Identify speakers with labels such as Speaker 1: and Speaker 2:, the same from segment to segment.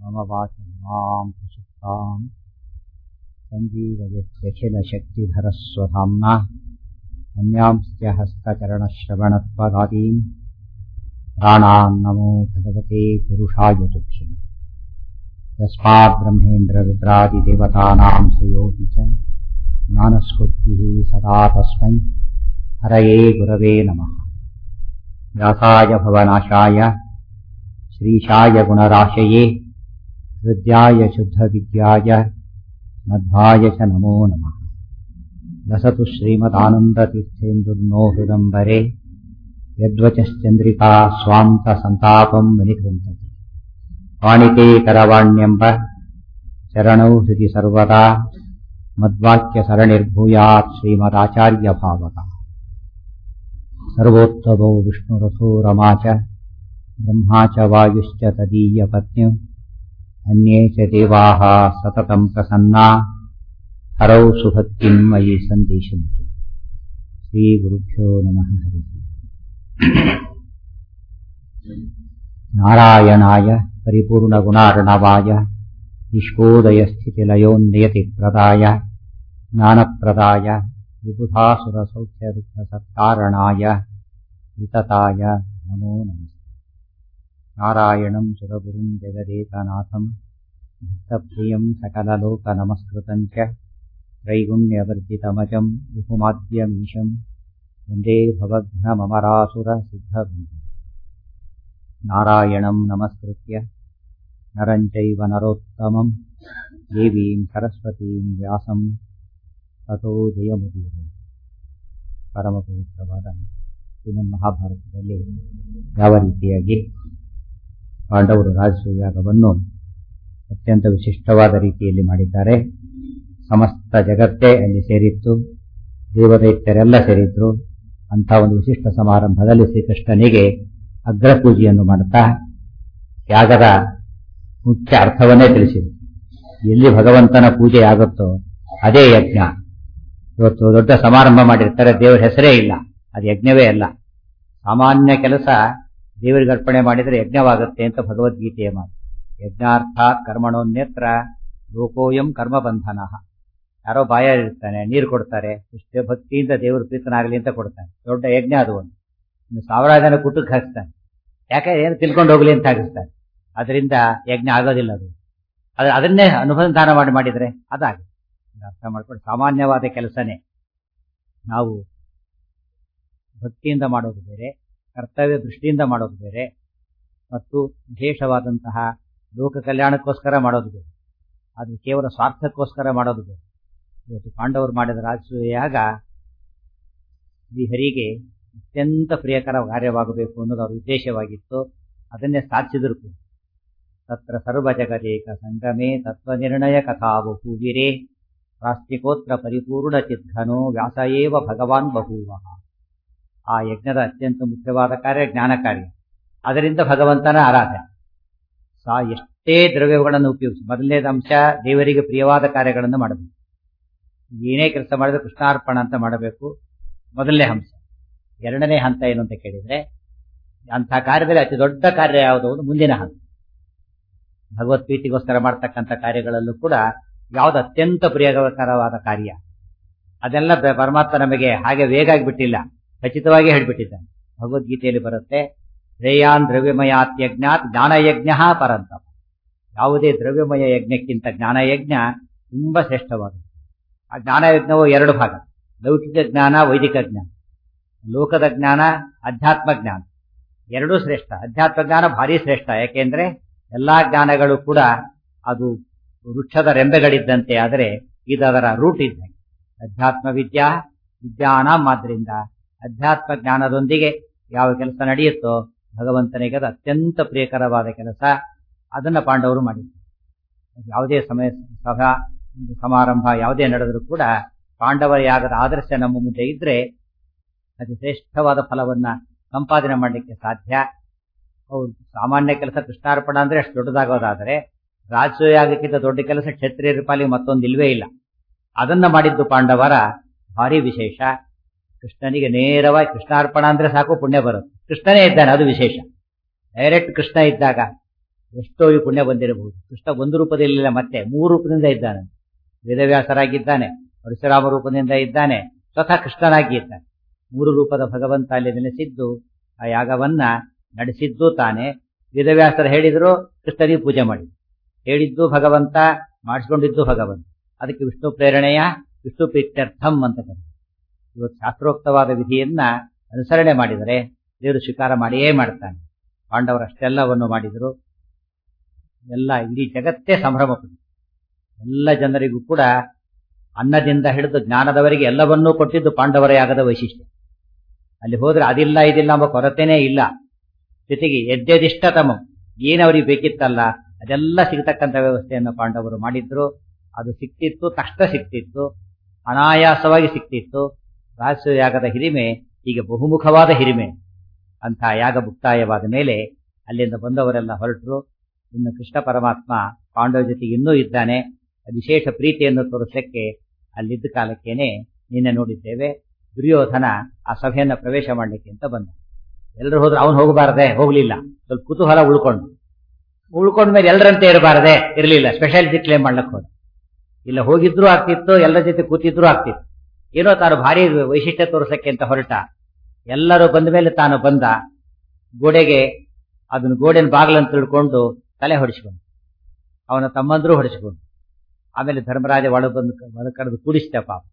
Speaker 1: मम वाचमां प्रसुप्ताम् सञ्जीवयत्यखिलशक्तिधरस्वधाम्ना अन्यांश्च हस्तचरणश्रवणत्वगादीन् प्राणान्नमो भगवते पुरुषाय तुभ्यम् तस्माद्ब्रह्मेन्द्ररुद्रादिदेवतानां श्रेयोऽपि च ज्ञानस्फूर्तिः सदा तस्मै हरये गुरवे नमः व्यासाय भवनाशाय श्रीशाय गुणराशये हृद्याय शुद्धविद्याय मध्वाय च नमो नमः लसतु श्रीमदानन्दतीर्थेन्दुर्नो हृदम्बरे यद्वचश्चन्द्रिका स्वान्तसन्तापम् विनिकृन्तति वाणिते करवाण्यम्ब चरणौ हृदि सर्वदा मद्वाक्यसरणिर्भूयात् श्रीमदाचार्यभावता सर्वोत्तमो विष्णुरथो रमा च ब्रह्मा च वायुश्च तदीयपत्न्यौ अन्ये च देवाः सततम् प्रसन्ना हरौ सुभक्तिम् मयि सन्दिशन्तु श्रीगुरुभ्यो नमः हरिः नारायणाय परिपूर्णगुणार्णवाय विश्वोदयस्थितिलयोन्नियतिप्रदाय ज्ञानप्रदाय विबुधासुरसौख्यदुःखसत्कारणाय वितताय नमो नमः नारायणम् सुरगुरुम् जगदेकनाथम् भक्तप्रियम् सकललोकनमस्कृतम् च त्रैगुण्यवर्जितमजम् विपुमाद्यमीशम् वन्दे भवघ्नममरासुरसिद्धबन्धु नारायणम् नमस्कृत्य नरम् चैव नरोत्तमम् देवीम् सरस्वतीम् व्यासम् ತಥೋ ಜಯಮುದಿಯರು ಪರಮ ಪವಿತ್ರವಾದ ಶ್ರೀಮನ್ ಮಹಾಭಾರತದಲ್ಲಿ ಯಾವ ರೀತಿಯಾಗಿ ಪಾಂಡವರು ರಾಜಸೂಯಾಗವನ್ನು ಅತ್ಯಂತ ವಿಶಿಷ್ಟವಾದ ರೀತಿಯಲ್ಲಿ ಮಾಡಿದ್ದಾರೆ ಸಮಸ್ತ ಜಗತ್ತೇ ಅಲ್ಲಿ ಸೇರಿತ್ತು ದೇವದೈತ್ಯರೆಲ್ಲ ಸೇರಿದ್ರು ಅಂಥ ಒಂದು ವಿಶಿಷ್ಟ ಸಮಾರಂಭದಲ್ಲಿ ಶ್ರೀಕೃಷ್ಣನಿಗೆ ಅಗ್ರ ಪೂಜೆಯನ್ನು ಮಾಡುತ್ತಾ ತ್ಯಾಗದ ಮುಖ್ಯ ಅರ್ಥವನ್ನೇ ತಿಳಿಸಿದೆ ಎಲ್ಲಿ ಭಗವಂತನ ಪೂಜೆ ಆಗುತ್ತೋ ಅದೇ ಯಜ್ಞ ಇವತ್ತು ದೊಡ್ಡ ಸಮಾರಂಭ ಮಾಡಿರ್ತಾರೆ ದೇವರ ಹೆಸರೇ ಇಲ್ಲ ಅದು ಯಜ್ಞವೇ ಅಲ್ಲ ಸಾಮಾನ್ಯ ಕೆಲಸ ದೇವರಿಗೆ ಅರ್ಪಣೆ ಮಾಡಿದರೆ ಯಜ್ಞವಾಗುತ್ತೆ ಅಂತ ಭಗವದ್ಗೀತೆಯ ಮಾತು ಯಜ್ಞಾರ್ಥಾತ್ ಕರ್ಮಣೋನ್ಯತ್ರ ಲೋಕೋಯಂ ಕರ್ಮಬಂಧನ ಯಾರೋ ಬಾಯ ಇರ್ತಾನೆ ನೀರು ಕೊಡ್ತಾರೆ ಇಷ್ಟೇ ಭಕ್ತಿಯಿಂದ ದೇವರು ಪ್ರೀತನಾಗಲಿ ಅಂತ ಕೊಡ್ತಾನೆ ದೊಡ್ಡ ಯಜ್ಞ ಅದು ಒಂದು ಇನ್ನು ಸಾವಿರಾರು ಜನ ಕುಟುಕ್ ಹಾಕ್ತಾನೆ ಯಾಕೆ ಏನು ತಿಳ್ಕೊಂಡು ಹೋಗ್ಲಿ ಅಂತ ಹಾಕಿಸ್ತಾನೆ ಅದರಿಂದ ಯಜ್ಞ ಆಗೋದಿಲ್ಲ ಅದು ಅದು ಅದನ್ನೇ ಅನುಸಂಧಾನ ಮಾಡಿ ಮಾಡಿದರೆ ಅದಾಗುತ್ತೆ ಅರ್ಥ ಮಾಡ್ಕೊಂಡು ಸಾಮಾನ್ಯವಾದ ಕೆಲಸನೇ ನಾವು ಭಕ್ತಿಯಿಂದ ಮಾಡೋದು ಬೇರೆ ಕರ್ತವ್ಯ ದೃಷ್ಟಿಯಿಂದ ಮಾಡೋದು ಬೇರೆ ಮತ್ತು ವಿಶೇಷವಾದಂತಹ ಲೋಕ ಕಲ್ಯಾಣಕ್ಕೋಸ್ಕರ ಮಾಡೋದು ಬೇರೆ ಅದು ಕೇವಲ ಸ್ವಾರ್ಥಕ್ಕೋಸ್ಕರ ಮಾಡೋದು ಬೇರೆ ಇವತ್ತು ಪಾಂಡವರು ಮಾಡಿದ ರಾಜಸೂಯಾಗ ಶ್ರೀಹರಿಗೆ ಅತ್ಯಂತ ಪ್ರಿಯಕರ ಕಾರ್ಯವಾಗಬೇಕು ಅನ್ನೋದು ಅವರ ಉದ್ದೇಶವಾಗಿತ್ತು ಅದನ್ನೇ ಸಾಧಿಸಿದ್ರು ತತ್ರ ಸರ್ವ ಜಗದೇಕ ಸಂಗಮೇ ತತ್ವನಿರ್ಣಯ ಕಥಾವು ಹೂವಿರೇ ಪ್ರಾಸ್ತಿಕೋತ್ರ ಪರಿಪೂರ್ಣ ಚಿದ್ಘನೋ ವ್ಯಾಸಯೇವ ಭಗವಾನ್ ಬಹೂವ ಆ ಯಜ್ಞದ ಅತ್ಯಂತ ಮುಖ್ಯವಾದ ಕಾರ್ಯ ಜ್ಞಾನ ಕಾರ್ಯ ಅದರಿಂದ ಭಗವಂತನ ಆರಾಧನೆ ಸಾ ಎಷ್ಟೇ ದ್ರವ್ಯಗಳನ್ನು ಉಪಯೋಗಿಸಿ ಮೊದಲನೇದ ಅಂಶ ದೇವರಿಗೆ ಪ್ರಿಯವಾದ ಕಾರ್ಯಗಳನ್ನು ಮಾಡಬೇಕು ಏನೇ ಕೆಲಸ ಮಾಡಿದ್ರೆ ಕೃಷ್ಣಾರ್ಪಣ ಅಂತ ಮಾಡಬೇಕು ಮೊದಲನೇ ಹಂಸ ಎರಡನೇ ಹಂತ ಏನು ಅಂತ ಕೇಳಿದ್ರೆ ಅಂಥ ಕಾರ್ಯದಲ್ಲಿ ಅತಿ ದೊಡ್ಡ ಕಾರ್ಯ ಯಾವುದು ಮುಂದಿನ ಹಂತ ಭಗವದ್ಗೀತೆಗೋಸ್ಕರ ಮಾಡ್ತಕ್ಕಂಥ ಕಾರ್ಯಗಳಲ್ಲೂ ಕೂಡ ಯಾವ್ದು ಅತ್ಯಂತ ಪ್ರಿಯಕರವಾದ ಕಾರ್ಯ ಅದೆಲ್ಲ ಪರಮಾತ್ಮ ನಮಗೆ ಹಾಗೆ ವೇಗ ಆಗಿಬಿಟ್ಟಿಲ್ಲ ಖಚಿತವಾಗಿ ಹೇಳ್ಬಿಟ್ಟಿದ್ದಾನೆ ಭಗವದ್ಗೀತೆಯಲ್ಲಿ ಬರುತ್ತೆ ಶ್ರೇಯಾನ್ ದ್ರವ್ಯಮಯಾತ್ಯಜ್ಞಾತ್ ಜ್ಞಾನಯಜ್ಞ ಪರಂತ ಯಾವುದೇ ದ್ರವ್ಯಮಯ ಯಜ್ಞಕ್ಕಿಂತ ಜ್ಞಾನಯಜ್ಞ ತುಂಬಾ ಶ್ರೇಷ್ಠವಾದದ್ದು ಆ ಜ್ಞಾನಯಜ್ಞವು ಎರಡು ಭಾಗ ಲೌಕಿಕ ಜ್ಞಾನ ವೈದಿಕ ಜ್ಞಾನ ಲೋಕದ ಜ್ಞಾನ ಅಧ್ಯಾತ್ಮ ಜ್ಞಾನ ಎರಡೂ ಶ್ರೇಷ್ಠ ಅಧ್ಯಾತ್ಮ ಜ್ಞಾನ ಭಾರಿ ಶ್ರೇಷ್ಠ ಯಾಕೆಂದ್ರೆ ಎಲ್ಲಾ ಜ್ಞಾನಗಳು ಕೂಡ ಅದು ವೃಕ್ಷದ ರೆಂಬೆಗಳಿದ್ದಂತೆ ಆದರೆ ಇದು ಅದರ ರೂಟ್ ಇದ್ದಂಗೆ ಅಧ್ಯಾತ್ಮ ವಿದ್ಯಾ ವಿಜ್ಞಾನ ಮಾದ್ರಿಂದ ಅಧ್ಯಾತ್ಮ ಜ್ಞಾನದೊಂದಿಗೆ ಯಾವ ಕೆಲಸ ನಡೆಯುತ್ತೋ ಭಗವಂತನಿಗೆ ಅದು ಅತ್ಯಂತ ಪ್ರಿಯಕರವಾದ ಕೆಲಸ ಅದನ್ನ ಪಾಂಡವರು ಮಾಡಿದ್ರು ಯಾವುದೇ ಸಮಯ ಸಭಾ ಸಮಾರಂಭ ಯಾವುದೇ ನಡೆದರೂ ಕೂಡ ಪಾಂಡವರ ಯಾಗದ ಆದರ್ಶ ನಮ್ಮ ಮುಂದೆ ಇದ್ರೆ ಅತಿ ಶ್ರೇಷ್ಠವಾದ ಫಲವನ್ನ ಸಂಪಾದನೆ ಮಾಡಲಿಕ್ಕೆ ಸಾಧ್ಯ ಅವ್ರು ಸಾಮಾನ್ಯ ಕೆಲಸ ಕೃಷ್ಣಾರ್ಪಣ ಅಂದ್ರೆ ಅಷ್ಟು ದೊಡ್ಡದಾಗೋದಾದರೆ ರಾಜಸೂಯಾಗಕ್ಕಿಂತ ದೊಡ್ಡ ಕೆಲಸ ಕ್ಷತ್ರಿಯರ ಪಾಲಿಗೆ ಮತ್ತೊಂದು ಇಲ್ವೇ ಇಲ್ಲ ಅದನ್ನ ಮಾಡಿದ್ದು ಪಾಂಡವರ ಭಾರಿ ವಿಶೇಷ ಕೃಷ್ಣನಿಗೆ ನೇರವಾಗಿ ಕೃಷ್ಣಾರ್ಪಣ ಅಂದ್ರೆ ಸಾಕು ಪುಣ್ಯ ಬರುತ್ತೆ ಕೃಷ್ಣನೇ ಇದ್ದಾನೆ ಅದು ವಿಶೇಷ ಡೈರೆಕ್ಟ್ ಕೃಷ್ಣ ಇದ್ದಾಗ ಎಷ್ಟೋ ಈ ಪುಣ್ಯ ಬಂದಿರಬಹುದು ಕೃಷ್ಣ ಒಂದು ರೂಪದಲ್ಲಿಲ್ಲ ಮತ್ತೆ ಮೂರು ರೂಪದಿಂದ ಇದ್ದಾನೆ ವೇದವ್ಯಾಸರಾಗಿದ್ದಾನೆ ಪರಶುರಾಮ ರೂಪದಿಂದ ಇದ್ದಾನೆ ಸ್ವತಃ ಕೃಷ್ಣನಾಗಿ ಇದ್ದಾನೆ ಮೂರು ರೂಪದ ಭಗವಂತ ಅಲ್ಲಿ ನೆಲೆಸಿದ್ದು ಆ ಯಾಗವನ್ನ ನಡೆಸಿದ್ದು ತಾನೆ ವೇದವ್ಯಾಸರು ಹೇಳಿದ್ರು ಕೃಷ್ಣನಿಗೆ ಪೂಜೆ ಮಾಡಿ ಹೇಳಿದ್ದು ಭಗವಂತ ಮಾಡಿಸ್ಕೊಂಡಿದ್ದು ಭಗವಂತ ಅದಕ್ಕೆ ವಿಷ್ಣು ಪ್ರೇರಣೆಯ ವಿಷ್ಣು ಪ್ರೀತ್ಯರ್ಥಂ ಅಂತ ಕರೀತಾರೆ ಇವತ್ತು ಶಾಸ್ತ್ರೋಕ್ತವಾದ ವಿಧಿಯನ್ನ ಅನುಸರಣೆ ಮಾಡಿದರೆ ದೇವರು ಸ್ವೀಕಾರ ಮಾಡಿಯೇ ಮಾಡ್ತಾನೆ ಪಾಂಡವರು ಅಷ್ಟೆಲ್ಲವನ್ನು ಮಾಡಿದರು ಎಲ್ಲ ಇಡೀ ಜಗತ್ತೇ ಸಂಭ್ರಮ ಪಡಿತು ಎಲ್ಲ ಜನರಿಗೂ ಕೂಡ ಅನ್ನದಿಂದ ಹಿಡಿದು ಜ್ಞಾನದವರೆಗೆ ಎಲ್ಲವನ್ನೂ ಕೊಟ್ಟಿದ್ದು ಪಾಂಡವರ ಯಾಗದ ವೈಶಿಷ್ಟ್ಯ ಅಲ್ಲಿ ಹೋದ್ರೆ ಅದಿಲ್ಲ ಇದಿಲ್ಲ ಎಂಬ ಕೊರತೆನೇ ಇಲ್ಲ ಜೊತೆಗೆ ಎದ್ದೆದಿಷ್ಟತಮ ಏನವರಿಗೆ ಬೇಕಿತ್ತಲ್ಲ ಅದೆಲ್ಲ ಸಿಗತಕ್ಕಂಥ ವ್ಯವಸ್ಥೆಯನ್ನು ಪಾಂಡವರು ಮಾಡಿದ್ರು ಅದು ಸಿಕ್ತಿತ್ತು ತಕ್ಷಣ ಸಿಕ್ತಿತ್ತು ಅನಾಯಾಸವಾಗಿ ಸಿಕ್ತಿತ್ತು ರಹಸ್ಯ ಯಾಗದ ಹಿರಿಮೆ ಹೀಗೆ ಬಹುಮುಖವಾದ ಹಿರಿಮೆ ಅಂತ ಯಾಗ ಮುಕ್ತಾಯವಾದ ಮೇಲೆ ಅಲ್ಲಿಂದ ಬಂದವರೆಲ್ಲ ಹೊರಟರು ಇನ್ನು ಕೃಷ್ಣ ಪರಮಾತ್ಮ ಪಾಂಡವ ಜೊತೆಗೆ ಇನ್ನೂ ಇದ್ದಾನೆ ವಿಶೇಷ ಪ್ರೀತಿಯನ್ನು ತೋರಿಸಲಿಕ್ಕೆ ಅಲ್ಲಿದ್ದ ಕಾಲಕ್ಕೇನೆ ನಿನ್ನೆ ನೋಡಿದ್ದೇವೆ ದುರ್ಯೋಧನ ಆ ಸಭೆಯನ್ನ ಪ್ರವೇಶ ಮಾಡಲಿಕ್ಕೆ ಅಂತ ಬಂದ ಎಲ್ಲರೂ ಹೋದ್ರು ಅವನು ಹೋಗಬಾರದೆ ಹೋಗ್ಲಿಲ್ಲ ಸ್ವಲ್ಪ ಕುತೂಹಲ ಉಳ್ಕೊಂಡು ಉಳ್ಕೊಂಡ್ಮೇಲೆ ಎಲ್ಲರಂತೆ ಇರಬಾರದೆ ಇರಲಿಲ್ಲ ಸ್ಪೆಷಾಲಿಟಿ ಕ್ಲೇಮ್ ಮಾಡ್ಲಕ್ಕೆ ಹೋದ ಇಲ್ಲ ಹೋಗಿದ್ರು ಆಗ್ತಿತ್ತು ಎಲ್ಲರ ಜೊತೆ ಕೂತಿದ್ರು ಆಗ್ತಿತ್ತು ಏನೋ ತಾನು ಭಾರಿ ವೈಶಿಷ್ಟ್ಯ ತೋರಿಸಕ್ಕೆ ಅಂತ ಹೊರಟ ಎಲ್ಲರೂ ಬಂದ ಮೇಲೆ ತಾನು ಬಂದ ಗೋಡೆಗೆ ಅದನ್ನ ಗೋಡೆನ ಬಾಗಿಲನ್ನು ತಿಳ್ಕೊಂಡು ತಲೆ ಹೊಡಿಸ್ಕೊಂಡು ಅವನ ತಮ್ಮಂದ್ರು ಹೊಡಿಸ್ಕೊಂಡು ಆಮೇಲೆ ಧರ್ಮರಾಜ ಒಳ ಬಂದು ಒಳ ಕರೆದು ಕೂಡಿಸಿದ ಪಾಪ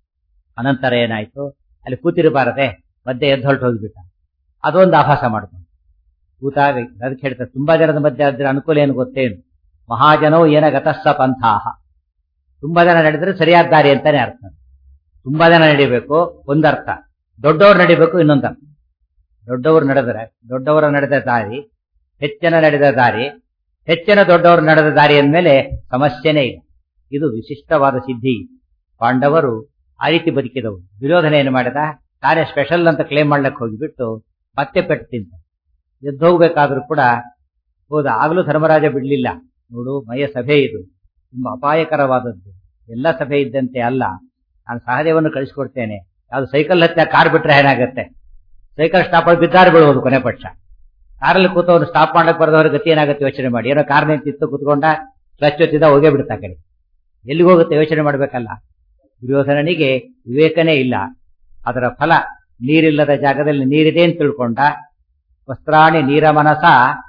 Speaker 1: ಅನಂತರ ಏನಾಯ್ತು ಅಲ್ಲಿ ಕೂತಿರಬಾರದೆ ಮಧ್ಯೆ ಎದ್ದು ಹೊರಟು ಹೋಗಿಬಿಟ್ಟ ಅದೊಂದು ಆಭಾಸ ಮಾಡ್ಕೊಂಡು ಕೂತಾಗ ಅದಕ್ಕೆ ಹೇಳ್ತಾರೆ ತುಂಬಾ ಜನದ ಮಧ್ಯೆ ಅದ್ರ ಅನುಕೂಲ ಏನು ಗೊತ್ತೇನು ಮಹಾಜನೋ ಏನ ಗತಸ್ಸ ಪಂಥಾಹ ತುಂಬಾ ಜನ ನಡೆದ್ರೆ ಸರಿಯಾದ ದಾರಿ ಅಂತಾನೆ ಅರ್ಥ ತುಂಬಾ ಜನ ನಡಿಬೇಕು ಒಂದರ್ಥ ದೊಡ್ಡವರು ನಡಿಬೇಕು ಇನ್ನೊಂದರ್ಥ ದೊಡ್ಡವರು ನಡೆದರೆ ದೊಡ್ಡವರ ನಡೆದ ದಾರಿ ಹೆಚ್ಚಿನ ನಡೆದ ದಾರಿ ಹೆಚ್ಚಿನ ದೊಡ್ಡವರು ನಡೆದ ದಾರಿ ಅಂದಮೇಲೆ ಸಮಸ್ಯೆನೇ ಇಲ್ಲ ಇದು ವಿಶಿಷ್ಟವಾದ ಸಿದ್ಧಿ ಪಾಂಡವರು ಆ ರೀತಿ ಬದುಕಿದವು ದುರ್ಯೋಧನ ಏನು ಮಾಡಿದ ತಾನೇ ಸ್ಪೆಷಲ್ ಅಂತ ಕ್ಲೇಮ್ ಮಾಡ್ಲಿಕ್ಕೆ ಹೋಗಿಬಿಟ್ಟು ಮತ್ತೆ ಪೆಟ್ಟು ತಿಂತ ಎದ್ದು ಹೋಗ್ಬೇಕಾದ್ರೂ ಕೂಡ ಹೌದಾ ಆಗ್ಲೂ ಧರ್ಮರಾಜ ಬಿಡ್ಲಿಲ್ಲ ನೋಡು ಮಯ ಸಭೆ ಇದು ತುಂಬಾ ಅಪಾಯಕರವಾದದ್ದು ಎಲ್ಲ ಸಭೆ ಇದ್ದಂತೆ ಅಲ್ಲ ನಾನು ಸಹದೇವನ್ನು ಕಳಿಸ್ಕೊಡ್ತೇನೆ ಯಾವ್ದು ಸೈಕಲ್ ಹತ್ತ ಕಾರ್ ಬಿಟ್ರೆ ಏನಾಗುತ್ತೆ ಸೈಕಲ್ ಸ್ಟಾಪ್ ಮಾಡಿ ಬಿದ್ದಾರು ಬೀಳ್ಬೋದು ಕೊನೆ ಪಕ್ಷ ಕಾರಲ್ಲಿ ಕೂತವ್ರು ಸ್ಟಾಪ್ ಮಾಡ್ಲಿಕ್ಕೆ ಬರದವ್ರ ಗತಿ ಏನಾಗುತ್ತೆ ಯೋಚನೆ ಮಾಡಿ ಏನೋ ಕಾರ್ ನಿಂತಿತ್ತು ಕುತ್ಕೊಂಡ ಕ್ಲಚ್ ಹೊತ್ತಿದ ಹೋಗೇ ಬಿಡುತ್ತಾ ಕಡೆ ಎಲ್ಲಿಗೆ ಹೋಗುತ್ತೆ ಯೋಚನೆ ಮಾಡ್ಬೇಕಲ್ಲ ದುರ್ಯೋಧನನಿಗೆ ವಿವೇಕನೇ ಇಲ್ಲ ಅದರ ಫಲ ನೀರಿಲ್ಲದ ಜಾಗದಲ್ಲಿ ನೀರಿದೆ ಅಂತ ತಿಳ್ಕೊಂಡ ವಸ್ತ್ರಾಣಿ ನೀರ ಮನಸ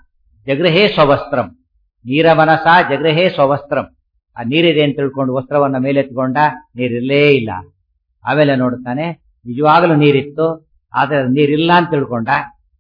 Speaker 1: ಜಗೃಹೇ ಸ್ವವಸ್ತ್ರಂ ನೀರ ಮನಸ ಜಗೃಹೇ ಸ್ವವಸ್ತ್ರಂ ಆ ನೀರಿದೆ ಅಂತ ತಿಳ್ಕೊಂಡು ವಸ್ತ್ರವನ್ನ ಮೇಲೆತ್ಕೊಂಡ ನೀರಿಲ್ಲೇ ಇಲ್ಲ ಆಮೇಲೆ ನೋಡ್ತಾನೆ ನಿಜವಾಗಲೂ ನೀರಿತ್ತು ಆದ್ರೆ ನೀರಿಲ್ಲ ಅಂತ ತಿಳ್ಕೊಂಡ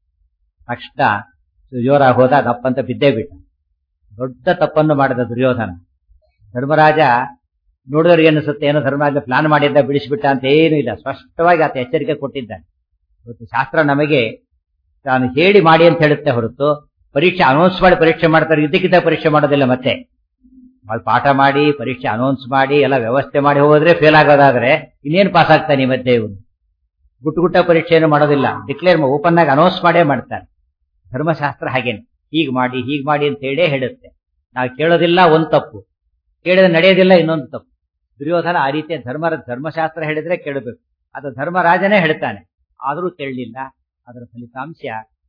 Speaker 1: ತಕ್ಷಣ ಜೋರಾಗಿ ಹೋದ ದಪ್ಪಂತ ಬಿದ್ದೇ ಬಿಟ್ಟ ದೊಡ್ಡ ತಪ್ಪನ್ನು ಮಾಡಿದ ದುರ್ಯೋಧನ ಧರ್ಮರಾಜ ನೋಡಿದವ್ರಿಗೆ ಅನಿಸುತ್ತೆ ಏನೋ ಧರ್ಮರಾಜ ಪ್ಲಾನ್ ಮಾಡಿದ್ದ ಬಿಡಿಸಿಬಿಟ್ಟ ಅಂತ ಏನೂ ಇಲ್ಲ ಸ್ಪಷ್ಟವಾಗಿ ಆತ ಎಚ್ಚರಿಕೆ ಕೊಟ್ಟಿದ್ದಾನೆ ಇವತ್ತು ಶಾಸ್ತ್ರ ನಮಗೆ ತಾನು ಹೇಳಿ ಮಾಡಿ ಅಂತ ಹೇಳುತ್ತೆ ಹೊರತು ಪರೀಕ್ಷೆ ಅನೌನ್ಸ್ ಮಾಡಿ ಪರೀಕ್ಷೆ ಮಾಡ್ತಾರೆ ಇದಕ್ಕಿದ್ದ ಪರೀಕ್ಷೆ ಮಾಡೋದಿಲ್ಲ ಮತ್ತೆ ಅಲ್ಲಿ ಪಾಠ ಮಾಡಿ ಪರೀಕ್ಷೆ ಅನೌನ್ಸ್ ಮಾಡಿ ಎಲ್ಲ ವ್ಯವಸ್ಥೆ ಮಾಡಿ ಹೋದ್ರೆ ಫೇಲ್ ಆಗೋದಾದ್ರೆ ಇನ್ನೇನು ಪಾಸ್ ಆಗ್ತಾನೆ ಈ ಮಧ್ಯೆ ಇವನು ಗುಟ್ಟು ಗುಟ್ಟ ಪರೀಕ್ಷೆಯನ್ನು ಮಾಡೋದಿಲ್ಲ ಡಿಕ್ಲೇರ್ ಓಪನ್ ಆಗಿ ಅನೌನ್ಸ್ ಮಾಡೇ ಮಾಡ್ತಾರೆ ಧರ್ಮಶಾಸ್ತ್ರ ಹಾಗೇನೆ ಹೀಗ್ ಮಾಡಿ ಹೀಗ್ ಮಾಡಿ ಅಂತ ಹೇಳೇ ಹೇಳುತ್ತೆ ನಾವು ಕೇಳೋದಿಲ್ಲ ಒಂದ್ ತಪ್ಪು ಕೇಳಿದ್ರೆ ನಡೆಯೋದಿಲ್ಲ ಇನ್ನೊಂದು ತಪ್ಪು ದುರ್ಯೋಧನ ಆ ರೀತಿಯ ಧರ್ಮ ಧರ್ಮಶಾಸ್ತ್ರ ಹೇಳಿದ್ರೆ ಕೇಳಬೇಕು ಅದು ಧರ್ಮರಾಜನೇ ಹೇಳ್ತಾನೆ ಆದರೂ ಕೇಳಲಿಲ್ಲ ಅದರ ಫಲಿತಾಂಶ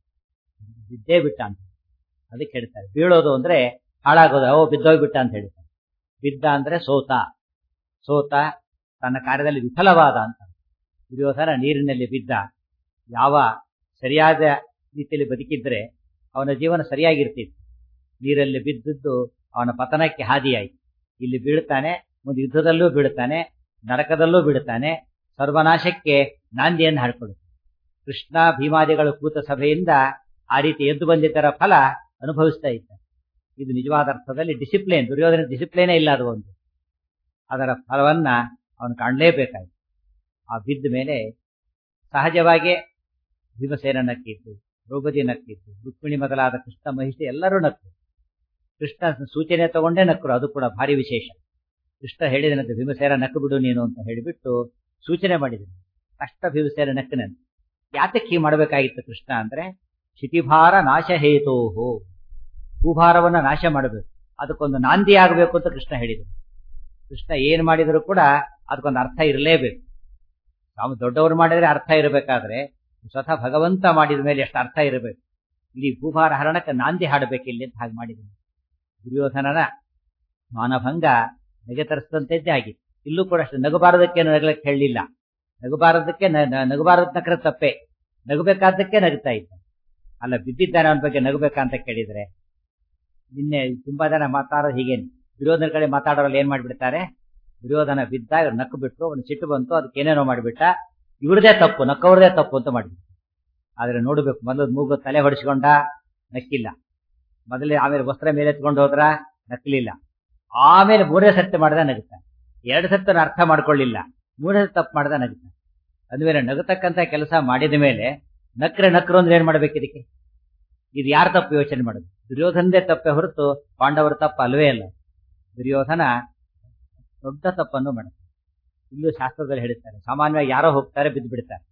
Speaker 1: ಬಿದ್ದೇ ಬಿಟ್ಟ ಅಂತ ಅದಕ್ಕೆ ಹೇಳ್ತಾರೆ ಬೀಳೋದು ಅಂದ್ರೆ ಹಾಳಾಗೋದು ಓ ಬಿದ್ದೋಗ್ಬಿಟ್ಟ ಅಂತ ಹೇಳ್ತಾರೆ ಬಿದ್ದ ಅಂದ್ರೆ ಸೋತ ಸೋತ ತನ್ನ ಕಾರ್ಯದಲ್ಲಿ ವಿಫಲವಾದ ಅಂತ ದುರ್ಯೋಧನ ನೀರಿನಲ್ಲಿ ಬಿದ್ದ ಯಾವ ಸರಿಯಾದ ರೀತಿಯಲ್ಲಿ ಬದುಕಿದ್ರೆ ಅವನ ಜೀವನ ಸರಿಯಾಗಿರ್ತಿತ್ತು ನೀರಲ್ಲಿ ಬಿದ್ದದ್ದು ಅವನ ಪತನಕ್ಕೆ ಹಾದಿಯಾಯಿತು ಇಲ್ಲಿ ಬೀಳ್ತಾನೆ ಮುಂದೆ ಯುದ್ಧದಲ್ಲೂ ಬೀಳ್ತಾನೆ ನರಕದಲ್ಲೂ ಬೀಳ್ತಾನೆ ಸರ್ವನಾಶಕ್ಕೆ ನಾಂದಿಯನ್ನು ಹಾಡ್ಕೊಡುತ್ತೆ ಕೃಷ್ಣ ಭೀಮಾದಿಗಳು ಕೂತ ಸಭೆಯಿಂದ ಆ ರೀತಿ ಎದ್ದು ಬಂದಿದ್ದರ ಫಲ ಅನುಭವಿಸ್ತಾ ಇದ್ದ ಇದು ನಿಜವಾದ ಅರ್ಥದಲ್ಲಿ ಡಿಸಿಪ್ಲಿನ್ ದುರ್ಯೋಧನ ಡಿಸಿಪ್ಲಿನೇ ಇಲ್ಲ ಅದು ಒಂದು ಅದರ ಫಲವನ್ನ ಅವನು ಕಾಣಲೇಬೇಕಾಯ್ತು ಆ ಬಿದ್ದ ಮೇಲೆ ಸಹಜವಾಗಿ ಭೀಮಸೇನ ನಕ್ಕಿದ್ದು ದ್ರೌಪದಿ ನಕ್ಕಿದ್ದು ರುಕ್ಮಿಣಿ ಮೊದಲಾದ ಕೃಷ್ಣ ಮಹಿಷಿ ಎಲ್ಲರೂ ನಕ್ಕು ಕೃಷ್ಣ ಸೂಚನೆ ತಗೊಂಡೇ ನಕ್ಕರು ಅದು ಕೂಡ ಭಾರಿ ವಿಶೇಷ ಕೃಷ್ಣ ಹೇಳಿದನಂತೆ ಭೀಮಸೇನ ನಕ್ಕು ಬಿಡು ನೀನು ಅಂತ ಹೇಳಿಬಿಟ್ಟು ಸೂಚನೆ ಮಾಡಿದನು ಕಷ್ಟ ಭೀಮಸೇನ ನಕ್ಕನಂತೆ ಯಾತಕ್ಕೆ ಹೀಗೆ ಮಾಡಬೇಕಾಗಿತ್ತು ಕೃಷ್ಣ ಅಂದ್ರೆ ಶಿತಿಭಾರ ನಾಶ ಹೇತೋಹೋ ಭೂಭಾರವನ್ನ ನಾಶ ಮಾಡಬೇಕು ಅದಕ್ಕೊಂದು ನಾಂದಿ ಆಗಬೇಕು ಅಂತ ಕೃಷ್ಣ ಹೇಳಿದರು ಕೃಷ್ಣ ಏನ್ ಮಾಡಿದರೂ ಕೂಡ ಅದಕ್ಕೊಂದು ಅರ್ಥ ಇರಲೇಬೇಕು ನಾವು ದೊಡ್ಡವರು ಮಾಡಿದ್ರೆ ಅರ್ಥ ಇರಬೇಕಾದ್ರೆ ಸ್ವತಃ ಭಗವಂತ ಮಾಡಿದ ಮೇಲೆ ಎಷ್ಟು ಅರ್ಥ ಇರಬೇಕು ಇಡೀ ಭೂಭಾರ ಹರಣಕ್ಕೆ ನಾಂದಿ ಹಾಡಬೇಕಿಲ್ಲಿ ಅಂತ ಹಾಗೆ ಮಾಡಿದ್ದೀನಿ ದುರ್ಯೋಧನನ ಮಾನಭಂಗ ನಗೆ ತರಿಸಿದಂತೆದ್ದೇ ಆಗಿ ಇಲ್ಲೂ ಕೂಡ ಅಷ್ಟೇ ನಗಬಾರದಕ್ಕೆ ನಗಲಕ್ಕೆ ಹೇಳಲಿಲ್ಲ ನಗಬಾರದಕ್ಕೆ ನಗಬಾರದ್ ನಕರ ತಪ್ಪೆ ನಗಬೇಕಾದಕ್ಕೆ ನಗುತ್ತಾ ಇದ್ದ ಅಲ್ಲ ಬಿದ್ದಿದ್ದಾನೆ ಅವನ ಬಗ್ಗೆ ನಗಬೇಕಂತ ಕೇಳಿದ್ರೆ ನಿನ್ನೆ ತುಂಬಾ ಜನ ಮಾತಾಡೋದು ಹೀಗೇನು ದುರ್ಯೋಧನ ಕಡೆ ಮಾತಾಡೋರಲ್ಲಿ ಏನ್ ಮಾಡ್ಬಿಡ್ತಾರೆ ದುರ್ಯೋಧನ ಬಿದ್ದ ಇವ್ರು ನಕ್ಕು ಬಿಟ್ರು ಅವ್ನು ಸಿಟ್ಟು ಬಂತು ಅದಕ್ಕೆ ಏನೇನೋ ಮಾಡಿಬಿಟ್ಟ ಇವ್ರದೇ ತಪ್ಪು ನಕ್ಕವ್ರದೇ ತಪ್ಪು ಅಂತ ಮಾಡಿಬಿಟ್ಟು ಆದ್ರೆ ನೋಡ್ಬೇಕು ಮೊದಲು ಮೂಗು ತಲೆ ಹೊಡಿಸ್ಕೊಂಡ ನಕ್ಕಿಲ್ಲ ಮೊದಲೇ ಆಮೇಲೆ ವಸ್ತ್ರ ಮೇಲೆ ಎತ್ಕೊಂಡು ಹೋದ್ರ ನಕ್ಕಲಿಲ್ಲ ಆಮೇಲೆ ಮೂರನೇ ಸತ್ಯ ಮಾಡ್ದ ನಗುತ್ತ ಎರಡು ಸತ್ಯನ ಅರ್ಥ ಮಾಡ್ಕೊಳ್ಳಿಲ್ಲ ಮೂರನೇ ತಪ್ಪು ಮಾಡ್ದ ನಗುತ್ತ ಅಂದ್ಮೇಲೆ ನಗತಕ್ಕಂತ ಕೆಲಸ ಮಾಡಿದ ಮೇಲೆ ನಕ್ರೆ ನಕ್ರು ಅಂದ್ರೆ ಏನ್ ಮಾಡ್ಬೇಕು ಇದಕ್ಕೆ ಇದು ಯಾರ ತಪ್ಪು ಯೋಚನೆ ಮಾಡುದು ದುರ್ಯೋಧನದೇ ತಪ್ಪೆ ಹೊರತು ಪಾಂಡವರ ತಪ್ಪು ಅಲ್ವೇ ಅಲ್ಲ ದುರ್ಯೋಧನ ದೊಡ್ಡ ತಪ್ಪನ್ನು ಮಾಡುತ್ತೆ ಇಲ್ಲೂ ಶಾಸ್ತ್ರದಲ್ಲಿ ಹೇಳ್ತಾರೆ ಸಾಮಾನ್ಯವಾಗಿ ಯಾರೋ ಹೋಗ್ತಾರೆ ಬಿದ್ದು ಬಿಡ್ತಾರೆ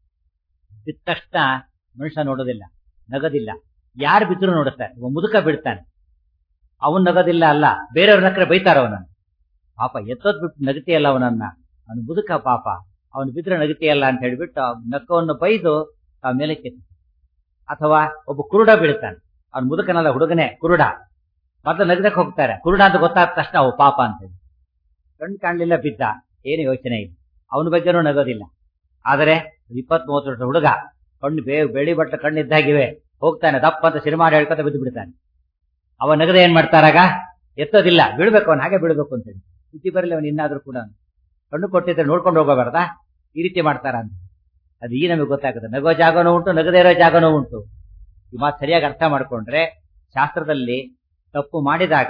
Speaker 1: ಬಿದ್ದ ತಕ್ಷಣ ಮನುಷ್ಯ ನೋಡೋದಿಲ್ಲ ನಗದಿಲ್ಲ ಯಾರು ಬಿದ್ರು ನೋಡುತ್ತಾರೆ ಒಬ್ಬ ಮುದುಕ ಬಿಡ್ತಾನೆ ಅವನ್ ನಗದಿಲ್ಲ ಅಲ್ಲ ಬೇರೆಯವ್ರ ನಕ್ರೆ ಬೈತಾರ ಅವನನ್ನು ಪಾಪ ಎತ್ತೋದ್ ಬಿಟ್ಟು ನಗತಿಯಲ್ಲ ಅವನನ್ನ ಅವನು ಮುದುಕ ಪಾಪ ಅವನು ಬಿದ್ರೆ ನಗತಿಯಲ್ಲ ಅಂತ ಹೇಳ್ಬಿಟ್ಟು ನಕ್ಕವನ್ನು ಬೈದು ತಾವ ಮೇಲಕ್ಕೆ ಅಥವಾ ಒಬ್ಬ ಕುರುಡ ಬೀಳ್ತಾನೆ ಅವ್ನು ಮುದುಕನಲ್ಲ ಹುಡುಗನೇ ಕುರುಡ ಮೊದಲು ನಗದಕ್ಕೆ ಹೋಗ್ತಾರೆ ಕುರುಡ ಅಂತ ಗೊತ್ತಾದ ತಕ್ಷಣ ಅವು ಪಾಪ ಅಂತ ಹೇಳಿ ಕಣ್ಣು ಕಾಣಲಿಲ್ಲ ಬಿದ್ದ ಏನು ಯೋಚನೆ ಇಲ್ಲ ಅವನ ಬಗ್ಗೆನೂ ನಗೋದಿಲ್ಲ ಆದರೆ ಇಪ್ಪತ್ತ್ ಮೂವತ್ತು ವರ್ಷ ಹುಡುಗ ಕಣ್ಣು ಬೇ ಬೆಳಿ ಬಟ್ಟ ಕಣ್ಣಿದ್ದಾಗಿವೆ ಹೋಗ್ತಾನೆ ದಪ್ಪ ಅಂತ ಸಿನಿಮಾ ಹೇಳ್ಕೊತ ಬಿದ್ದು ಬಿಡ್ತಾನೆ ಅವ ನಗದ ಏನ್ ಮಾಡ್ತಾರಾಗ ಎತ್ತೋದಿಲ್ಲ ಬೀಳ್ಬೇಕು ಅವನು ಹಾಗೆ ಬೀಳ್ಬೇಕು ಅಂತ ಹೇಳಿ ಬುದ್ಧಿ ಬರಲಿ ಅವನು ಇನ್ನಾದ್ರೂ ಕೂಡ ಕಣ್ಣು ಕೊಟ್ಟಿದ್ರೆ ನೋಡ್ಕೊಂಡು ಹೋಗಬಾರ್ದಾ ಈ ರೀತಿ ಮಾಡ್ತಾರ ಅಂತ ಅದು ಈ ನಮಗೆ ಗೊತ್ತಾಗುತ್ತೆ ನಗೋ ಜಾಗನೂ ಉಂಟು ನಗದೇ ಇರೋ ಜಾಗನೂ ಉಂಟು ಈ ಮಾತು ಸರಿಯಾಗಿ ಅರ್ಥ ಮಾಡ್ಕೊಂಡ್ರೆ ಶಾಸ್ತ್ರದಲ್ಲಿ ತಪ್ಪು ಮಾಡಿದಾಗ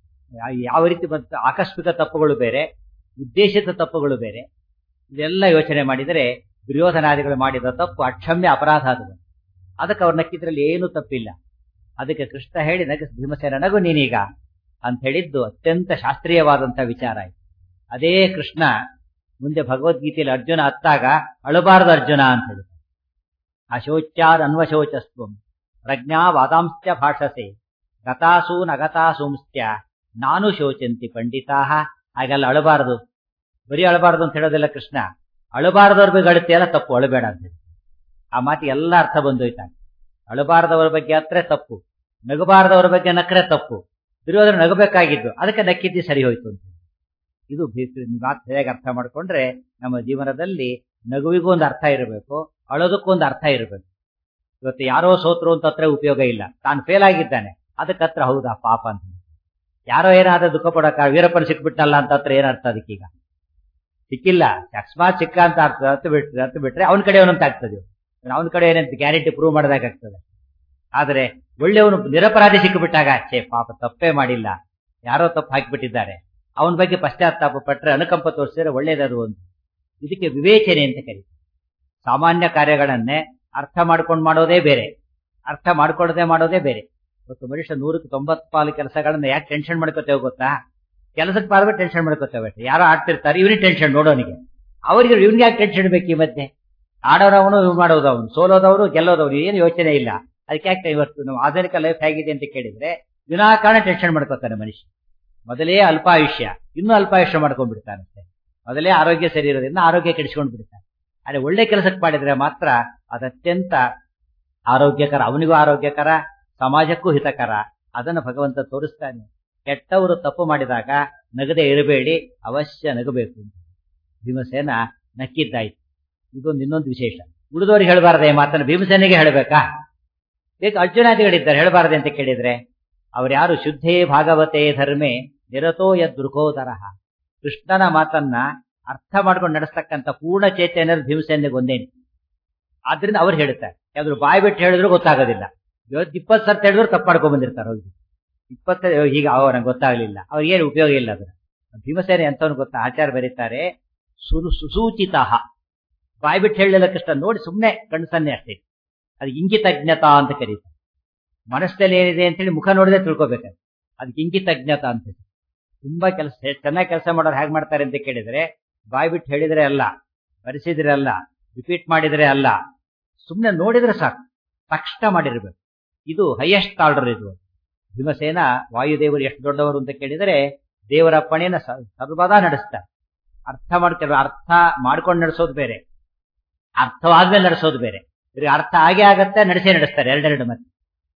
Speaker 1: ಯಾವ ರೀತಿ ಬಂತು ಆಕಸ್ಮಿಕ ತಪ್ಪುಗಳು ಬೇರೆ ಉದ್ದೇಶಿತ ತಪ್ಪುಗಳು ಬೇರೆ ಇದೆಲ್ಲ ಯೋಚನೆ ಮಾಡಿದರೆ ದುರ್ಯೋಧನಾದಿಗಳು ಮಾಡಿದ ತಪ್ಪು ಅಕ್ಷಮ್ಯ ಅಪರಾಧ ಅದು ಅದಕ್ಕೆ ಅವ್ರು ನಕ್ಕಿದ್ರಲ್ಲಿ ಏನೂ ತಪ್ಪಿಲ್ಲ ಅದಕ್ಕೆ ಕೃಷ್ಣ ಹೇಳಿ ನಗ ಭೀಮಸೇನ ನಗು ನೀನೀಗ ಅಂತ ಹೇಳಿದ್ದು ಅತ್ಯಂತ ಶಾಸ್ತ್ರೀಯವಾದಂತಹ ವಿಚಾರ ಆಯ್ತು ಅದೇ ಕೃಷ್ಣ ಮುಂದೆ ಭಗವದ್ಗೀತೆಯಲ್ಲಿ ಅರ್ಜುನ ಹತ್ತಾಗ ಅಳಬಾರದು ಅರ್ಜುನ ಅಂತ ಹೇಳಿ ಅಶೋಚ್ಯಾದ್ ಅನ್ವಶೋಚಸ್ತ್ವಂ ಪ್ರಜ್ಞಾ ವಾದಾಂಶ್ಚ ಭಾಷಸೆ ಗತಾಸು ನಗತಾಸೂಂಸ್ತ್ಯ ನಾನು ಶೋಚಂತಿ ಪಂಡಿತಾ ಹಾಗೆಲ್ಲ ಅಳಬಾರದು ಬರೀ ಅಳಬಾರದು ಅಂತ ಹೇಳೋದಿಲ್ಲ ಕೃಷ್ಣ ಅಳಬಾರದವ್ರ ಬಗ್ಗೆ ಅಳುತ್ತೆಯಲ್ಲ ತಪ್ಪು ಅಳಬೇಡ ಅಂತ ಹೇಳಿ ಆ ಮಾತಿಗೆ ಎಲ್ಲ ಅರ್ಥ ಬಂದೋಯ್ತಾನೆ ಅಳಬಾರದವರ ಬಗ್ಗೆ ಹತ್ರ ತಪ್ಪು ನಗಬಾರದವರ ಬಗ್ಗೆ ನಕ್ರೆ ತಪ್ಪು ದುರ್ಯೋಧನ ನಗಬೇಕಾಗಿದ್ದು ಅದಕ್ಕೆ ನಕ್ಕಿದ್ದಿ ಸರಿ ಹೋಯ್ತು ಅಂತ ಇದು ಮಾತು ಸರಿಯಾಗಿ ಅರ್ಥ ಮಾಡ್ಕೊಂಡ್ರೆ ನಮ್ಮ ಜೀವನದಲ್ಲಿ ನಗುವಿಗೂ ಒಂದು ಅರ್ಥ ಇರಬೇಕು ಅಳೋದಕ್ಕೂ ಒಂದು ಅರ್ಥ ಇರಬೇಕು ಇವತ್ತು ಯಾರೋ ಸೋತ್ರು ಅಂತ ಹತ್ರ ಉಪಯೋಗ ಇಲ್ಲ ತಾನು ಫೇಲ್ ಆಗಿದ್ದಾನೆ ಅದಕ್ಕೆ ಹತ್ರ ಹೌದಾ ಪಾಪ ಅಂತ ಯಾರೋ ಏನಾದ್ರೂ ದುಃಖ ಪಡಕ ವೀರಪ್ಪನ ಸಿಕ್ಬಿಟ್ಟಲ್ಲ ಅಂತ ಹತ್ರ ಏನರ್ಥ ಅದಕ್ಕೀಗ ಸಿಕ್ಕಿಲ್ಲ ಅಕಸ್ಮಾತ್ ಸಿಕ್ಕ ಅಂತ ಅರ್ಥ ಹತ್ತು ಬಿಟ್ರೆ ಹತ್ತು ಬಿಟ್ರೆ ಅವನ ಕಡೆ ಅವನಂತ ಆಗ್ತದೆ ಅವನ ಕಡೆ ಏನಂತ ಗ್ಯಾರಂಟಿ ಪ್ರೂವ್ ಮಾಡಿದಾಗ್ತದೆ ಆದ್ರೆ ಒಳ್ಳೆಯವನು ನಿರಪರಾಧಿ ಸಿಕ್ಕಿಬಿಟ್ಟಾಗ ಛೇ ಪಾಪ ತಪ್ಪೇ ಮಾಡಿಲ್ಲ ಯಾರೋ ತಪ್ಪು ಹಾಕಿಬಿಟ್ಟಿದ್ದಾರೆ ಅವನ ಬಗ್ಗೆ ಪಶ್ಚಾತ್ತಾಪ ಪಟ್ಟರೆ ಅನುಕಂಪ ತೋರಿಸಿದ್ರೆ ಒಳ್ಳೇದದು ಒಂದು ಇದಕ್ಕೆ ವಿವೇಚನೆ ಅಂತ ಕರೀತಾರೆ ಸಾಮಾನ್ಯ ಕಾರ್ಯಗಳನ್ನೇ ಅರ್ಥ ಮಾಡ್ಕೊಂಡು ಮಾಡೋದೇ ಬೇರೆ ಅರ್ಥ ಮಾಡ್ಕೊಳ್ಳದೆ ಮಾಡೋದೇ ಬೇರೆ ಇವತ್ತು ಮನುಷ್ಯ ನೂರಕ್ಕೆ ತೊಂಬತ್ತು ಪಾಲು ಕೆಲಸಗಳನ್ನ ಯಾಕೆ ಟೆನ್ಷನ್ ಮಾಡ್ಕೋತೇವೆ ಗೊತ್ತಾ ಕೆಲಸಕ್ಕೆ ಪಾಲ್ಗೆ ಟೆನ್ಷನ್ ಮಾಡ್ಕೋತೇವೆ ಯಾರೋ ಆಡ್ತಿರ್ತಾರೆ ಇವನಿಗೆ ಟೆನ್ಷನ್ ನೋಡೋನಿಗೆ ಅವರಿಗೆ ಇವ್ನಿಗೆ ಯಾಕೆ ಟೆನ್ಷನ್ ಬೇಕು ಈ ಮಧ್ಯೆ ಆಡೋರವನು ಇವ್ ಮಾಡೋದವನು ಸೋಲೋದವರು ಗೆಲ್ಲೋದವ್ರು ಏನು ಯೋಚನೆ ಇಲ್ಲ ಅದಕ್ಕೆ ಯಾಕೆ ಇವತ್ತು ನಾವು ಆಧುನಿಕ ಲೈಫ್ ಹೇಗಿದೆ ಅಂತ ಕೇಳಿದ್ರೆ ವಿನಾಕಾರಣ ಟೆನ್ಷನ್ ಮಾಡ್ಕೋತಾನೆ ಮನುಷ್ಯ ಮೊದಲೇ ಅಲ್ಪಾಯುಷ್ಯ ಇನ್ನೂ ಅಲ್ಪಾಯುಷ್ಯ ಮಾಡ್ಕೊಂಡ್ಬಿಡ್ತಾನೆ ಮೊದಲೇ ಆರೋಗ್ಯ ಸರಿ ಇರೋದ್ರಿಂದ ಆರೋಗ್ಯ ಕೆಡಿಸ್ಕೊಂಡು ಬಿಡ್ತಾನೆ ಆದ್ರೆ ಒಳ್ಳೆ ಕೆಲಸಕ್ಕೆ ಮಾಡಿದ್ರೆ ಮಾತ್ರ ಅದತ್ಯಂತ ಆರೋಗ್ಯಕರ ಅವನಿಗೂ ಆರೋಗ್ಯಕರ ಸಮಾಜಕ್ಕೂ ಹಿತಕರ ಅದನ್ನು ಭಗವಂತ ತೋರಿಸ್ತಾನೆ ಕೆಟ್ಟವರು ತಪ್ಪು ಮಾಡಿದಾಗ ನಗದೆ ಇರಬೇಡಿ ಅವಶ್ಯ ನಗಬೇಕು ಭೀಮಸೇನ ನಕ್ಕಿದ್ದಾಯ್ತು ಇದೊಂದು ಇನ್ನೊಂದು ವಿಶೇಷ ಉಳಿದವ್ರಿಗೆ ಹೇಳಬಾರದೆ ಮಾತನ್ನು ಭೀಮಸೇನೆಗೆ ಹೇಳಬೇಕಾ ಬೇಕು ಅರ್ಜುನಾದಿಗಳಿದ್ದಾರೆ ಹೇಳಬಾರದೆ ಅಂತ ಕೇಳಿದ್ರೆ ಯಾರು ಶುದ್ಧೇ ಭಾಗವತೆ ಧರ್ಮೆ ನಿರತೋ ಯದೃಕೋದರ ಕೃಷ್ಣನ ಮಾತನ್ನ ಅರ್ಥ ಮಾಡ್ಕೊಂಡು ನಡೆಸ್ತಕ್ಕಂಥ ಪೂರ್ಣ ಚೇತನ ಭೀಮಸೇನಿಗೆ ಒಂದೇನೆ ಆದ್ರಿಂದ ಅವ್ರು ಹೇಳ್ತಾರೆ ಯಾವ್ದು ಬಾಯಿ ಬಿಟ್ಟು ಹೇಳಿದ್ರು ಗೊತ್ತಾಗೋದಿಲ್ಲ ಇವತ್ತು ಇಪ್ಪತ್ತು ಸರ್ತಿ ಹೇಳಿದ್ರು ತಪ್ಪು ಮಾಡ್ಕೊಂಡ್ ಬಂದಿರ್ತಾರೆ ಹೋಗಿ ಇಪ್ಪತ್ತ ಈಗ ಅವ ನಂಗೆ ಗೊತ್ತಾಗ್ಲಿಲ್ಲ ಅವ್ರಿಗೇನು ಉಪಯೋಗ ಇಲ್ಲ ಅದ್ರ ಭೀಮಸೇನೆ ಅಂತವನು ಗೊತ್ತಾ ಆಚಾರ ಬರೀತಾರೆ ಸುಸೂಚಿತ ಬಾಯಿ ಬಿಟ್ಟು ಹೇಳಲಿಲ್ಲ ಕೃಷ್ಣ ನೋಡಿ ಸುಮ್ಮನೆ ಕಣ್ಸನ್ನೆ ಅಷ್ಟೇ ಅದು ಇಂಗಿತಜ್ಞತಾ ಅಂತ ಕರೀತಾರೆ ಮನಸ್ಸಲ್ಲಿ ಏನಿದೆ ಅಂತೇಳಿ ಮುಖ ನೋಡಿದ್ರೆ ತಿಳ್ಕೊಬೇಕಾದ್ರೆ ಅದಕ್ಕೆ ಇಂಗಿತಜ್ಞತಾ ಅಂತ ತುಂಬಾ ಕೆಲಸ ಚೆನ್ನಾಗಿ ಕೆಲಸ ಮಾಡೋರು ಹೇಗೆ ಮಾಡ್ತಾರೆ ಅಂತ ಕೇಳಿದ್ರೆ ಬಾಯಿ ಬಿಟ್ಟು ಹೇಳಿದ್ರೆ ಅಲ್ಲ ಬರೆಸಿದ್ರೆ ಅಲ್ಲ ರಿಪೀಟ್ ಮಾಡಿದ್ರೆ ಅಲ್ಲ ಸುಮ್ಮನೆ ನೋಡಿದ್ರೆ ಸಾಕು ತಕ್ಷಣ ಮಾಡಿರ್ಬೇಕು ಇದು ಹೈಯೆಸ್ಟ್ ಆರ್ಡರ್ ಇದು ಭೀಮಸೇನ ವಾಯುದೇವರು ಎಷ್ಟು ದೊಡ್ಡವರು ಅಂತ ಕೇಳಿದರೆ ದೇವರ ಅಪ್ಪಣೆಯನ್ನ ಸರ್ವದಾ ನಡೆಸ್ತಾರೆ ಅರ್ಥ ಮಾಡ್ತಾರೆ ಅರ್ಥ ಮಾಡ್ಕೊಂಡು ನಡೆಸೋದು ಬೇರೆ ಅರ್ಥವಾದ್ಮೇಲೆ ನಡೆಸೋದು ಬೇರೆ ಅರ್ಥ ಆಗೇ ಆಗತ್ತೆ ನಡೆಸೇ ನಡೆಸ್ತಾರೆ ಎರಡೆರಡು ಮತ್ತೆ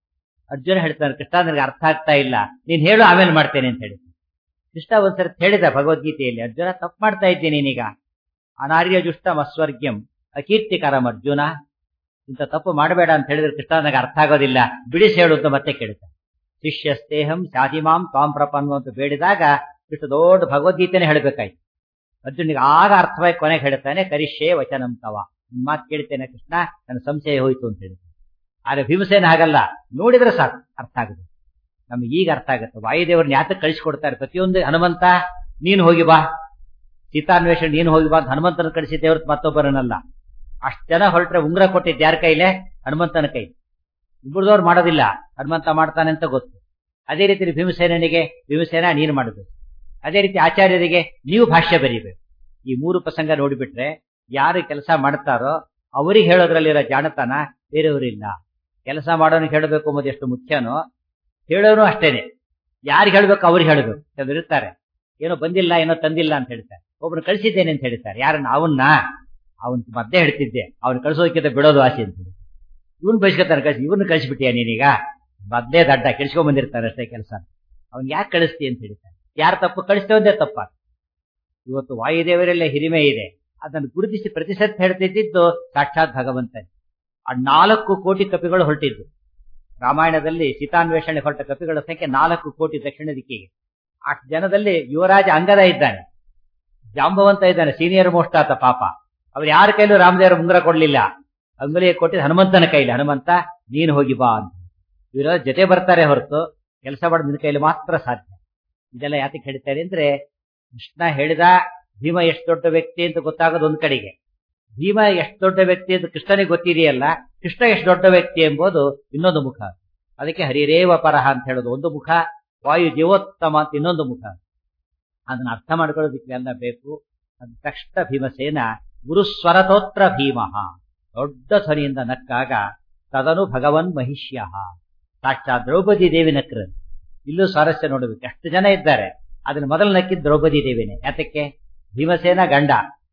Speaker 1: ಅರ್ಜುನ ಹೇಳ್ತಾನೆ ಕೃಷ್ಣ ನನಗೆ ಅರ್ಥ ಆಗ್ತಾ ಇಲ್ಲ ನೀನ್ ಹೇಳು ಆಮೇಲೆ ಮಾಡ್ತೇನೆ ಅಂತ ಹೇಳಿ ಕೃಷ್ಣ ಒಂದ್ಸರಿ ಹೇಳಿದ ಭಗವದ್ಗೀತೆಯಲ್ಲಿ ಅರ್ಜುನ ತಪ್ಪು ಮಾಡ್ತಾ ಇದ್ದೀನಿ ನೀನೀಗ ಅನಾರ್ಯ ಜುಷ್ಟಂ ಅಸ್ವರ್ಗ್ಯಂ ಅಕೀರ್ತಿಕರಂ ಅರ್ಜುನ ಇಂಥ ತಪ್ಪು ಮಾಡಬೇಡ ಅಂತ ಹೇಳಿದ್ರೆ ಕೃಷ್ಣ ನನಗೆ ಅರ್ಥ ಆಗೋದಿಲ್ಲ ಬಿಡಿಸಿ ಹೇಳು ಅಂತ ಮತ್ತೆ ಕೇಳ್ತಾನೆ ಶಿಷ್ಯಸ್ತೇಹಂ ಶಾತಿಮಾಂ ತ್ವಾಂ ಪ್ರಪನ್ನು ಅಂತ ಬೇಡಿದಾಗ ಇಷ್ಟು ದೊಡ್ಡ ಭಗವದ್ಗೀತೆನೇ ಹೇಳಬೇಕಾಯ್ತು ಅರ್ಜುನಿಗೆ ಆಗ ಅರ್ಥವಾಗಿ ಕೊನೆಗೆ ಹೇಳ್ತಾನೆ ಕರಿಷ್ಯೇ ವಚನಂ ತವ ನಿನ್ ಮಾತು ಕೇಳ್ತೇನೆ ಕೃಷ್ಣ ನನ್ನ ಸಂಶಯ ಹೋಯ್ತು ಅಂತ ಹೇಳಿ ಆದ್ರೆ ಭೀಮಸೇನ ಹಾಗಲ್ಲ ನೋಡಿದ್ರೆ ಸಾಕು ಅರ್ಥ ಆಗುತ್ತೆ ನಮ್ಗೆ ಈಗ ಅರ್ಥ ಆಗುತ್ತೆ ವಾಯುದೇವ್ರನ್ನ ಯಾತಕ್ಕೆ ಕಳಿಸ್ಕೊಡ್ತಾರೆ ಪ್ರತಿಯೊಂದು ಹನುಮಂತ ನೀನು ಹೋಗಿ ಬಾ ಸೀತಾನ್ವೇಷಣೆ ನೀನು ಹೋಗಿ ಬಾ ಅಂತ ಹನುಮಂತನ ಕಳಿಸಿದ್ದೆ ಹೊರತು ಮತ್ತೊಬ್ಬರನ್ನಲ್ಲ ಅಷ್ಟು ಜನ ಹೊರಟ್ರೆ ಉಂಗ್ರ ಕೊಟ್ಟಿದ್ದು ಯಾರ ಕೈಲೇ ಹನುಮಂತನ ಕೈ ಇಬ್ಬರದವ್ರು ಮಾಡೋದಿಲ್ಲ ಹನುಮಂತ ಮಾಡ್ತಾನೆ ಅಂತ ಗೊತ್ತು ಅದೇ ರೀತಿ ಭೀಮಸೇನಿಗೆ ಭೀಮಸೇನ ನೀನು ಮಾಡಬೇಕು ಅದೇ ರೀತಿ ಆಚಾರ್ಯರಿಗೆ ನೀವು ಭಾಷ್ಯ ಬರೀಬೇಕು ಈ ಮೂರು ಪ್ರಸಂಗ ನೋಡಿಬಿಟ್ರೆ ಯಾರು ಕೆಲಸ ಮಾಡ್ತಾರೋ ಅವರಿಗೆ ಹೇಳೋದ್ರಲ್ಲಿರೋ ಜಾಣತನ ಬೇರೆಯವರಿಲ್ಲ ಕೆಲಸ ಮಾಡೋನಿಗೆ ಹೇಳಬೇಕು ಅನ್ನೋದು ಎಷ್ಟು ಮುಖ್ಯನೋ ಹೇಳೋನು ಅಷ್ಟೇನೆ ಯಾರಿಗೆ ಹೇಳ್ಬೇಕು ಅವ್ರಿಗೆ ಹೇಳ್ಬೇಕು ಕೆಲವ್ರು ಇರ್ತಾರೆ ಏನೋ ಬಂದಿಲ್ಲ ಏನೋ ತಂದಿಲ್ಲ ಅಂತ ಹೇಳ್ತಾರೆ ಒಬ್ರು ಕಳಿಸಿದ್ದೇನೆ ಅಂತ ಹೇಳ್ತಾರೆ ಯಾರನ್ನ ಅವನ್ನ ಅವನ್ ಮದ್ದೆ ಹೇಳ್ತಿದ್ದೆ ಅವ್ನು ಕಳಿಸೋದಕ್ಕಿಂತ ಬಿಡೋದು ಆಸೆ ಅಂತ ಇವನ್ ಬಯಸ್ಕೊತಾನೆ ಕಳಿಸಿ ಇವನ್ನ ಕಳಿಸ್ಬಿಟ್ಟಿಯ ನೀನೀಗ ಮದ್ದೇ ದಡ್ಡ ಕೆಲ್ಸ್ಕೊಂಡ್ ಬಂದಿರ್ತಾರೆ ಅಷ್ಟೇ ಕೆಲಸ ಅವ್ನ್ ಯಾಕೆ ಕಳಿಸ್ತಿ ಅಂತ ಹೇಳ್ತಾರೆ ಯಾರು ತಪ್ಪು ಕಳಿಸ್ತೇವಂದೇ ತಪ್ಪ ಇವತ್ತು ವಾಯುದೇವರಲ್ಲೇ ಹಿರಿಮೆ ಇದೆ ಅದನ್ನು ಗುರುತಿಸಿ ಪ್ರತಿಶತ ಹೇಳ್ತಿದ್ದು ಸಾಕ್ಷಾತ್ ಭಗವಂತ ಆ ನಾಲ್ಕು ಕೋಟಿ ಕಪಿಗಳು ಹೊರಟಿದ್ದು ರಾಮಾಯಣದಲ್ಲಿ ಸೀತಾನ್ವೇಷಣೆ ಹೊರಟ ಕಪಿಗಳ ಸಂಖ್ಯೆ ನಾಲ್ಕು ಕೋಟಿ ದಕ್ಷಿಣ ದಿಕ್ಕಿಗೆ ಅಷ್ಟು ಜನದಲ್ಲಿ ಯುವರಾಜ ಅಂಗದ ಇದ್ದಾನೆ ಜಾಂಬವಂತ ಇದ್ದಾನೆ ಸೀನಿಯರ್ ಮೋಸ್ಟ್ ಆತ ಪಾಪ ಅವ್ರು ಯಾರ ಕೈಲೂ ರಾಮದೇವರ ಮುಂಗರ ಕೊಡ್ಲಿಲ್ಲ ಅಂಗುಲಿಗೆ ಕೊಟ್ಟಿದ್ದು ಹನುಮಂತನ ಕೈಲಿ ಹನುಮಂತ ನೀನು ಹೋಗಿ ಬಾ ಅಂತ ಇವರ ಜೊತೆ ಬರ್ತಾರೆ ಹೊರತು ಕೆಲಸ ಮಾಡೋದು ನಿನ್ನ ಕೈಲಿ ಮಾತ್ರ ಸಾಧ್ಯ ಇದೆಲ್ಲ ಯಾತಕ್ಕೆ ಹೇಳ್ತಾರೆ ಅಂದ್ರೆ ಕೃಷ್ಣ ಹೇಳಿದ ಭೀಮ ಎಷ್ಟು ದೊಡ್ಡ ವ್ಯಕ್ತಿ ಅಂತ ಗೊತ್ತಾಗೋದು ಒಂದ್ ಕಡೆಗೆ ಭೀಮ ಎಷ್ಟು ದೊಡ್ಡ ವ್ಯಕ್ತಿ ಅಂತ ಕೃಷ್ಣನಿಗೆ ಗೊತ್ತಿದೆಯಲ್ಲ ಕೃಷ್ಣ ಎಷ್ಟು ದೊಡ್ಡ ವ್ಯಕ್ತಿ ಎಂಬುದು ಇನ್ನೊಂದು ಮುಖ ಅದಕ್ಕೆ ಹರಿರೇವ ಪರಹ ಅಂತ ಹೇಳೋದು ಒಂದು ಮುಖ ವಾಯು ಜೀವೋತ್ತಮ ಅಂತ ಇನ್ನೊಂದು ಮುಖ ಅದನ್ನ ಅರ್ಥ ಮಾಡ್ಕೊಳ್ಳೋದಕ್ಕೆ ಎಲ್ಲ ಬೇಕು ಅದ ತಕ್ಷಣ ಭೀಮಸೇನ ಗುರುಸ್ವರತೋತ್ರ ಭೀಮ ದೊಡ್ಡ ಧ್ವನಿಯಿಂದ ನಕ್ಕಾಗ ತದನು ಭಗವನ್ ಮಹಿಷ್ಯ ಸಾಕ್ಷಾತ್ ದ್ರೌಪದಿ ದೇವಿ ನಕ್ರ ಇಲ್ಲೂ ಸ್ವಾರಸ್ಯ ನೋಡಬೇಕು ಎಷ್ಟು ಜನ ಇದ್ದಾರೆ ಅದನ್ನ ಮೊದಲು ನಕ್ಕಿದ್ ದ್ರೌಪದಿ ದೇವಿನೇ ಯಾತಕ್ಕೆ ಭೀಮಸೇನ ಗಂಡ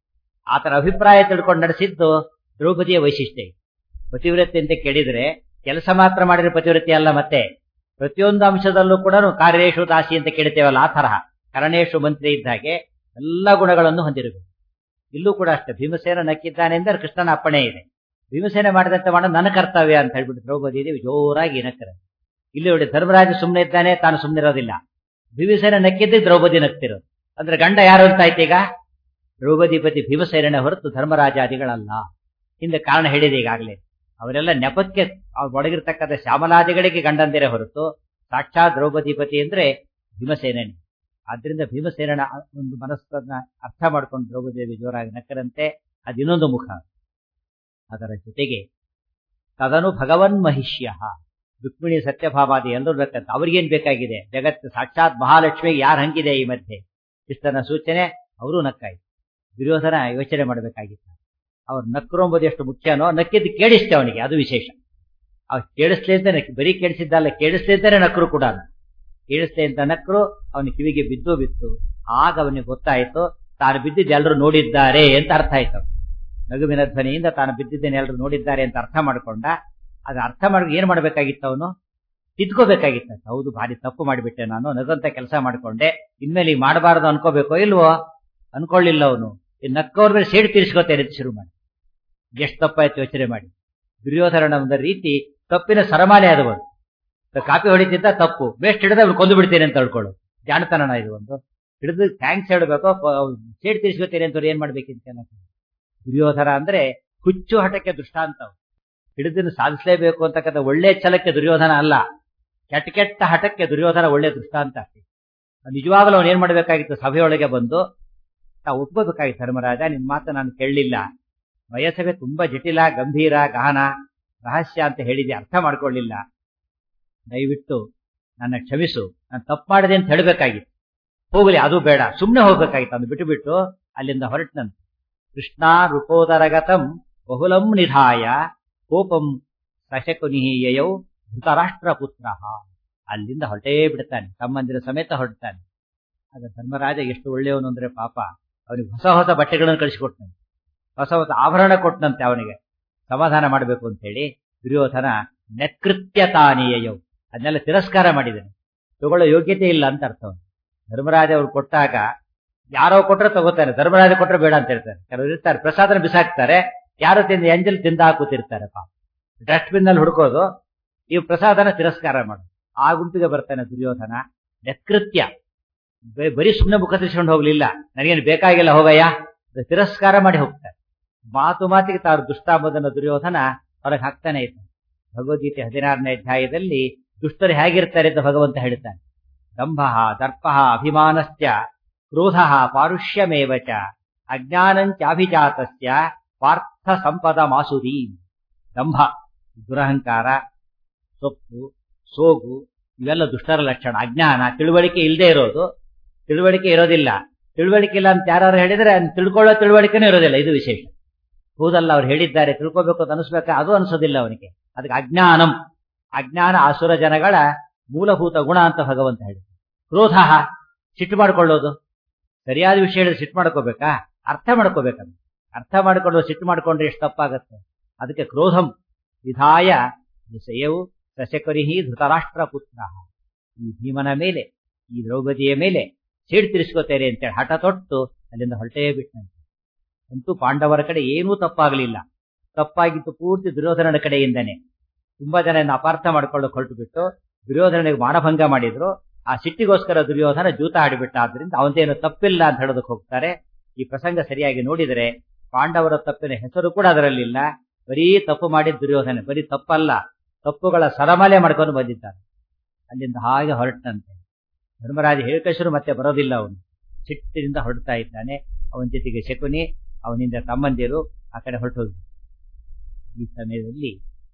Speaker 1: ಆತರ ಅಭಿಪ್ರಾಯ ತಿಳ್ಕೊಂಡು ನಡೆಸಿದ್ದು ದ್ರೌಪದಿಯ ವೈಶಿಷ್ಟ್ಯ ಪತಿವ್ರತೆ ಅಂತ ಕೇಳಿದ್ರೆ ಕೆಲಸ ಮಾತ್ರ ಮಾಡಿದ್ರೆ ಪತಿವ್ರತೆ ಅಲ್ಲ ಮತ್ತೆ ಪ್ರತಿಯೊಂದು ಅಂಶದಲ್ಲೂ ಕೂಡ ಕಾರ್ಯೇಶು ದಾಸಿ ಅಂತ ಕೇಳ್ತೇವಲ್ಲ ಆ ತರಹ ಕರಣೇಶು ಮಂತ್ರಿ ಇದ್ದ ಹಾಗೆ ಎಲ್ಲ ಗುಣಗಳನ್ನು ಹೊಂದಿರಬೇಕು ಇಲ್ಲೂ ಕೂಡ ಅಷ್ಟೇ ಭೀಮಸೇನ ನಕ್ಕಿದ್ದಾನೆ ಅಂದ್ರೆ ಕೃಷ್ಣನ ಅಪ್ಪಣೆ ಇದೆ ಭೀಮಸೇನೆ ಮಾಡಿದಂತೆ ಮಾಡೋದು ನನ್ನ ಕರ್ತವ್ಯ ಅಂತ ಹೇಳ್ಬಿಟ್ಟು ದ್ರೌಪದಿ ದೇವಿ ಜೋರಾಗಿ ನಕ್ಕರೆ ಇಲ್ಲಿ ನೋಡಿ ಧರ್ಮರಾಜ ಸುಮ್ಮನೆ ಇದ್ದಾನೆ ತಾನು ಸುಮ್ಮನಿರೋದಿಲ್ಲ ಭೀಮಸೇನ ನಕ್ಕಿದ್ದೆ ದ್ರೌಪದಿ ನಕ್ತಿರೋದು ಅಂದ್ರೆ ಗಂಡ ಯಾರು ಅಂತ ಆಯ್ತು ಈಗ ದ್ರೌಪದಿಪತಿ ಭೀಮಸೇನ ಹೊರತು ಧರ್ಮರಾಜಾದಿಗಳಲ್ಲ ಹಿಂದೆ ಕಾರಣ ಹೇಳಿದೆ ಈಗಾಗಲೇ ಅವರೆಲ್ಲ ನೆಪಕ್ಕೆ ಒಳಗಿರ್ತಕ್ಕಂಥ ಶ್ಯಾಮಲಾದಿಗಳಿಗೆ ಗಂಡಂದಿರೇ ಹೊರತು ಸಾಕ್ಷಾತ್ ದ್ರೌಪದಿಪತಿ ಅಂದ್ರೆ ಭೀಮಸೇನನೇ ಆದ್ರಿಂದ ಭೀಮಸೇನನ ಒಂದು ಮನಸ್ಸನ್ನ ಅರ್ಥ ಮಾಡ್ಕೊಂಡು ದ್ರೌಪದಿ ಜೋರಾಗಿ ನಕ್ಕರಂತೆ ಅದು ಇನ್ನೊಂದು ಮುಖ ಅದರ ಜೊತೆಗೆ ತದನು ಭಗವನ್ ಮಹಿಷ್ಯ ರುಕ್ಮಿಣಿ ಸತ್ಯಭಾವಾದಿ ಎಲ್ಲರೂ ನಕ್ಕಂತ ಅವ್ರಿಗೇನ್ ಬೇಕಾಗಿದೆ ಜಗತ್ತು ಸಾಕ್ಷಾತ್ ಮಹಾಲಕ್ಷ್ಮಿಗೆ ಯಾರು ಹಂಗಿದೆ ಈ ಮಧ್ಯೆ ಇಷ್ಟನ ಸೂಚನೆ ಅವರು ನಕ್ಕಾಯ್ತು ದುರ್ಯೋಧನ ಯೋಚನೆ ಮಾಡಬೇಕಾಗಿತ್ತು ಅವ್ರು ನಕ್ಕರು ಎಂಬುದು ಎಷ್ಟು ಮುಖ್ಯನೋ ನಕ್ಕಿದ್ದು ಕೇಳಿಸ್ತೇ ಅವನಿಗೆ ಅದು ವಿಶೇಷ ಅವ್ರು ಕೇಳಿಸ್ಲಿ ಅಂತ ಬರೀ ಕೇಳಿಸಿದ್ದಲ್ಲ ಕೇಳಿಸ್ಲಿ ಅಂತಾನೆ ನಕ್ಕರು ಕೂಡ ಕೇಳಿಸ್ಲಿ ಅಂತ ನಕ್ಕರು ಅವನ ಕಿವಿಗೆ ಬಿದ್ದು ಬಿತ್ತು ಆಗ ಅವನಿಗೆ ಗೊತ್ತಾಯ್ತು ತಾನು ಬಿದ್ದಿದ್ದು ಎಲ್ಲರೂ ನೋಡಿದ್ದಾರೆ ಅಂತ ಅರ್ಥ ಆಯ್ತು ನಗುವಿನ ಧ್ವನಿಯಿಂದ ತಾನು ಬಿದ್ದಿದ್ದೇನೆ ಎಲ್ಲರೂ ನೋಡಿದ್ದಾರೆ ಅಂತ ಅರ್ಥ ಮಾಡ್ಕೊಂಡ ಅದ ಅರ್ಥ ಮಾಡಿ ಏನ್ ಮಾಡ್ಬೇಕಾಗಿತ್ತು ಅವನು ತಿದ್ಕೋಬೇಕಾಗಿತ್ತ ಹೌದು ಭಾರಿ ತಪ್ಪು ಮಾಡಿಬಿಟ್ಟೆ ನಾನು ನಗಂತ ಕೆಲಸ ಮಾಡ್ಕೊಂಡೆ ಇನ್ಮೇಲೆ ಈಗ ಮಾಡಬಾರದು ಅನ್ಕೋಬೇಕೋ ಇಲ್ವೋ ಅನ್ಕೊಳ್ಳಿಲ್ಲ ಅವನು ನಕ್ಕವ್ರ ಮೇಲೆ ಸೇಡು ತೀರಿಸ್ಕೋತೇನೆ ಅಂತ ಶುರು ಮಾಡಿ ಎಷ್ಟು ತಪ್ಪಾಯ್ತು ಯೋಚನೆ ಮಾಡಿ ದುರ್ಯೋಧನ ಒಂದು ರೀತಿ ತಪ್ಪಿನ ಸರಮಾಲೆ ಆದವರು ಕಾಪಿ ಹೊಡಿತಿದ್ದ ತಪ್ಪು ಬೇಸ್ಟ್ ಹಿಡಿದ ಅವ್ರು ಕೊಂದು ಬಿಡ್ತೇನೆ ಅಂತ ಹೇಳ್ಕೊಳ್ಳು ಜಾಣತನ ಇದು ಒಂದು ಹಿಡಿದು ಥ್ಯಾಂಕ್ಸ್ ಹೇಳ್ಬೇಕು ಸೇಡ್ ತೀರಿಸ್ಕೋತೇನೆ ಅಂತ ಏನ್ ಮಾಡ್ಬೇಕಿಂತ ದುರ್ಯೋಧನ ಅಂದ್ರೆ ಹುಚ್ಚು ಹಠಕ್ಕೆ ದೃಷ್ಟಾಂತ ಹಿಡಿದನ್ನು ಸಾಧಿಸಲೇಬೇಕು ಅಂತಕ್ಕಂಥ ಒಳ್ಳೆ ಛಲಕ್ಕೆ ದುರ್ಯೋಧನ ಅಲ್ಲ ಕೆಟ್ಟ ಕೆಟ್ಟ ಹಠಕ್ಕೆ ದುರ್ಯೋಧನ ಒಳ್ಳೆ ದೃಷ್ಟಾಂತ ನಿಜವಾಗಲೂ ಅವನು ಏನ್ ಮಾಡ್ಬೇಕಾಗಿತ್ತು ಸಭೆಯೊಳಗೆ ಬಂದು ತಾವು ಒಪ್ಕೋಬೇಕಾಗಿತ್ತು ಧರ್ಮರಾಜ ನಿನ್ ಮಾತು ನಾನು ಕೇಳಲಿಲ್ಲ ವಯಸ್ಸವೇ ತುಂಬಾ ಜಟಿಲ ಗಂಭೀರ ಗಹನ ರಹಸ್ಯ ಅಂತ ಹೇಳಿದೆ ಅರ್ಥ ಮಾಡ್ಕೊಳ್ಳಿಲ್ಲ ದಯವಿಟ್ಟು ನನ್ನ ಕ್ಷಮಿಸು ನಾನು ತಪ್ಪು ಮಾಡಿದೆ ಅಂತ ಹೇಳಬೇಕಾಗಿತ್ತು ಹೋಗಲಿ ಅದು ಬೇಡ ಸುಮ್ಮನೆ ಹೋಗ್ಬೇಕಾಗಿತ್ತು ಅದು ಬಿಟ್ಟು ಬಿಟ್ಟು ಅಲ್ಲಿಂದ ಹೊರಟನಂತ ಕೃಷ್ಣ ರೂಪೋದರಗತಂ ಬಹುಲಂ ನಿಧಾಯ ಕೋಪಂ ಸಶಕುನಿಹೀಯಯೌ ಧೃತರಾಷ್ಟ್ರ ಪುತ್ರ ಅಲ್ಲಿಂದ ಹೊರಟೇ ಬಿಡ್ತಾನೆ ಸಂಬಂಧಿರ ಸಮೇತ ಹೊರಡ್ತಾನೆ ಆಗ ಧರ್ಮರಾಜ ಎಷ್ಟು ಒಳ್ಳೆಯವನು ಅಂದ್ರೆ ಪಾಪ ಅವನಿಗೆ ಹೊಸ ಹೊಸ ಬಟ್ಟೆಗಳನ್ನು ಕಳಿಸಿಕೊಟ್ಟನಂತೆ ಹೊಸ ಹೊಸ ಆಭರಣ ಕೊಟ್ಟನಂತೆ ಅವನಿಗೆ ಸಮಾಧಾನ ಮಾಡಬೇಕು ಅಂತ ಹೇಳಿ ದುರ್ಯೋಧನ ನೆತ್ಕೃತ್ಯ ತಾನೀಯಯೌ ಅದನ್ನೆಲ್ಲ ತಿರಸ್ಕಾರ ಮಾಡಿದ್ದಾನೆ ತಗೊಳ್ಳೋ ಯೋಗ್ಯತೆ ಇಲ್ಲ ಅಂತ ಅರ್ಥ ಅವ್ನು. ಧರ್ಮರಾಜ ಅವ್ರು ಕೊಟ್ಟಾಗ ಯಾರೋ ಕೊಟ್ರೆ ತಗೋತಾನೆ ಧರ್ಮರಾಜ ಕೊಟ್ರೆ ಬೇಡ ಅಂತ ಹೇಳ್ತಾರೆ ಕೆಲವರು ಇರ್ತಾರೆ ಪ್ರಸಾದನ ಬಿಸಾಕ್ತಾರೆ ಯಾರು ತಿಂದು ಎಂಜಲ್ ತಿಂದ ಹಾಕುತ್ತಿರ್ತಾರೆ ಪಾಪ ಡಸ್ಟ್ ಬಿನ್ ನಲ್ಲಿ ಹುಡುಕೋದು ಈ ಪ್ರಸಾದನ ತಿರಸ್ಕಾರ ಮಾಡು ಆ ಗುಂಪಿಗೆ ಬರ್ತಾನೆ ದುರ್ಯೋಧನ ನಕೃತ್ಯ ಬ- ಬರೀ ಸುಮ್ಮನೆ ಮುಖ ತಿರ್ಸ್ಕೊಂಡು ಹೋಗ್ಲಿಲ್ಲ ನನಗೇನು ಬೇಕಾಗಿಲ್ಲ ಹೋಗಯ್ಯ ಅಂತ ತಿರಸ್ಕಾರ ಮಾಡಿ ಹೋಗ್ತಾರೆ ಮಾತು ಮಾತಿಗೆ ತಾವು ದುಷ್ಟಾಂಬುದನ್ನ ದುರ್ಯೋಧನ ಹೊರಗೆ ಹಾಕ್ತಾನೆ ಇತ್ತು ಭಗವದ್ಗೀತೆ ಹದಿನಾರನೇ ಅಧ್ಯಾಯದಲ್ಲಿ ದುಷ್ಟರು ಹೇಗಿರ್ತಾರೆ ಅಂತ ಭಗವಂತ ಹೇಳ್ತಾನೆ ದಂಭ ದರ್ಪ ಅಭಿಮಾನಶ್ಚ ಕ್ರೋಧ ಪಾರುಷ್ಯಮೇವ ಚ ಅಜ್ಞಾನಂಚಾಭಿಜಾತಸ್ಯ ಪಾರ್ಥ ಸಂಪದ ಮಾಸುರಿ ದಂಭ ದುರಹಂಕಾರ ಸೊಪ್ಪು ಸೋಗು ಇವೆಲ್ಲ ದುಷ್ಟರ ಲಕ್ಷಣ ಅಜ್ಞಾನ ತಿಳುವಳಿಕೆ ಇಲ್ಲದೆ ಇರೋದು ತಿಳುವಳಿಕೆ ಇರೋದಿಲ್ಲ ತಿಳುವಳಿಕೆ ಇಲ್ಲ ಅಂತ ಯಾರು ಹೇಳಿದ್ರೆ ಅದ್ನ ತಿಳ್ಕೊಳ್ಳೋ ತಿಳುವಳಿಕೆನೂ ಇರೋದಿಲ್ಲ ಇದು ವಿಶೇಷ ಹೌದಲ್ಲ ಅವ್ರು ಹೇಳಿದ್ದಾರೆ ತಿಳ್ಕೋಬೇಕು ಅಂತ ಅನಿಸ್ಬೇಕಾ ಅದು ಅನಿಸೋದಿಲ್ಲ ಅವನಿಗೆ ಅದಕ್ಕೆ ಅಜ್ಞಾನಂ ಅಜ್ಞಾನ ಆಸುರ ಜನಗಳ ಮೂಲಭೂತ ಗುಣ ಅಂತ ಭಗವಂತ ಹೇಳಿ ಕ್ರೋಧ ಸಿಟ್ಟು ಮಾಡ್ಕೊಳ್ಳೋದು ಸರಿಯಾದ ವಿಷಯ ಹೇಳಿದ್ರೆ ಸಿಟ್ಟು ಮಾಡ್ಕೋಬೇಕಾ ಅರ್ಥ ಮಾಡ್ಕೋಬೇಕಂತ ಅರ್ಥ ಮಾಡಿಕೊಂಡು ಸಿಟ್ಟು ಮಾಡ್ಕೊಂಡ್ರೆ ಎಷ್ಟು ತಪ್ಪಾಗತ್ತೆ ಅದಕ್ಕೆ ಕ್ರೋಧಂ ವಿಧಾಯ ವಿಷಯವು ಸಶಕರಿಹಿ ಧೃತರಾಷ್ಟ್ರ ಪುತ್ರ ಈ ಭೀಮನ ಮೇಲೆ ಈ ದ್ರೌಪದಿಯ ಮೇಲೆ ಸಿಡು ತಿರ್ಸ್ಕೋತೇನೆ ಅಂತೇಳಿ ಹಠ ತೊಟ್ಟು ಅಲ್ಲಿಂದ ಹೊರಟೇ ಬಿಟ್ಟಂತೆ ಅಂತೂ ಪಾಂಡವರ ಕಡೆ ಏನೂ ತಪ್ಪಾಗಲಿಲ್ಲ ತಪ್ಪಾಗಿದ್ದು ಪೂರ್ತಿ ದುರ್ಯೋಧನನ ಕಡೆಯಿಂದನೇ ತುಂಬಾ ಜನ ಇದನ್ನ ಅಪಾರ್ಥ ಮಾಡ್ಕೊಳ್ಳೋಕೆ ಹೊರಟು ಬಿಟ್ಟು ದುರ್ಯೋಧನಿಗೆ ಮಾನಭಂಗ ಮಾಡಿದ್ರು ಆ ಸಿಟ್ಟಿಗೋಸ್ಕರ ದುರ್ಯೋಧನ ಜೂತ ಆಡಿಬಿಟ್ಟ ಆದ್ರಿಂದ ಅವನದೇನು ತಪ್ಪಿಲ್ಲ ಅಂತ ಹೇಳೋದಕ್ಕೆ ಹೋಗ್ತಾರೆ ಈ ಪ್ರಸಂಗ ಸರಿಯಾಗಿ ನೋಡಿದರೆ ಪಾಂಡವರ ತಪ್ಪಿನ ಹೆಸರು ಕೂಡ ಅದರಲ್ಲಿಲ್ಲ ಬರೀ ತಪ್ಪು ಮಾಡಿದ ದುರ್ಯೋಧನ ಬರೀ ತಪ್ಪಲ್ಲ ತಪ್ಪುಗಳ ಸರಮಾಲೆ ಮಾಡ್ಕೊಂಡು ಬಂದಿದ್ದಾನೆ ಅಲ್ಲಿಂದ ಹಾಗೆ ಹೊರಟಂತೆ ಧರ್ಮರಾಜ ಹೇಳಿಕೇಶ್ವರು ಮತ್ತೆ ಬರೋದಿಲ್ಲ ಅವನು ಸಿಟ್ಟಿನಿಂದ ಹೊರಡ್ತಾ ಇದ್ದಾನೆ ಅವನ ಜೊತೆಗೆ ಶಕುನಿ ಅವನಿಂದ ತಮ್ಮಂದಿರು ಆ ಕಡೆ ಹೊರಟೋದು ಈ ಸಮಯದಲ್ಲಿ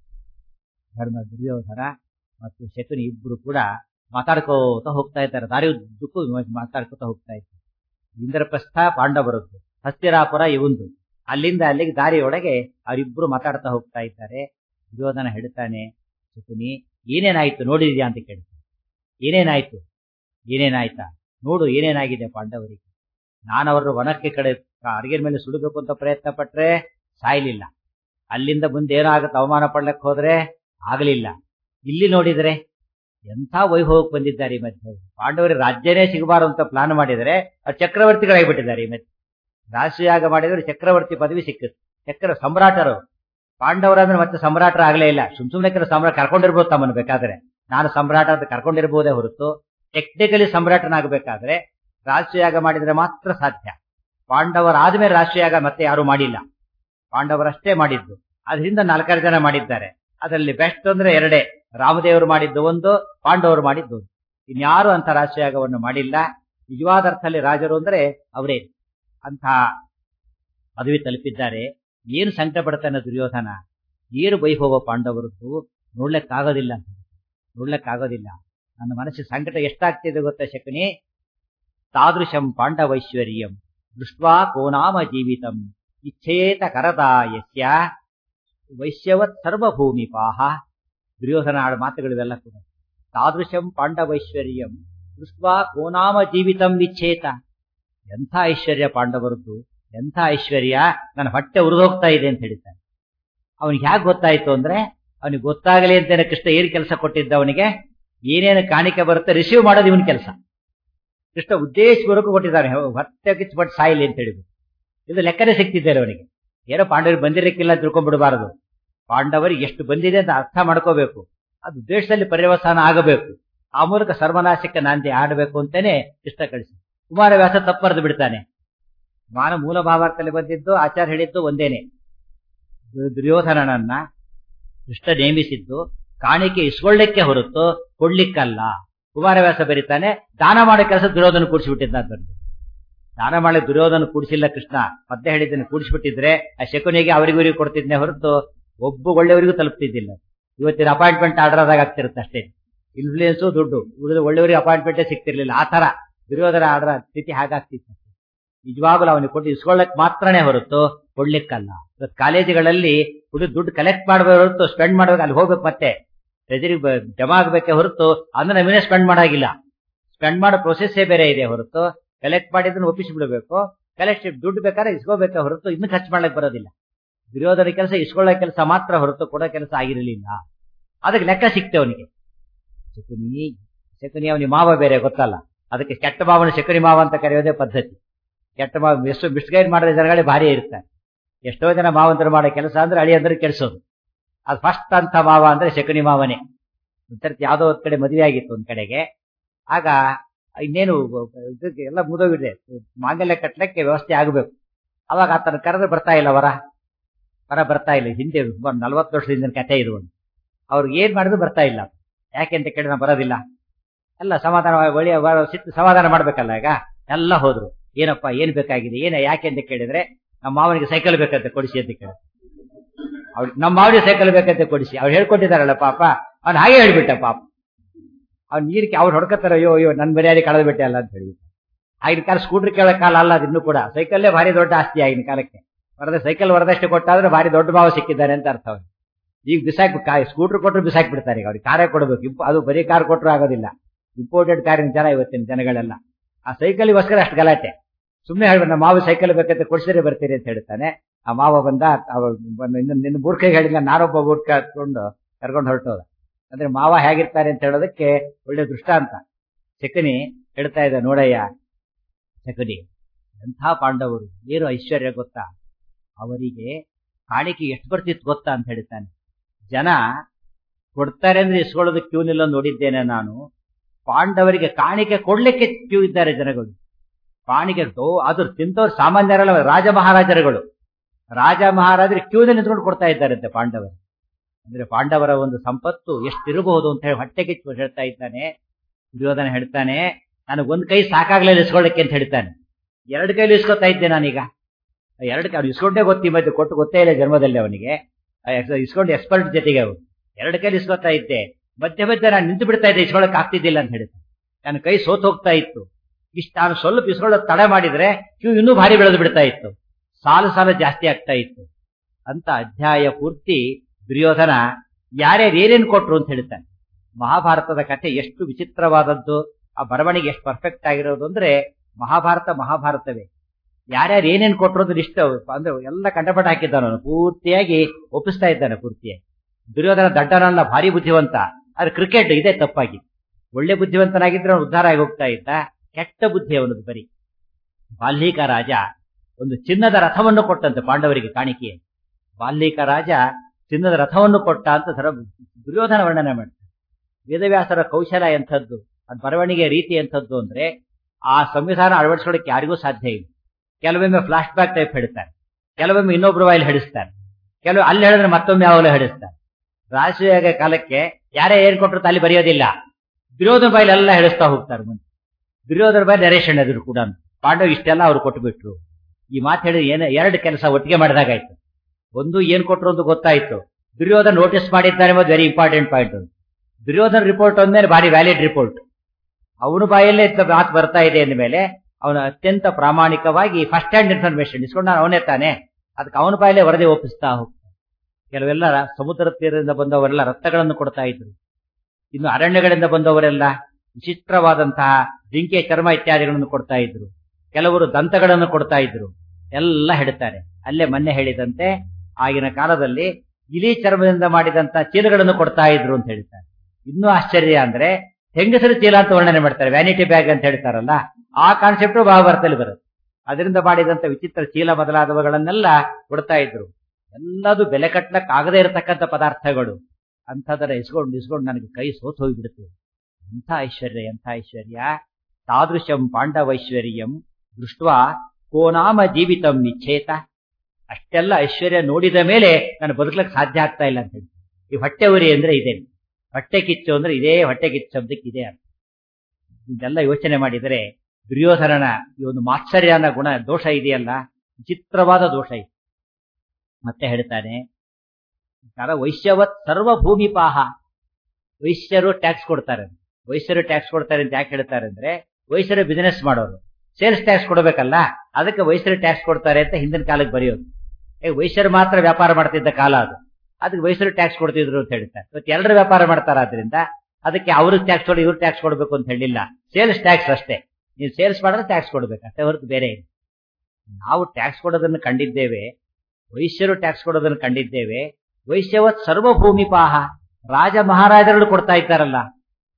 Speaker 1: ಧರ್ಮ ದುರ್ಯೋಧನ ಮತ್ತು ಶಕುನಿ ಇಬ್ಬರು ಕೂಡ ಮಾತಾಡ್ಕೋತ ಹೋಗ್ತಾ ಇದ್ದಾರೆ ದಾರಿ ಉದ್ದಕ್ಕೂ ಮಾತಾಡ್ಕೋತ ಹೋಗ್ತಾ ಇದ್ದಾರೆ ಇಂದ್ರಪ್ರಸ್ಥ ಪಾಂಡವರದ್ದು ಹಸ್ತಿರಾಪುರ ಇವಂದು ಅಲ್ಲಿಂದ ಅಲ್ಲಿಗೆ ದಾರಿಯೊಳಗೆ ಅವರಿಬ್ರು ಮಾತಾಡ್ತಾ ಹೋಗ್ತಾ ಇದ್ದಾರೆ ದುರ್ಯೋಧನ ಹೇಳ್ತಾನೆ ಶಕುನಿ ಏನೇನಾಯ್ತು ನೋಡಿದ್ಯಾ ಅಂತ ಕೇಳ್ತಾನೆ ಏನೇನಾಯ್ತು ಏನೇನಾಯ್ತಾ ನೋಡು ಏನೇನಾಗಿದೆ ಪಾಂಡವರಿಗೆ ನಾನು ಅವರ ವನಕ್ಕೆ ಕಡೆ ಅಡಿಗೆ ಮೇಲೆ ಸುಡಬೇಕು ಅಂತ ಪ್ರಯತ್ನ ಪಟ್ರೆ ಸಾಯ್ಲಿಲ್ಲ ಅಲ್ಲಿಂದ ಮುಂದೆ ಏನಾಗುತ್ತೆ ಅವಮಾನ ಪಡ್ಲಕ್ಕೆ ಹೋದ್ರೆ ಆಗಲಿಲ್ಲ ಇಲ್ಲಿ ನೋಡಿದ್ರೆ ಎಂಥ ವೈಭವಕ್ಕೆ ಬಂದಿದ್ದಾರೆ ಈ ಮಧ್ಯೆ ಪಾಂಡವರಿಗೆ ರಾಜ್ಯನೇ ಸಿಗಬಾರದು ಅಂತ ಪ್ಲಾನ್ ಮಾಡಿದರೆ ಅವ್ರು ಚಕ್ರವರ್ತಿಗಳಾಗಿಬಿಟ್ಟಿದ್ದಾರೆ ಈ ಮಧ್ಯೆ ರಾಷ್ಟ್ರೀಯಾಗ ಮಾಡಿದ್ರೆ ಚಕ್ರವರ್ತಿ ಪದವಿ ಸಿಕ್ಕಿತ್ತು ಚಕ್ರ ಸಮ್ರಾಟರು ಪಾಂಡವರಾದ್ರೆ ಮತ್ತೆ ಸಮ್ರಾಟರ ಆಗ್ಲೇ ಇಲ್ಲ ಸುಮ್ ಸುಮ್ನೆ ಕೆಲವು ಸಮ್ರಾಟ ಕರ್ಕೊಂಡಿರ್ಬೋದು ತಮ್ಮನ್ನು ಬೇಕಾದ್ರೆ ನಾನು ಸಮ್ರಾಟ ಅಂತ ಕರ್ಕೊಂಡಿರ್ಬೋದೇ ಹೊರತು ಟೆಕ್ನಿಕಲಿ ಸಮ್ರಾಟನಾಗಬೇಕಾದ್ರೆ ರಾಷ್ಟ್ರೀಯಾಗ ಮಾಡಿದ್ರೆ ಮಾತ್ರ ಸಾಧ್ಯ ಪಾಂಡವರಾದ್ಮೇಲೆ ರಾಷ್ಟ್ರೀಯಾಗ ಮತ್ತೆ ಯಾರು ಮಾಡಿಲ್ಲ ಪಾಂಡವರಷ್ಟೇ ಮಾಡಿದ್ದು ಅದರಿಂದ ನಾಲ್ಕಾರು ಜನ ಮಾಡಿದ್ದಾರೆ ಅದರಲ್ಲಿ ಬೆಸ್ಟ್ ಅಂದ್ರೆ ಎರಡೇ ರಾಮದೇವರು ಮಾಡಿದ್ದು ಒಂದು ಪಾಂಡವರು ಮಾಡಿದ್ದು ಒಂದು ಇನ್ಯಾರು ಅಂತ ರಾಷ್ಟ್ರೀಯಾಗವನ್ನು ಮಾಡಿಲ್ಲ ನಿಜವಾದ ಅರ್ಥದಲ್ಲಿ ರಾಜರು ಅಂದ್ರೆ ಅವರೇ ಅಂತ ಪದವಿ ತಲುಪಿದ್ದಾರೆ ಏನು ಸಂಕಟ ಪಡ್ತಾನೆ ದುರ್ಯೋಧನ ಏನು ವೈಭವ ಪಾಂಡವರದ್ದು ನೋಡ್ಲಿಕ್ಕಾಗೋದಿಲ್ಲ ನೋಡ್ಲಿಕ್ಕಾಗೋದಿಲ್ಲ ನನ್ನ ಮನಸ್ಸಿಗೆ ಸಂಕಟ ಎಷ್ಟಾಗ್ತಿದೆ ಗೊತ್ತಾ ಶಕುನಿ ತಾದೃಶಂ ಪಾಂಡವೈಶ್ವರ್ಯಂ ದೃಷ್ಟ್ವಾ ಕೋನಾಮ ಜೀವಿತಂ ಇಚ್ಛೇತ ಕರದಾಯಸ್ಯ ವೈಶ್ಯವತ್ ಸರ್ವಭೂಮಿಪಾಹ ದುರ್ಯೋಧನ ಆಡ ಮಾತುಗಳಿವೆಲ್ಲ ಕೂಡ ತಾದೃಶಂ ಪಾಂಡವೈಶ್ವರ್ಯಂ ದೃಷ್ಟ್ವಾ ಕೋನಾಮ ಜೀವಿತಂ ವಿಚ್ಛೇತ ಎಂಥ ಐಶ್ವರ್ಯ ಪಾಂಡವರದ್ದು ಎಂಥ ಐಶ್ವರ್ಯ ನನ್ನ ಹೊಟ್ಟೆ ಉರಿದೋಗ್ತಾ ಇದೆ ಅಂತ ಹೇಳ್ತಾನೆ ಅವನಿಗೆ ಯಾಕೆ ಗೊತ್ತಾಯ್ತು ಅಂದ್ರೆ ಅವನಿಗೆ ಗೊತ್ತಾಗಲಿ ಅಂತೇನೆ ಕೃಷ್ಣ ಏನು ಕೆಲಸ ಕೊಟ್ಟಿದ್ದ ಅವನಿಗೆ ಏನೇನು ಕಾಣಿಕೆ ಬರುತ್ತೆ ರಿಸೀವ್ ಮಾಡೋದು ಇವನ್ ಕೆಲಸ ಕೃಷ್ಣ ಉದ್ದೇಶಪೂರ್ವಕ ಕೊಟ್ಟಿದ್ದಾನೆ ಹೊಟ್ಟೆ ಕಿಚ್ಚಿಪಟ್ಟು ಸಾಯಿಲಿ ಅಂತ ಹೇಳಿದ್ರು ಇದು ಲೆಕ್ಕನೇ ಸಿಕ್ತಿದ್ದಾರೆ ಅವನಿಗೆ ಏನೋ ಪಾಂಡವರಿಗೆ ಬಂದಿರಕ್ಕಿಲ್ಲ ಅಂತ ತಿಳ್ಕೊಂಡ್ಬಿಡಬಾರದು ಪಾಂಡವರಿಗೆ ಎಷ್ಟು ಬಂದಿದೆ ಅಂತ ಅರ್ಥ ಮಾಡ್ಕೋಬೇಕು ಅದು ದೇಶದಲ್ಲಿ ಪರ್ಯವಸಾನ ಆಗಬೇಕು ಆ ಮೂಲಕ ಸರ್ವನಾಶಕ್ಕೆ ನಾಂದಿ ಆಡಬೇಕು ಅಂತಾನೆ ಕೃಷ್ಣ ಕಳಿಸಿ ಕುಮಾರವ್ಯಾಸ ತಪ್ಪರೆದು ಬಿಡ್ತಾನೆ ಮಾನ ಮೂಲ ಭಾವಾರ್ಥದಲ್ಲಿ ಬಂದಿದ್ದು ಆಚಾರ್ಯ ಹೇಳಿದ್ದು ಒಂದೇನೆ ದುರ್ಯೋಧನನನ್ನ ಕೃಷ್ಣ ನೇಮಿಸಿದ್ದು ಕಾಣಿಕೆ ಇಸ್ಕೊಳ್ಳಿಕ್ಕೆ ಹೊರತು ಕೊಡ್ಲಿಕ್ಕಲ್ಲ ಕುಮಾರವ್ಯಾಸ ಬರೀತಾನೆ ದಾನ ಮಾಡೋ ಕೆಲಸ ದುರ್ಯೋಧನ ಕೂಡಿಸಿಬಿಟ್ಟಿದ್ದ ಬಂದು ದಾನ ಮಾಡಿ ದುರ್ಯೋಧನ ಕೂಡಿಸಿಲ್ಲ ಕೃಷ್ಣ ಮತ್ತೆ ಹೇಳಿದ್ದೇನೆ ಕೂಡಿಸ್ಬಿಟ್ಟಿದ್ರೆ ಆ ಶಕುನಿಗೆ ಅವರಿಗೂ ಇವರಿಗೆ ಕೊಡ್ತಿದ್ನೆ ಹೊರತು ಒಬ್ಬ ಒಳ್ಳೆಯವರಿಗೂ ತಲುಪ್ತಿದ್ದಿಲ್ಲ ಇವತ್ತಿನ ಅಪಾಯಿಂಟ್ಮೆಂಟ್ ಆರ್ಡರ್ ಆದಾಗ ಆಗ್ತಿರುತ್ತೆ ಅಷ್ಟೇ ಇನ್ಫ್ಲೂಯೆನ್ಸು ದುಡ್ಡು ಉಳಿದ ಒಳ್ಳೆಯವರಿಗೆ ಅಪಾಯಿಂಟ್ಮೆಂಟೇ ಸಿಗ್ತಿರ್ಲಿಲ್ಲ ಆ ತರ ದುರ್ಯೋಧನ ಆರ್ಡರ್ ಸ್ಥಿತಿ ಹಾಗಾಗ್ತಿತ್ತು ನಿಜವಾಗಲೂ ಅವನಿಗೆ ಕೊಟ್ಟು ಇಸ್ಕೊಳ್ಳಕ್ ಮಾತ್ರನೇ ಹೊರತು ಕೊಡ್ಲಿಕ್ಕಲ್ಲ ಇವತ್ತು ಕಾಲೇಜುಗಳಲ್ಲಿ ಹುಡುಗ ದುಡ್ಡು ಕಲೆಕ್ಟ್ ಮಾಡಬೇಕು ಹೊರತು ಸ್ಪೆಂಡ್ ಮಾಡ್ಬೇಕು ಅಲ್ಲಿ ಹೋಗ್ಬೇಕು ಮತ್ತೆ ಟ್ರೆಜರಿ ಜಮಾ ಆಗ್ಬೇಕೆ ಹೊರತು ಅಂದ್ರೆ ನಮೀನೇ ಸ್ಪೆಂಡ್ ಮಾಡಾಗಿಲ್ಲ ಸ್ಪೆಂಡ್ ಮಾಡೋ ಪ್ರೊಸೆಸ್ಸೇ ಬೇರೆ ಇದೆ ಹೊರತು ಕಲೆಕ್ಟ್ ಮಾಡಿದ್ದನ್ನು ಒಪ್ಪಿಸಿ ಬಿಡಬೇಕು ಕಲೆಕ್ಟ್ ದುಡ್ಡು ಬೇಕಾದ್ರೆ ಇಸ್ಕೋಬೇಕೆ ಹೊರತು ಇನ್ನು ಖರ್ಚು ಮಾಡ್ಲಿಕ್ಕೆ ಬರೋದಿಲ್ಲ ವಿರೋಧದ ಕೆಲಸ ಇಸ್ಕೊಳ್ಳೋ ಕೆಲಸ ಮಾತ್ರ ಹೊರತು ಕೊಡೋ ಕೆಲಸ ಆಗಿರಲಿಲ್ಲ ಅದಕ್ಕೆ ಲೆಕ್ಕ ಸಿಕ್ತೆ ಅವನಿಗೆ ಶಕುನಿ ಶಕುನಿ ಅವನಿ ಮಾವ ಬೇರೆ ಗೊತ್ತಲ್ಲ ಅದಕ್ಕೆ ಕೆಟ್ಟ ಮಾವನ ಶಕುನಿ ಮಾವ ಅಂತ ಕರೆಯೋದೇ ಪದ್ಧತಿ ಕೆಟ್ಟ ಮಾವ ಎಷ್ಟು ಮಿಸ್ಗೈಡ್ ಮಾಡಿದ ಜನಗಳೇ ಭಾರಿ ಇರ್ತಾರೆ ಎಷ್ಟೋ ಜನ ಮಾವಂತರು ಮಾಡೋ ಕೆಲಸ ಅಂದ್ರೆ ಅಳಿ ಅಂದ್ರೆ ಕೆಲ್ಸೋದು ಅದು ಫಸ್ಟ್ ಅಂತ ಮಾವ ಅಂದ್ರೆ ಶಕುನಿ ಮಾವನೇ ಒಂದ್ಸರ್ತಿ ಯಾವ್ದೋ ಒಂದ್ ಕಡೆ ಮದುವೆ ಆಗಿತ್ತು ಒಂದ್ ಕಡೆಗೆ ಆಗ ಇನ್ನೇನು ಇದಕ್ಕೆ ಎಲ್ಲ ಮುದೋಗಿದೆ ಮಾಂಗಲ್ಯ ಕಟ್ಲಕ್ಕೆ ವ್ಯವಸ್ಥೆ ಆಗಬೇಕು ಅವಾಗ ಆತನ ಕರೆದ್ರೆ ಬರ್ತಾ ಇಲ್ಲ ವರ ವರ ಬರ್ತಾ ಇಲ್ಲ ಹಿಂದೆ ಸುಮಾರು ನಲ್ವತ್ತು ವರ್ಷದ ಹಿಂದಿನ ಕಥೆ ಇದು ಒಂದು ಅವ್ರಿಗೆ ಏನ್ ಮಾಡಿದ್ರು ಬರ್ತಾ ಇಲ್ಲ ಯಾಕೆ ಅಂತ ಕೇಳಿದ್ರೆ ಬರೋದಿಲ್ಲ ಎಲ್ಲ ಸಮಾಧಾನ ಒಳ್ಳೆಯ ಸಿಟ್ಟು ಸಮಾಧಾನ ಮಾಡ್ಬೇಕಲ್ಲ ಈಗ ಎಲ್ಲ ಹೋದ್ರು ಏನಪ್ಪ ಏನ್ ಬೇಕಾಗಿದೆ ಏನ ಯಾಕೆ ಅಂತ ಕೇಳಿದ್ರೆ ನಮ್ಮ ಮಾವನಿಗೆ ಸೈಕಲ್ ಬೇಕಂತೆ ಕೊಡಿಸಿ ಅಂತ ಕೇಳಿದ್ರೆ ಅವ್ರು ನಮ್ಮ ಮಾವನಿಗೆ ಸೈಕಲ್ ಬೇಕಂತ ಕೊಡಿಸಿ ಅವ್ರು ಹೇಳ್ಕೊಟ್ಟಿದಾರಲ್ಲ ಪಾಪ ಅವ್ನು ಹಾಗೆ ಹೇಳ್ಬಿಟ್ಟ ಪಾಪ ಅವ್ನು ನೀರಿಗೆ ಅವ್ರು ಹೊಡ್ಕತ್ತಾರ ಅಯ್ಯೋ ಅಯ್ಯೋ ನನ್ ಮರ್ಯಾದೆ ಕಳೆದು ಬಿಟ್ಟೆ ಅಲ್ಲ ಅಂತ ಹೇಳಿ ಆಗಿನ ಕಾಲ ಸ್ಕೂಟರ್ ಕೇಳೋ ಕಾಲ ಅಲ್ಲ ಅದು ಇನ್ನೂ ಕೂಡ ಸೈಕಲ್ಲೇ ಭಾರಿ ದೊಡ್ಡ ಆಸ್ತಿ ಆಗಿನ ಕಾಲಕ್ಕೆ ವರದೆ ಸೈಕಲ್ ವರದಷ್ಟು ಕೊಟ್ಟಾದ್ರೆ ಭಾರಿ ದೊಡ್ಡ ಭಾವ ಸಿಕ್ಕಿದ್ದಾರೆ ಅಂತ ಅರ್ಥ ಅವ್ರು ಈಗ ಬಿಸಾಕ್ ಸ್ಕೂಟರ್ ಕೊಟ್ಟರು ಬಿಸಾಕ್ ಬಿಡ್ತಾರೆ ಈಗ ಅವ್ರಿಗೆ ಕಾರೇ ಕೊಡಬೇಕು ಇಂಪ್ ಅದು ಬರೀ ಕಾರ್ ಕೊಟ್ಟರು ಆಗೋದಿಲ್ಲ ಇಂಪೋರ್ಟೆಡ್ ಕಾರಿನ ಜನ ಇವತ್ತಿನ ಜನಗಳೆಲ್ಲ ಆ ಸೈಕಲ್ಗೋಸ್ಕರ ಅಷ್ಟು ಗಲಾಟೆ ಸುಮ್ಮನೆ ಹೇಳ್ಬೇಕು ನಮ್ಮ ಮಾವು ಸೈಕಲ್ ಬೇಕಂತ ಕೊಡ್ಸಿದ್ರೆ ಬರ್ತೀರಿ ಅಂತ ಹೇಳ್ತಾನೆ ಆ ಮಾವ ಬಂದ ಅವ ಬಂದು ಇನ್ನು ನಿನ್ನ ಮೂರ್ಖಗೆ ಹೇಳಿಲ್ಲ ನಾನೊಬ್ಬ ಮೂರ್ಖ ಹತ್ಕೊಂಡು ಕರ್ಕೊಂಡು ಹೊರಟೋದ ಅಂದ್ರೆ ಮಾವ ಹೇಗಿರ್ತಾರೆ ಅಂತ ಹೇಳೋದಕ್ಕೆ ಒಳ್ಳೆ ದೃಷ್ಟಾಂತ ಶಕುನಿ ಹೇಳ್ತಾ ಇದ್ದ ನೋಡಯ್ಯ ಶಕುನಿ ಎಂಥ ಪಾಂಡವರು ಏನು ಐಶ್ವರ್ಯ ಗೊತ್ತಾ ಅವರಿಗೆ ಕಾಣಿಕೆ ಎಷ್ಟು ಬರ್ತಿತ್ತು ಗೊತ್ತಾ ಅಂತ ಹೇಳ್ತಾನೆ ಜನ ಕೊಡ್ತಾರೆ ಅಂದ್ರೆ ಇಸ್ಕೊಳ್ಳೋದು ಕ್ಯೂ ನಿಲ್ಲ ನೋಡಿದ್ದೇನೆ ನಾನು ಪಾಂಡವರಿಗೆ ಕಾಣಿಕೆ ಕೊಡ್ಲಿಕ್ಕೆ ಕ್ಯೂ ಇದ್ದಾರೆ ಜನಗಳು ಕಾಣಿಕೆ ಅದು ತಿಂತವ್ರು ಸಾಮಾನ್ಯರಲ್ಲ ರಾಜ ಮಹಾರಾಜರುಗಳು ರಾಜ ಮಹಾರಾಜರು ಕ್ಯೂದಲ್ಲಿ ನಿಂತ್ಕೊಂಡು ಕೊಡ್ತಾ ಇದ್ದಾರಂತೆ ಪಾಂಡವರು ಅಂದ್ರೆ ಪಾಂಡವರ ಒಂದು ಸಂಪತ್ತು ಎಷ್ಟಿರಬಹುದು ಅಂತ ಹೇಳಿ ಹೊಟ್ಟೆ ಕಿಚ್ಚು ಹೇಳ್ತಾ ಇದ್ದಾನೆ ದುರ್ಯೋಧನ ಹೇಳ್ತಾನೆ ನನಗೆ ಒಂದ್ ಕೈ ಸಾಕಾಗ್ಲಿಲ್ಲ ಇಸ್ಕೊಳ್ಳಕ್ಕೆ ಅಂತ ಹೇಳ್ತಾನೆ ಎರಡು ಕೈಲಿ ಇಸ್ಕೊತಾ ಇದ್ದೆ ನಾನೀಗ ಎರಡು ಅವ್ನು ಇಸ್ಕೊಂಡೇ ಗೊತ್ತಿ ಮಧ್ಯೆ ಕೊಟ್ಟು ಗೊತ್ತೇ ಇಲ್ಲ ಜನ್ಮದಲ್ಲಿ ಅವನಿಗೆ ಇಸ್ಕೊಂಡು ಎಕ್ಸ್ಪರ್ಟ್ ಜೊತೆಗೆ ಅವನು ಎರಡು ಕೈಲಿ ಇಸ್ಕೊತಾ ಇದ್ದೆ ಮಧ್ಯೆ ಮಧ್ಯೆ ನಾನು ನಿಂತು ಬಿಡ್ತಾ ಇದ್ದೆ ಇಸ್ಕೊಳಕ್ ಆಗ್ತಿದ್ದಿಲ್ಲ ಅಂತ ಹೇಳ್ತಾನೆ ನನ್ನ ಕೈ ಸೋತ್ ಹೋಗ್ತಾ ಇತ್ತು ಇಷ್ಟು ನಾನು ಸ್ವಲ್ಪ ಇಸ್ಕೊಳ್ಳೋದು ತಡೆ ಮಾಡಿದ್ರೆ ಕ್ಯೂ ಇನ್ನೂ ಭಾರಿ ಬೆಳೆದು ಬಿಡ್ತಾ ಇತ್ತು ಸಾಲು ಸಾಲು ಜಾಸ್ತಿ ಆಗ್ತಾ ಇತ್ತು ಅಂತ ಅಧ್ಯಾಯ ಪೂರ್ತಿ ದುರ್ಯೋಧನ ಯಾರ್ಯಾರು ಏನೇನು ಕೊಟ್ರು ಅಂತ ಹೇಳ್ತಾನೆ ಮಹಾಭಾರತದ ಕಥೆ ಎಷ್ಟು ವಿಚಿತ್ರವಾದದ್ದು ಆ ಬರವಣಿಗೆ ಎಷ್ಟು ಪರ್ಫೆಕ್ಟ್ ಆಗಿರೋದು ಅಂದ್ರೆ ಮಹಾಭಾರತ ಮಹಾಭಾರತವೇ ಯಾರ್ಯಾರು ಏನೇನು ಕೊಟ್ರು ಅಂದ್ರೆ ಇಷ್ಟ ಅಂದ್ರೆ ಎಲ್ಲ ಕಂಠಪಟ ಹಾಕಿದ್ದಾನ ಪೂರ್ತಿಯಾಗಿ ಒಪ್ಪಿಸ್ತಾ ಇದ್ದಾನೆ ಪೂರ್ತಿಯಾಗಿ ದುರ್ಯೋಧನ ದಡ್ಡನಲ್ಲ ಭಾರಿ ಬುದ್ಧಿವಂತ ಆದ್ರೆ ಕ್ರಿಕೆಟ್ ಇದೇ ತಪ್ಪಾಗಿ ಒಳ್ಳೆ ಬುದ್ಧಿವಂತನಾಗಿದ್ರೆ ಅವನು ಉದ್ಧಾರ ಆಗಿ ಹೋಗ್ತಾ ಇದ್ದ ಕೆಟ್ಟ ಬುದ್ಧಿ ಅವನದು ಬರೀ ಬಾಲ್ಮೀಕ ರಾಜ ಒಂದು ಚಿನ್ನದ ರಥವನ್ನು ಕೊಟ್ಟಂತೆ ಪಾಂಡವರಿಗೆ ಕಾಣಿಕೆ ಬಾಲ್ಮೀಕ ರಾಜ ಚಿನ್ನದ ರಥವನ್ನು ಕೊಟ್ಟ ಅಂತ ಸರ ದುರ್ಯೋಧನ ವರ್ಣನೆ ಮಾಡ್ತಾರೆ ವೇದವ್ಯಾಸರ ಕೌಶಲ ಎಂಥದ್ದು ಅದು ಬರವಣಿಗೆ ರೀತಿ ಎಂಥದ್ದು ಅಂದ್ರೆ ಆ ಸಂವಿಧಾನ ಅಳವಡಿಸ್ಕೊಳ್ಳೋಕೆ ಯಾರಿಗೂ ಸಾಧ್ಯ ಇಲ್ಲ ಕೆಲವೊಮ್ಮೆ ಫ್ಲಾಶ್ ಬ್ಯಾಕ್ ಟೈಪ್ ಹೇಳ್ತಾರೆ ಕೆಲವೊಮ್ಮೆ ಇನ್ನೊಬ್ರು ವಾಯಿಲ್ ಹಿಡಿಸ್ತಾರೆ ಕೆಲವು ಅಲ್ಲಿ ಹೇಳಿದ್ರೆ ಮತ್ತೊಮ್ಮೆ ಯಾವಾಗಲೂ ಹಿಡಿಸ್ತಾರೆ ರಾಷ್ಟ್ರೀಯ ಕಾಲಕ್ಕೆ ಯಾರೇ ಏನ್ ಕೊಟ್ಟರು ಅಲ್ಲಿ ಬರೆಯೋದಿಲ್ಲ ದುರ್ಯೋಧನ ಬಾಯಿಲ್ ಎಲ್ಲ ಹೇಳಿಸ್ತಾ ಹೋಗ್ತಾರೆ ಮುಂದೆ ದುರ್ಯೋಧನ ಬಾಯಿ ನರೇಶನ್ ಎದುರು ಕೂಡ ಪಾಂಡವ್ ಇಷ್ಟೆಲ್ಲ ಅವ್ರು ಕೊಟ್ಟುಬಿಟ್ರು ಈ ಮಾತು ಹೇಳಿ ಏನ ಎರಡು ಕೆಲಸ ಒಟ್ಟಿಗೆ ಮಾಡಿದಾಗಾಯ್ತು ಒಂದು ಏನ್ ಕೊಟ್ರು ಅಂತ ಗೊತ್ತಾಯ್ತು ದುರ್ಯೋಧನ ನೋಟಿಸ್ ಮಾಡಿದ್ದಾನೆ ಮತ್ತು very important point Duryodhana report ಅಂದ್ಮೇಲೆ ಭಾರಿ ವ್ಯಾಲಿಡ್ ರಿಪೋರ್ಟ್ ಅವನ ಬಾಯಲ್ಲೇ ಮಾತು ಬರ್ತಾ ಇದೆ ಅಂದಮೇಲೆ ಅವನ ಅತ್ಯಂತ ಪ್ರಾಮಾಣಿಕವಾಗಿ ಫಸ್ಟ್ ಹ್ಯಾಂಡ್ ಇನ್ಫಾರ್ಮೇಶನ್ ಇಸ್ಕೊಂಡು ನಾನು ಅವನೇ ತಾನೆ ಅದಕ್ಕೆ ಅವನ ಬಾಯಲ್ಲೇ ವರದಿ ಒಪ್ಪಿಸ್ತಾ ಹೋಗ್ತಾನೆ ಕೆಲವೆಲ್ಲ ಸಮುದ್ರ ತೀರದಿಂದ ಬಂದವರೆಲ್ಲ ರಕ್ತಗಳನ್ನು ಕೊಡ್ತಾ ಇದ್ರು ಇನ್ನು ಅರಣ್ಯಗಳಿಂದ ಬಂದವರೆಲ್ಲ ವಿಚಿತ್ರವಾದಂತಹ ಜಿಂಕೆ ಚರ್ಮ ಇತ್ಯಾದಿಗಳನ್ನು ಕೊಡ್ತಾ ಇದ್ರು ಕೆಲವರು ದಂತಗಳನ್ನು ಕೊಡ್ತಾ ಇದ್ರು ಎಲ್ಲ ಹೇಳ್ತಾರೆ ಅಲ್ಲೇ ಮೊನ್ನೆ ಹೇಳಿದಂತೆ ಆಗಿನ ಕಾಲದಲ್ಲಿ ಇಲಿ ಚರ್ಮದಿಂದ ಮಾಡಿದಂತ ಚೀಲಗಳನ್ನು ಕೊಡ್ತಾ ಇದ್ರು ಅಂತ ಹೇಳ್ತಾರೆ ಇನ್ನೂ ಆಶ್ಚರ್ಯ ಅಂದ್ರೆ ಹೆಂಗಸರು ಚೀಲ ಅಂತ ವರ್ಣನೆ ಮಾಡ್ತಾರೆ ವ್ಯಾನಿಟಿ ಬ್ಯಾಗ್ ಅಂತ ಹೇಳ್ತಾರಲ್ಲ ಆ ಕಾನ್ಸೆಪ್ಟ್ ಮಹಾಭಾರತದಲ್ಲಿ ಬರುತ್ತೆ ಅದರಿಂದ ಮಾಡಿದಂತ ವಿಚಿತ್ರ ಚೀಲ ಮೊದಲಾದವುಗಳನ್ನೆಲ್ಲ ಕೊಡ್ತಾ ಇದ್ರು ಎಲ್ಲದು ಬೆಲೆ ಕಟ್ಲಕ್ ಆಗದೇ ಇರತಕ್ಕಂಥ ಪದಾರ್ಥಗಳು ಅಂಥದರ ಇಸ್ಕೊಂಡು ಇಸ್ಕೊಂಡು ನನಗೆ ಕೈ ಸೋತ್ ಹೋಗ್ಬಿಡ್ತು ಎಂಥ ಐಶ್ವರ್ಯ ಎಂಥ ಐಶ್ವರ್ಯ ತಾದೃಶಂ ಪಾಂಡವೈಶ್ವರ್ಯಂ ದೃಷ್ಟ ಕೋನಾಮ ಜೀವಿತಂ ನಿಚ್ಛೇತ ಅಷ್ಟೆಲ್ಲ ಐಶ್ವರ್ಯ ನೋಡಿದ ಮೇಲೆ ನಾನು ಬದುಕಲಿಕ್ಕೆ ಸಾಧ್ಯ ಆಗ್ತಾ ಇಲ್ಲ ಅಂತ ಹೇಳಿ ಈ ಹೊಟ್ಟೆ ಉರಿ ಅಂದ್ರೆ ಇದೆ ಹೊಟ್ಟೆ ಕಿಚ್ಚು ಅಂದ್ರೆ ಇದೇ ಹೊಟ್ಟೆ ಕಿಚ್ಚು ಶಬ್ದಕ್ಕೆ ಇದೆ ಅಂತ ಇದೆಲ್ಲ ಯೋಚನೆ ಮಾಡಿದರೆ ದುರ್ಯೋಧನನ ಈ ಒಂದು ಮಾತ್ಸರ್ಯ ಅನ್ನೋ ಗುಣ ದೋಷ ಇದೆಯಲ್ಲ ವಿಚಿತ್ರವಾದ ದೋಷ ಇದೆ ಮತ್ತೆ ಹೇಳ್ತಾನೆ ವೈಶ್ಯವತ್ ಸರ್ವ ಭೂಮಿಪಾಹ ವೈಶ್ಯರು ಟ್ಯಾಕ್ಸ್ ಕೊಡ್ತಾರೆ ವೈಶ್ಯರು ಟ್ಯಾಕ್ಸ್ ಕೊಡ್ತಾರೆ ಅಂತ ಯಾಕೆ ಹೇಳ್ತಾರೆ ಅಂದ್ರೆ ವೈಶ್ಯರು ಬಿಸಿನೆಸ್ ಮಾಡೋರು ಸೇಲ್ಸ್ ಟ್ಯಾಕ್ಸ್ ಕೊಡಬೇಕಲ್ಲ ಅದಕ್ಕೆ ವೈಶ್ಯರು ಟ್ಯಾಕ್ಸ್ ಕೊಡ್ತಾರೆ ಅಂತ ಹಿಂದಿನ ಕಾಲಕ್ಕೆ ಬರೆಯೋದು ಏ ವೈಶ್ಯರು ಮಾತ್ರ ವ್ಯಾಪಾರ ಮಾಡ್ತಿದ್ದ ಕಾಲ ಅದು ಅದಕ್ಕೆ ವೈಶ್ಯರು ಟ್ಯಾಕ್ಸ್ ಕೊಡ್ತಿದ್ರು ಅಂತ ಹೇಳ್ತಾರೆ ಇವತ್ತು ಎಲ್ಲರೂ ವ್ಯಾಪಾರ ಮಾಡ್ತಾರ ಆದ್ರಿಂದ ಅದಕ್ಕೆ ಅವ್ರಿಗೆ ಟ್ಯಾಕ್ಸ್ ಕೊಡಿ ಇವ್ರು ಟ್ಯಾಕ್ಸ್ ಕೊಡಬೇಕು ಅಂತ ಹೇಳಿಲ್ಲ ಸೇಲ್ಸ್ ಟ್ಯಾಕ್ಸ್ ಅಷ್ಟೇ ನೀವು ಸೇಲ್ಸ್ ಮಾಡಿದ್ರೆ ಟ್ಯಾಕ್ಸ್ ಕೊಡ್ಬೇಕು ಅಷ್ಟೇ ಹೊರತು ಬೇರೆ ಇಲ್ಲ ನಾವು ಟ್ಯಾಕ್ಸ್ ಕೊಡೋದನ್ನು ಕಂಡಿದ್ದೇವೆ ವೈಶ್ಯರು ಟ್ಯಾಕ್ಸ್ ಕೊಡೋದನ್ನು ಕಂಡಿದ್ದೇವೆ ವೈಶ್ಯವತ್ ಸರ್ವಭೂಮಿಪಾಹ ರಾಜ ಮಹಾರಾಜರುಗಳು ಕೊಡ್ತಾ ಇದ್ದಾರಲ್ಲ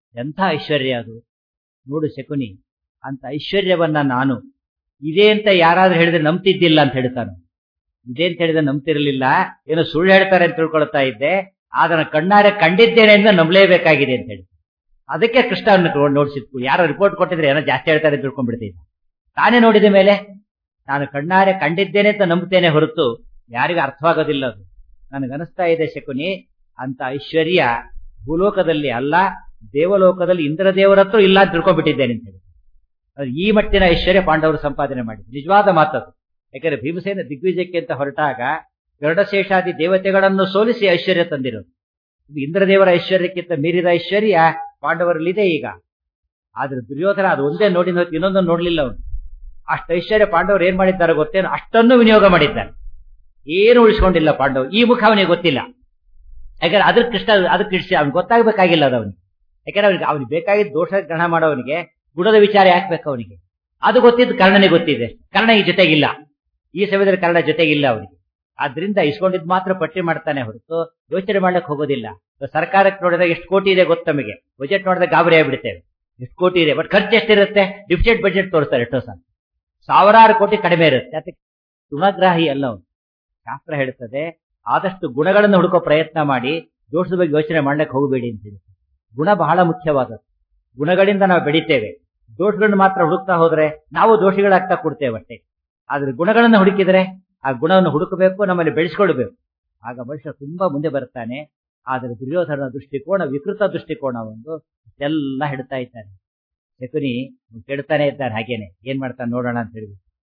Speaker 1: ಎಂಥ ಐಶ್ವರ್ಯ ಅದು ನೋಡು ಶಕುನಿ ಅಂತ ಐಶ್ವರ್ಯವನ್ನ ನಾನು ಇದೇ ಅಂತ ಯಾರಾದ್ರೂ ಹೇಳಿದ್ರೆ ನಂಬ್ತಿದ್ದಿಲ್ಲ ಅಂತ ಹೇಳ್ತಾನೆ ಇದೇ ಅಂತ ಹೇಳಿದ್ರೆ ನಂಬ್ತಿರ್ಲಿಲ್ಲ ಏನೋ ಸುಳ್ಳು ಹೇಳ್ತಾರೆ ಅಂತ ತಿಳ್ಕೊಳ್ತಾ ಇದ್ದೆ ಆದ್ರೆ ಕಣ್ಣಾರೆ ಕಂಡಿದ್ದೇನೆ ಅಂತ ನಂಬಲೇಬೇಕಾಗಿದೆ ಅಂತ ಹೇಳಿ ಅದಕ್ಕೆ ಕೃಷ್ಣ ನೋಡಿಸಿದ್ಕು ಯಾರೋ ರಿಪೋರ್ಟ್ ಕೊಟ್ಟಿದ್ರೆ ಏನೋ ಜಾಸ್ತಿ ಹೇಳ್ತಾರೆ ಅಂತ ತಿಳ್ಕೊಂಡ್ಬಿಡ್ತಿದ್ದ ತಾನೇ ನೋಡಿದ ಮೇಲೆ ನಾನು ಕಣ್ಣಾರೆ ಕಂಡಿದ್ದೇನೆ ಅಂತ ನಂಬುತ್ತೇನೆ ಹೊರತು ಯಾರಿಗೂ ಅರ್ಥವಾಗೋದಿಲ್ಲ ಅದು ನನಗನಿಸ್ತಾ ಇದೆ ಶಕುನಿ ಅಂತ ಐಶ್ವರ್ಯ ಭೂಲೋಕದಲ್ಲಿ ಅಲ್ಲ ದೇವಲೋಕದಲ್ಲಿ ಇಂದ್ರದೇವರ ಹತ್ರ ಇಲ್ಲ ಅಂತ ತಿಳ್ಕೊಂಡ್ಬಿಟ್ಟಿದ್ದೇನೆ ಅಂತ ಹೇಳಿ ಅದು ಈ ಮಟ್ಟಿನ ಐಶ್ವರ್ಯ ಪಾಂಡವರು ಸಂಪಾದನೆ ಮಾಡಿದ್ರು ನಿಜವಾದ ಮಾತದು ಯಾಕಂದ್ರೆ ಭೀಮಸೇನ ದಿಗ್ವಿಜಯಕ್ಕೆ ಅಂತ ಹೊರಟಾಗ ಗರುಡಶೇಷಾದಿ ದೇವತೆಗಳನ್ನು ಸೋಲಿಸಿ ಐಶ್ವರ್ಯ ತಂದಿರೋದು ಇದು ಇಂದ್ರದೇವರ ಐಶ್ವರ್ಯಕ್ಕಿಂತ ಮೀರಿದ ಐಶ್ವರ್ಯ ಪಾಂಡವರಲ್ಲಿದೆ ಈಗ ಆದ್ರೆ ದುರ್ಯೋಧನ ಅದು ಒಂದೇ ನೋಡಿ ಇನ್ನೊಂದನ್ನು ನೋಡ್ಲಿಲ್ಲ ಅವನು ಅಷ್ಟು ಐಶ್ವರ್ಯ ಪಾಂಡವರು ಏನ್ ಮಾಡಿದ್ದಾರೆ ಗೊತ್ತೇನು ಅಷ್ಟನ್ನು ವಿನಿಯೋಗ ಮಾಡಿದ್ದಾರೆ ಏನು ಉಳಿಸ್ಕೊಂಡಿಲ್ಲ ಪಾಂಡವ್ ಈ ಮುಖ ಅವನಿಗೆ ಗೊತ್ತಿಲ್ಲ ಯಾಕಂದ್ರೆ ಅದ್ರ ಕೃಷ್ಣ ಅದಕ್ಕೆ ಕೃಷ್ಣ ಅವ್ನಿಗೆ ಗೊತ್ತಾಗಬೇಕಾಗಿಲ್ಲ ಅದು ಅವನಿಗೆ ಯಾಕಂದ್ರೆ ಅವನಿಗೆ ಅವ್ನಿಗೆ ಬೇಕಾಗಿದ್ದ ದೋಷ ಗ್ರಹಣ ಮಾಡೋವನಿಗೆ ಗುಣದ ವಿಚಾರ ಯಾಕೆ ಬೇಕು ಅವನಿಗೆ ಅದು ಗೊತ್ತಿದ್ದು ಕರ್ಣನಿಗೆ ಗೊತ್ತಿದೆ ಕರ್ಣ ಈ ಜೊತೆಗಿಲ್ಲ ಈ ಸಮಯದಲ್ಲಿ ಕರ್ಣ ಜೊತೆಗಿಲ್ಲ ಅವನಿಗೆ ಆದ್ರಿಂದ ಇಸ್ಕೊಂಡಿದ್ ಮಾತ್ರ ಪಟ್ಟಿ ಮಾಡ್ತಾನೆ ಹೊರತು ಯೋಚನೆ ಮಾಡ್ಲಿಕ್ಕೆ ಹೋಗೋದಿಲ್ಲ ಸರ್ಕಾರಕ್ಕೆ ನೋಡಿದಾಗ ಎಷ್ಟು ಕೋಟಿ ಇದೆ ಗೊತ್ತ ನಮಗೆ ಬಜೆಟ್ ನೋಡಿದಾಗ ಗಾಬರಿ ಆಗ್ಬಿಡ್ತೇವೆ ಎಷ್ಟು ಕೋಟಿ ಇದೆ ಬಟ್ ಖರ್ಚು ಎಷ್ಟಿರುತ್ತೆ ಡಿಫಿಸಿಟ್ ಬಜೆಟ್ ತೋರಿಸ್ತಾರೆ ಎಷ್ಟೋ ಸಲ ಸಾವಿರಾರು ಕೋಟಿ ಕಡಿಮೆ ಇರುತ್ತೆ ಅದಕ್ಕೆ ಗುಣಗ್ರಾಹಿ ಅಲ್ಲ ಅವನು ಶಾಸ್ತ್ರ ಹೇಳುತ್ತದೆ ಆದಷ್ಟು ಗುಣಗಳನ್ನು ಹುಡುಕೋ ಪ್ರಯತ್ನ ಮಾಡಿ ದೋಷದ ಬಗ್ಗೆ ಯೋಚನೆ ಮಾಡ್ಲಿಕ್ಕೆ ಹೋಗಬೇಡಿ ಅಂತಿದೆ ಗುಣ ಬಹಳ ಮುಖ್ಯವಾದದ್ದು ಗುಣಗಳಿಂದ ನಾವು ಬೆಳಿತೇವೆ ದೋಷಗಳನ್ನು ಮಾತ್ರ ಹುಡುಕ್ತಾ ಹೋದ್ರೆ ನಾವು ದೋಷಿಗಳಾಗ್ತಾ ಕೊಡ್ತೇವೆ ಅಷ್ಟೇ ಆದ್ರೆ ಗುಣಗಳನ್ನು ಹುಡುಕಿದ್ರೆ ಆ ಗುಣವನ್ನು ಹುಡುಕಬೇಕು ನಮ್ಮಲ್ಲಿ ಬೆಳೆಸ್ಕೊಳ್ಬೇಕು ಆಗ ಮನುಷ್ಯ ತುಂಬಾ ಮುಂದೆ ಬರ್ತಾನೆ ಆದ್ರೆ ದುರ್ಯೋಧನ ದೃಷ್ಟಿಕೋನ ವಿಕೃತ ದೃಷ್ಟಿಕೋನ ಒಂದು ಎಲ್ಲ ಹಿಡ್ತಾ ಇದ್ದಾನೆ ಶಕುನಿ ಕೆಡ್ತಾನೆ ಇದ್ದಾನೆ ಹಾಗೇನೆ ಏನ್ ಮಾಡ್ತಾನೆ ನೋಡೋಣ ಅಂತ ಹೇಳಿ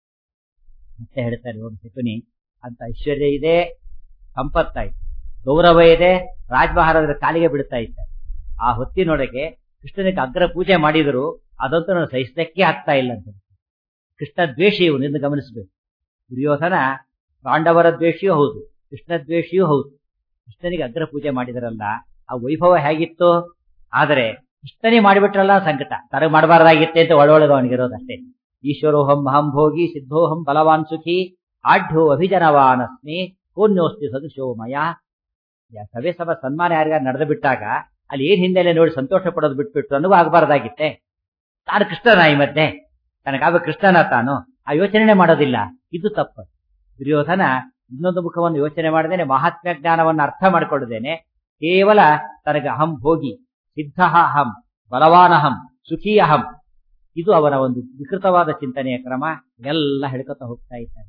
Speaker 1: ಮತ್ತೆ ಹೇಳ್ತಾನೆ ನೋಡಿ ಶಕುನಿ ಅಂತ ಐಶ್ವರ್ಯ ಇದೆ ಸಂಪತ್ತಾಯ್ತು ಗೌರವ ಇದೆ ರಾಜಮಹಾರಾಜರ ಕಾಲಿಗೆ ಬಿಡ್ತಾ ಇದ್ದಾರೆ ಆ ಹೊತ್ತಿನೊಳಗೆ ಕೃಷ್ಣನಿಗೆ ಅಗ್ರ ಪೂಜೆ ಮಾಡಿದ್ರು ಅದಂತೂ ನಾನು ಸಹಿಸಲಿಕ್ಕೆ ಆಗ್ತಾ ಇಲ್ಲ ಅಂತ ಕೃಷ್ಣ ದ್ವೇಷಿ ಇವನು ಎಂದು ಗಮನಿಸಬೇಕು ದುರ್ಯೋಧನ ಪಾಂಡವರ ದ್ವೇಷಿಯೂ ಹೌದು ಕೃಷ್ಣ ದ್ವೇಷಿಯೂ ಹೌದು ಕೃಷ್ಣನಿಗೆ ಅಗ್ರ ಪೂಜೆ ಮಾಡಿದರಲ್ಲ ಆ ವೈಭವ ಹೇಗಿತ್ತು ಆದರೆ ಕೃಷ್ಣನೇ ಮಾಡಿಬಿಟ್ರಲ್ಲ ಸಂಕಟ ತನಗೆ ಮಾಡಬಾರ್ದಾಗಿತ್ತೆ ಅಂತ ಒಳೊಳಗೆ ಅವನಿಗಿರೋದಷ್ಟೇ ಈಶ್ವರೋಹಂ ಅಹಂ ಭೋಗಿ ಸಿದ್ಧೋಹಂ ಬಲವಾನ್ ಸುಖಿ ಆಢ್ಯೋ ಅಭಿಜನವಾನಸ್ಮಿ ಪೂರ್ಣೋಸ್ತಿ ಸದೃಶೋ ಮಯ ಸಭೆ ಸಭಾ ಸನ್ಮಾನ ಯಾರಿಗಾರು ನಡೆದು ಬಿಟ್ಟಾಗ ಅಲ್ಲಿ ಏನ್ ಹಿನ್ನೆಲೆ ನೋಡಿ ಸಂತೋಷ ಪಡೋದು ಬಿಟ್ಬಿಟ್ಟು ನನಗೂ ಆಗಬಾರ್ದಾಗಿತ್ತೆ ತಾನು ಕೃಷ್ಣನ ಈ ಮಧ್ಯೆ ತನಗಾಗ ಕೃಷ್ಣನ ತಾನು ಆ ಯೋಚನೆ ಮಾಡೋದಿಲ್ಲ ಇದು ತಪ್ಪು ದುರ್ಯೋಧನ ಇನ್ನೊಂದು ಮುಖವನ್ನು ಯೋಚನೆ ಮಾಡದೇನೆ ಮಹಾತ್ಮ ಜ್ಞಾನವನ್ನು ಅರ್ಥ ಮಾಡಿಕೊಳ್ಳದೇನೆ ಕೇವಲ ತನಗೆ ಅಹಂ ಭೋಗಿ ಸಿದ್ಧ ಅಹಂ ಬಲವಾನಹಂ ಸುಖಿ ಅಹಂ ಇದು ಅವನ ಒಂದು ವಿಕೃತವಾದ ಚಿಂತನೆಯ ಕ್ರಮ ಎಲ್ಲ ಹೇಳ್ಕೊತಾ ಹೋಗ್ತಾ ಇದ್ದಾನೆ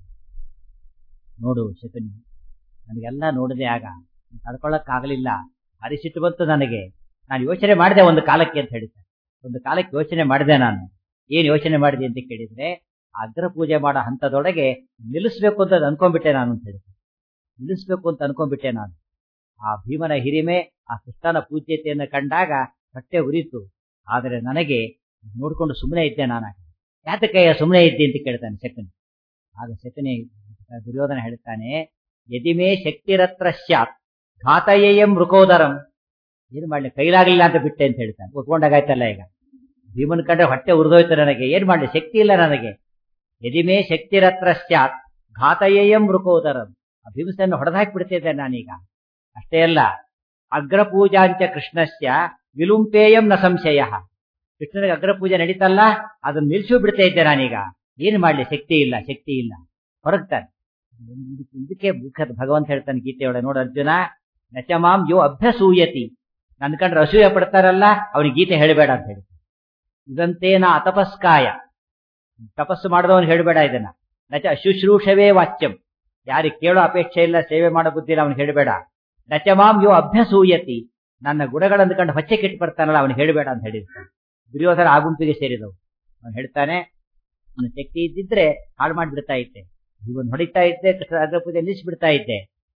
Speaker 1: ನೋಡು ಶಕುನಿ ನನಗೆಲ್ಲ ನೋಡಿದೆ ಆಗ ತಡ್ಕೊಳ್ಳಕ್ಕಾಗಲಿಲ್ಲ ಅರಿಸಿಟ್ಟು ಬಂತು ನನಗೆ ನಾನು ಯೋಚನೆ ಮಾಡಿದೆ ಒಂದು ಕಾಲಕ್ಕೆ ಅಂತ ಹೇಳಿದ್ದೆ ಒಂದು ಕಾಲಕ್ಕೆ ಯೋಚನೆ ಮಾಡಿದೆ ನಾನು ಏನ್ ಯೋಚನೆ ಮಾಡಿದೆ ಅಂತ ಕೇಳಿದ್ರೆ ಅಗ್ರ ಪೂಜೆ ಮಾಡೋ ಹಂತದೊಳಗೆ ನಿಲ್ಲಿಸ್ಬೇಕು ಅಂತ ಅನ್ಕೊಂಡ್ಬಿಟ್ಟೆ ನಾನು ಅಂತ ಹೇಳಿದೆ ನಿಲ್ಲಿಸ್ಬೇಕು ಅಂತ ಅನ್ಕೊಂಡ್ಬಿಟ್ಟೆ ನಾನು ಆ ಭೀಮನ ಹಿರಿಮೆ ಆ ಕೃಷ್ಣನ ಪೂಜ್ಯತೆಯನ್ನು ಕಂಡಾಗ ಹೊಟ್ಟೆ ಉರಿತು ಆದರೆ ನನಗೆ ನೋಡ್ಕೊಂಡು ಸುಮ್ಮನೆ ಇದ್ದೆ ನಾನು ಯಾತಕ್ಕಯ್ಯ ಸುಮ್ಮನೆ ಇದ್ದೆ ಅಂತ ಕೇಳ್ತಾನೆ ಶಕನಿ ಆಗ ಶಕನಿ ದುರ್ಯೋಧನ ಹೇಳ್ತಾನೆ ಯದಿಮೇ ಶಕ್ತಿರತ್ರ ಸ್ಯಾತ್ ಘಾತಯೇಯಂ ಮೃಕೋದರಂ ಏನ್ ಮಾಡ್ಲಿ ಕೈಲಾಗಲಿಲ್ಲ ಅಂತ ಬಿಟ್ಟೆ ಅಂತ ಹೇಳ್ತಾನೆ ಒಪ್ಕೊಂಡಾಗಾಯ್ತಲ್ಲ ಈಗ ಭೀಮನ್ ಕಂಡ್ರೆ ಹೊಟ್ಟೆ ಉರಿದೋಯ್ತು ನನಗೆ ಏನ್ ಮಾಡ್ಲಿ ಶಕ್ತಿ ಇಲ್ಲ ನನಗೆ ಯದಿಮೇ ಶಕ್ತಿರತ್ರ ಸ್ಯಾತ್ ಘಾತಯೇಯಂ ಮೃಕೋದರಂ ಆ ಭೀಮಸನ್ನು ಹೊಡೆದಾಕಿ ಬಿಡ್ತಿದ್ದೆ ನಾನೀಗ ಅಷ್ಟೇ ಅಲ್ಲ ಅಗ್ರಪೂಜಾಂಚ ಕೃಷ್ಣಸ್ಯ ವಿಲುಂಪೇಯಂ ನ ಸಂಶಯ ಕೃಷ್ಣನಿಗೆ ಅಗ್ರಪೂಜೆ ನಡೀತಲ್ಲ ಅದನ್ನ ನಿಲ್ಸು ಬಿಡ್ತಾ ಇದ್ದೆ ನಾನೀಗ ಏನ್ ಮಾಡ್ಲಿ ಶಕ್ತಿ ಇಲ್ಲ ಶಕ್ತಿ ಇಲ್ಲ ಹೊರಗ್ತಾನೆ ಇದಕ್ಕೆ ಭಗವಂತ ಹೇಳ್ತಾನೆ ಗೀತೆಯೊಳಗೆ ನೋಡು ಅರ್ಜುನ ನಚಮಾಂ ಯೋ ಅಭ್ಯಸೂಯತಿ ನನ್ ಕಂಡ್ರೆ ಅಸೂಯ ಪಡ್ತಾರಲ್ಲ ಅವನಿಗೆ ಗೀತೆ ಹೇಳಬೇಡ ಅಂತ ಹೇಳಿ ಇದಂತೇನ ಅತಪಸ್ಕಾಯ ತಪಸ್ಸು ಮಾಡಿದವನು ಹೇಳಬೇಡ ಇದನ್ನ ನಚ ಶುಶ್ರೂಷವೇ ವಾಚ್ಯಂ ಯಾರಿಗೆ ಕೇಳೋ ಅಪೇಕ್ಷೆ ಇಲ್ಲ ಸೇವೆ ಮಾಡೋ ಬುದ್ಧಿ ಇಲ್ಲ ಅವನು ಹೇಳಬೇಡ ನಚಮಾಂ ಯೋ ಅಭ್ಯಸೂಯತಿ ನನ್ನ ಗುಣಗಳನ್ನು ಕಂಡು ಹೊಚ್ಚೆ ಕೆಟ್ಟು ಬರ್ತಾನಲ್ಲ ಅವನು ಹೇಳಬೇಡ ಅಂತ ಹೇಳಿರ್ತಾನೆ ದುರ್ಯೋಧನ ಆ ಗುಂಪಿಗೆ ಸೇರಿದವು ಅವನು ಹೇಳ್ತಾನೆ ಅವನ ಶಕ್ತಿ ಇದ್ದಿದ್ರೆ ಹಾಳು ಮಾಡಿಬಿಡ್ತಾ ಇದ್ದೆ ಇವನ್ ಹೊಡಿತಾ ಇದ್ದೆ ಕೃಷ್ಣ ಅಗ್ರ ಪೂಜೆ ನಿಲ್ಲಿಸ್ಬಿಡ್ತಾ ಇದ್ದೆ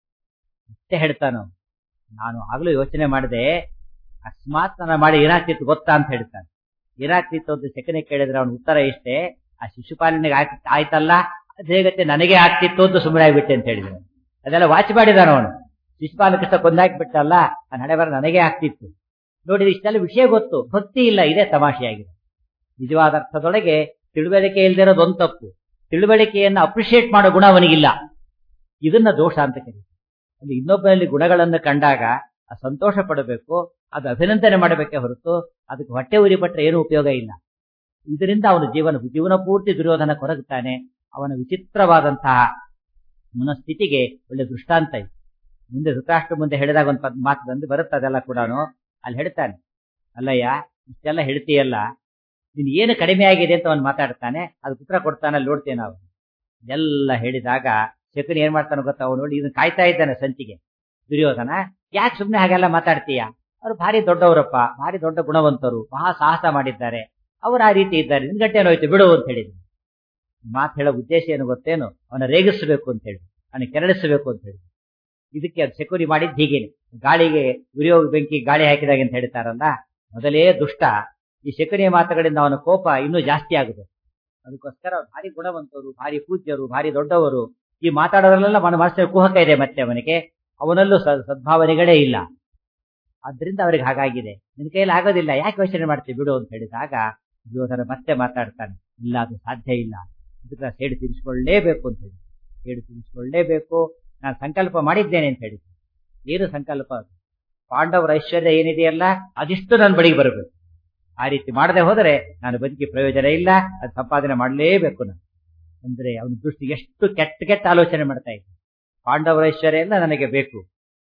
Speaker 1: ಮತ್ತೆ ಹೇಳ್ತಾನು ನಾನು ಆಗ್ಲೂ ಯೋಚನೆ ಮಾಡಿದೆ ಅಕಸ್ಮಾತ್ ನನ್ನ ಮಾಡಿ ಏನಾಗ್ತಿತ್ತು ಗೊತ್ತಾ ಅಂತ ಹೇಳ್ತಾನೆ ಏನಾಗ್ತಿತ್ತು ಅಂತ ಸೆಕೆಂಡ್ ಕೇಳಿದ್ರೆ ಅವನ ಉತ್ತರ ಇಷ್ಟೇ ಆ ಶಿಶುಪಾಲನೆಗೆ ಆಯ್ತಲ್ಲ ಅದ್ ಹೇಗತ್ತೆ ನನಗೆ ಆಗ್ತಿತ್ತು ಅಂತ ಸುಮ್ಮನೆ ಆಗ್ಬಿಟ್ಟೆ ಅಂತ ಹೇಳಿದ್ರು ಅದೆಲ್ಲ ವಾಚ್ ಮಾಡಿದಾನ ಅವನು ಶಿಶುಪಾಲ ಕೃಷ್ಣ ಕೊಂದಾಕ್ಬಿಟ್ಟಲ್ಲ ಆ ಹಣೆ ಬರ ನನಗೆ ಆಗ್ತಿತ್ತು ನೋಡಿ ಇಷ್ಟೆಲ್ಲ ವಿಷಯ ಗೊತ್ತು ಭಕ್ತಿ ಇಲ್ಲ ಇದೇ ತಮಾಷೆಯಾಗಿದೆ ನಿಜವಾದ ಅರ್ಥದೊಳಗೆ ತಿಳುವಳಿಕೆ ಇಲ್ದಿರೋದು ಒಂದು ತಪ್ಪು ತಿಳುವಳಿಕೆಯನ್ನು ಅಪ್ರಿಶಿಯೇಟ್ ಮಾಡೋ ಗುಣ ಅವನಿಗಿಲ್ಲ ಇದನ್ನ ದೋಷ ಅಂತ ಕರೀತಾರೆ ಅಂದ್ರೆ ಇನ್ನೊಬ್ಬನಲ್ಲಿ ಗುಣಗಳನ್ನು ಕಂಡಾಗ ಆ ಸಂತೋಷ ಪಡಬೇಕು ಅದು ಅಭಿನಂದನೆ ಮಾಡಬೇಕೇ ಹೊರತು ಅದಕ್ಕೆ ಹೊಟ್ಟೆ ಉರಿ ಪಟ್ಟರೆ ಏನೂ ಉಪಯೋಗ ಇಲ್ಲ ಇದರಿಂದ ಅವನ ಜೀವನ ಜೀವನ ಪೂರ್ತಿ ದುರ್ಯೋಧನ ಕೊರಗುತ್ತಾನೆ ಅವನ ವಿಚಿತ್ರವಾದಂತಹ ಮನಸ್ಥಿತಿಗೆ ಒಳ್ಳೆ ದೃಷ್ಟಾಂತ ಇದೆ ಮುಂದೆ ಧೃತರಾಷ್ಟ್ರ ಮುಂದೆ ಹೇಳಿದಾಗ ಒಂದು ಪದ್ ಮಾತು ಬಂದು ಬರುತ್ತೆ ಅದೆಲ್ಲ ಕೂಡ ಅಲ್ಲಿ ಹೇಳ್ತಾನೆ ಅಲ್ಲಯ್ಯ ಇಷ್ಟೆಲ್ಲ ಹೇಳ್ತೀಯಲ್ಲ ನೀನು ಏನು ಕಡಿಮೆ ಆಗಿದೆ ಅಂತ ಅವನು ಮಾತಾಡ್ತಾನೆ ಅದು ಉತ್ತರ ಕೊಡ್ತಾನೆ ಅಲ್ಲಿ ನೋಡ್ತೇವೆ ನಾವು ಎಲ್ಲ ಹೇಳಿದಾಗ ಶಕುನಿ ಏನ್ ಮಾಡ್ತಾನೆ ಗೊತ್ತಾ ಅವನು ನೋಡಿ ಇದನ್ನ ಕಾಯ್ತಾ ಇದ್ದಾನೆ ಸಂಚಿಗೆ ದುರ್ಯೋಧನ ಯಾಕೆ ಸುಮ್ಮನೆ ಹಾಗೆಲ್ಲ ಮಾತಾಡ್ತೀಯ ಅವ್ರು ಭಾರಿ ದೊಡ್ಡವರಪ್ಪ ಭಾರಿ ದೊಡ್ಡ ಗುಣವಂತರು ಮಹಾ ಸಾಹಸ ಮಾಡಿದ್ದಾರೆ ಅವ್ರು ಆ ರೀತಿ ಇದ್ದಾರೆ ನಿನ್ ಗಂಟೆ ಹೋಯ್ತು ಬಿಡು ಅಂತ ಹೇಳಿದ್ರು ಮಾತು ಹೇಳೋ ಉದ್ದೇಶ ಏನು ಗೊತ್ತೇನು ಅವನ ರೇಗಿಸಬೇಕು ಅಂತ ಹೇಳಿ ಅವನ ಕೆರಳಿಸಬೇಕು ಅಂತ ಹೇಳಿ ಇದಕ್ಕೆ ಅದು ಸೆಕ್ಯೂರಿ ಮಾಡಿದ್ದು ಹೀಗೇನೆ ಗಾಳಿಗೆ ಉರಿಯೋಗ ಬೆಂಕಿ ಗಾಳಿ ಹಾಕಿದಾಗ ಅಂತ ಹೇಳ್ತಾರಲ್ಲ ಮೊದಲೇ ದುಷ್ಟ ಈ ಶಕುನಿಯ ಮಾತುಗಳಿಂದ ಅವನ ಕೋಪ ಇನ್ನೂ ಜಾಸ್ತಿ ಆಗುತ್ತೆ ಅದಕ್ಕೋಸ್ಕರ ಭಾರಿ ಗುಣವಂತರು ಭಾರಿ ಪೂಜ್ಯರು ಭಾರಿ ದೊಡ್ಡವರು ಈ ಮಾತಾಡೋದ್ರಲ್ಲೆಲ್ಲ ಮನ ಮನಸ್ಸಿನ ಕುಹಕ ಇದೆ ಮತ್ತೆ ಅವನಿಗೆ ಅವನಲ್ಲೂ ಸದ್ಭಾವನೆಗಳೇ ಇಲ್ಲ ಆದ್ರಿಂದ ಅವರಿಗೆ ಹಾಗಾಗಿದೆ ನಿನ್ ಕೈಯಲ್ಲಿ ಆಗೋದಿಲ್ಲ ಯಾಕೆ ಯೋಚನೆ ಮಾಡ್ತೀವಿ ಬಿಡು ಅಂತ ಹೇಳಿದಾಗ ದುರ್ಯೋಧನ ಮತ್ತೆ ಮಾತಾಡ್ತಾನೆ ಇಲ್ಲ ಅದು ಸಾಧ್ಯ ಇಲ್ಲ ಇದಕ್ಕೆ ಸೇಡು ತೀರಿಸಿಕೊಳ್ಳಲೇಬೇಕು ಅಂತ ಹೇಳಿ ಸೇಡು ತೀರಿಸಿಕೊಳ್ಳಲೇಬೇಕು ನಾನು ಸಂಕಲ್ಪ ಮಾಡಿದ್ದೇನೆ ಅಂತ ಹೇಳಿ ಏನು ಸಂಕಲ್ಪ ಅದು ಪಾಂಡವರ ಐಶ್ವರ್ಯ ಏನಿದೆಯಲ್ಲ ಅದಿಷ್ಟು ನನ್ನ ಬಳಿಗೆ ಬರಬೇಕು ಆ ರೀತಿ ಮಾಡದೆ ಹೋದರೆ ನಾನು ಬದುಕಿ ಪ್ರಯೋಜನ ಇಲ್ಲ ಅದು ಸಂಪಾದನೆ ಮಾಡಲೇಬೇಕು ನಾನು ಅಂದ್ರೆ ಅವನ ದೃಷ್ಟಿ ಎಷ್ಟು ಕೆಟ್ಟ ಕೆಟ್ಟ ಆಲೋಚನೆ ಮಾಡ್ತಾ ಇದ್ದ ಪಾಂಡವರ ಐಶ್ವರ್ಯ ಎಲ್ಲ ನನಗೆ ಬೇಕು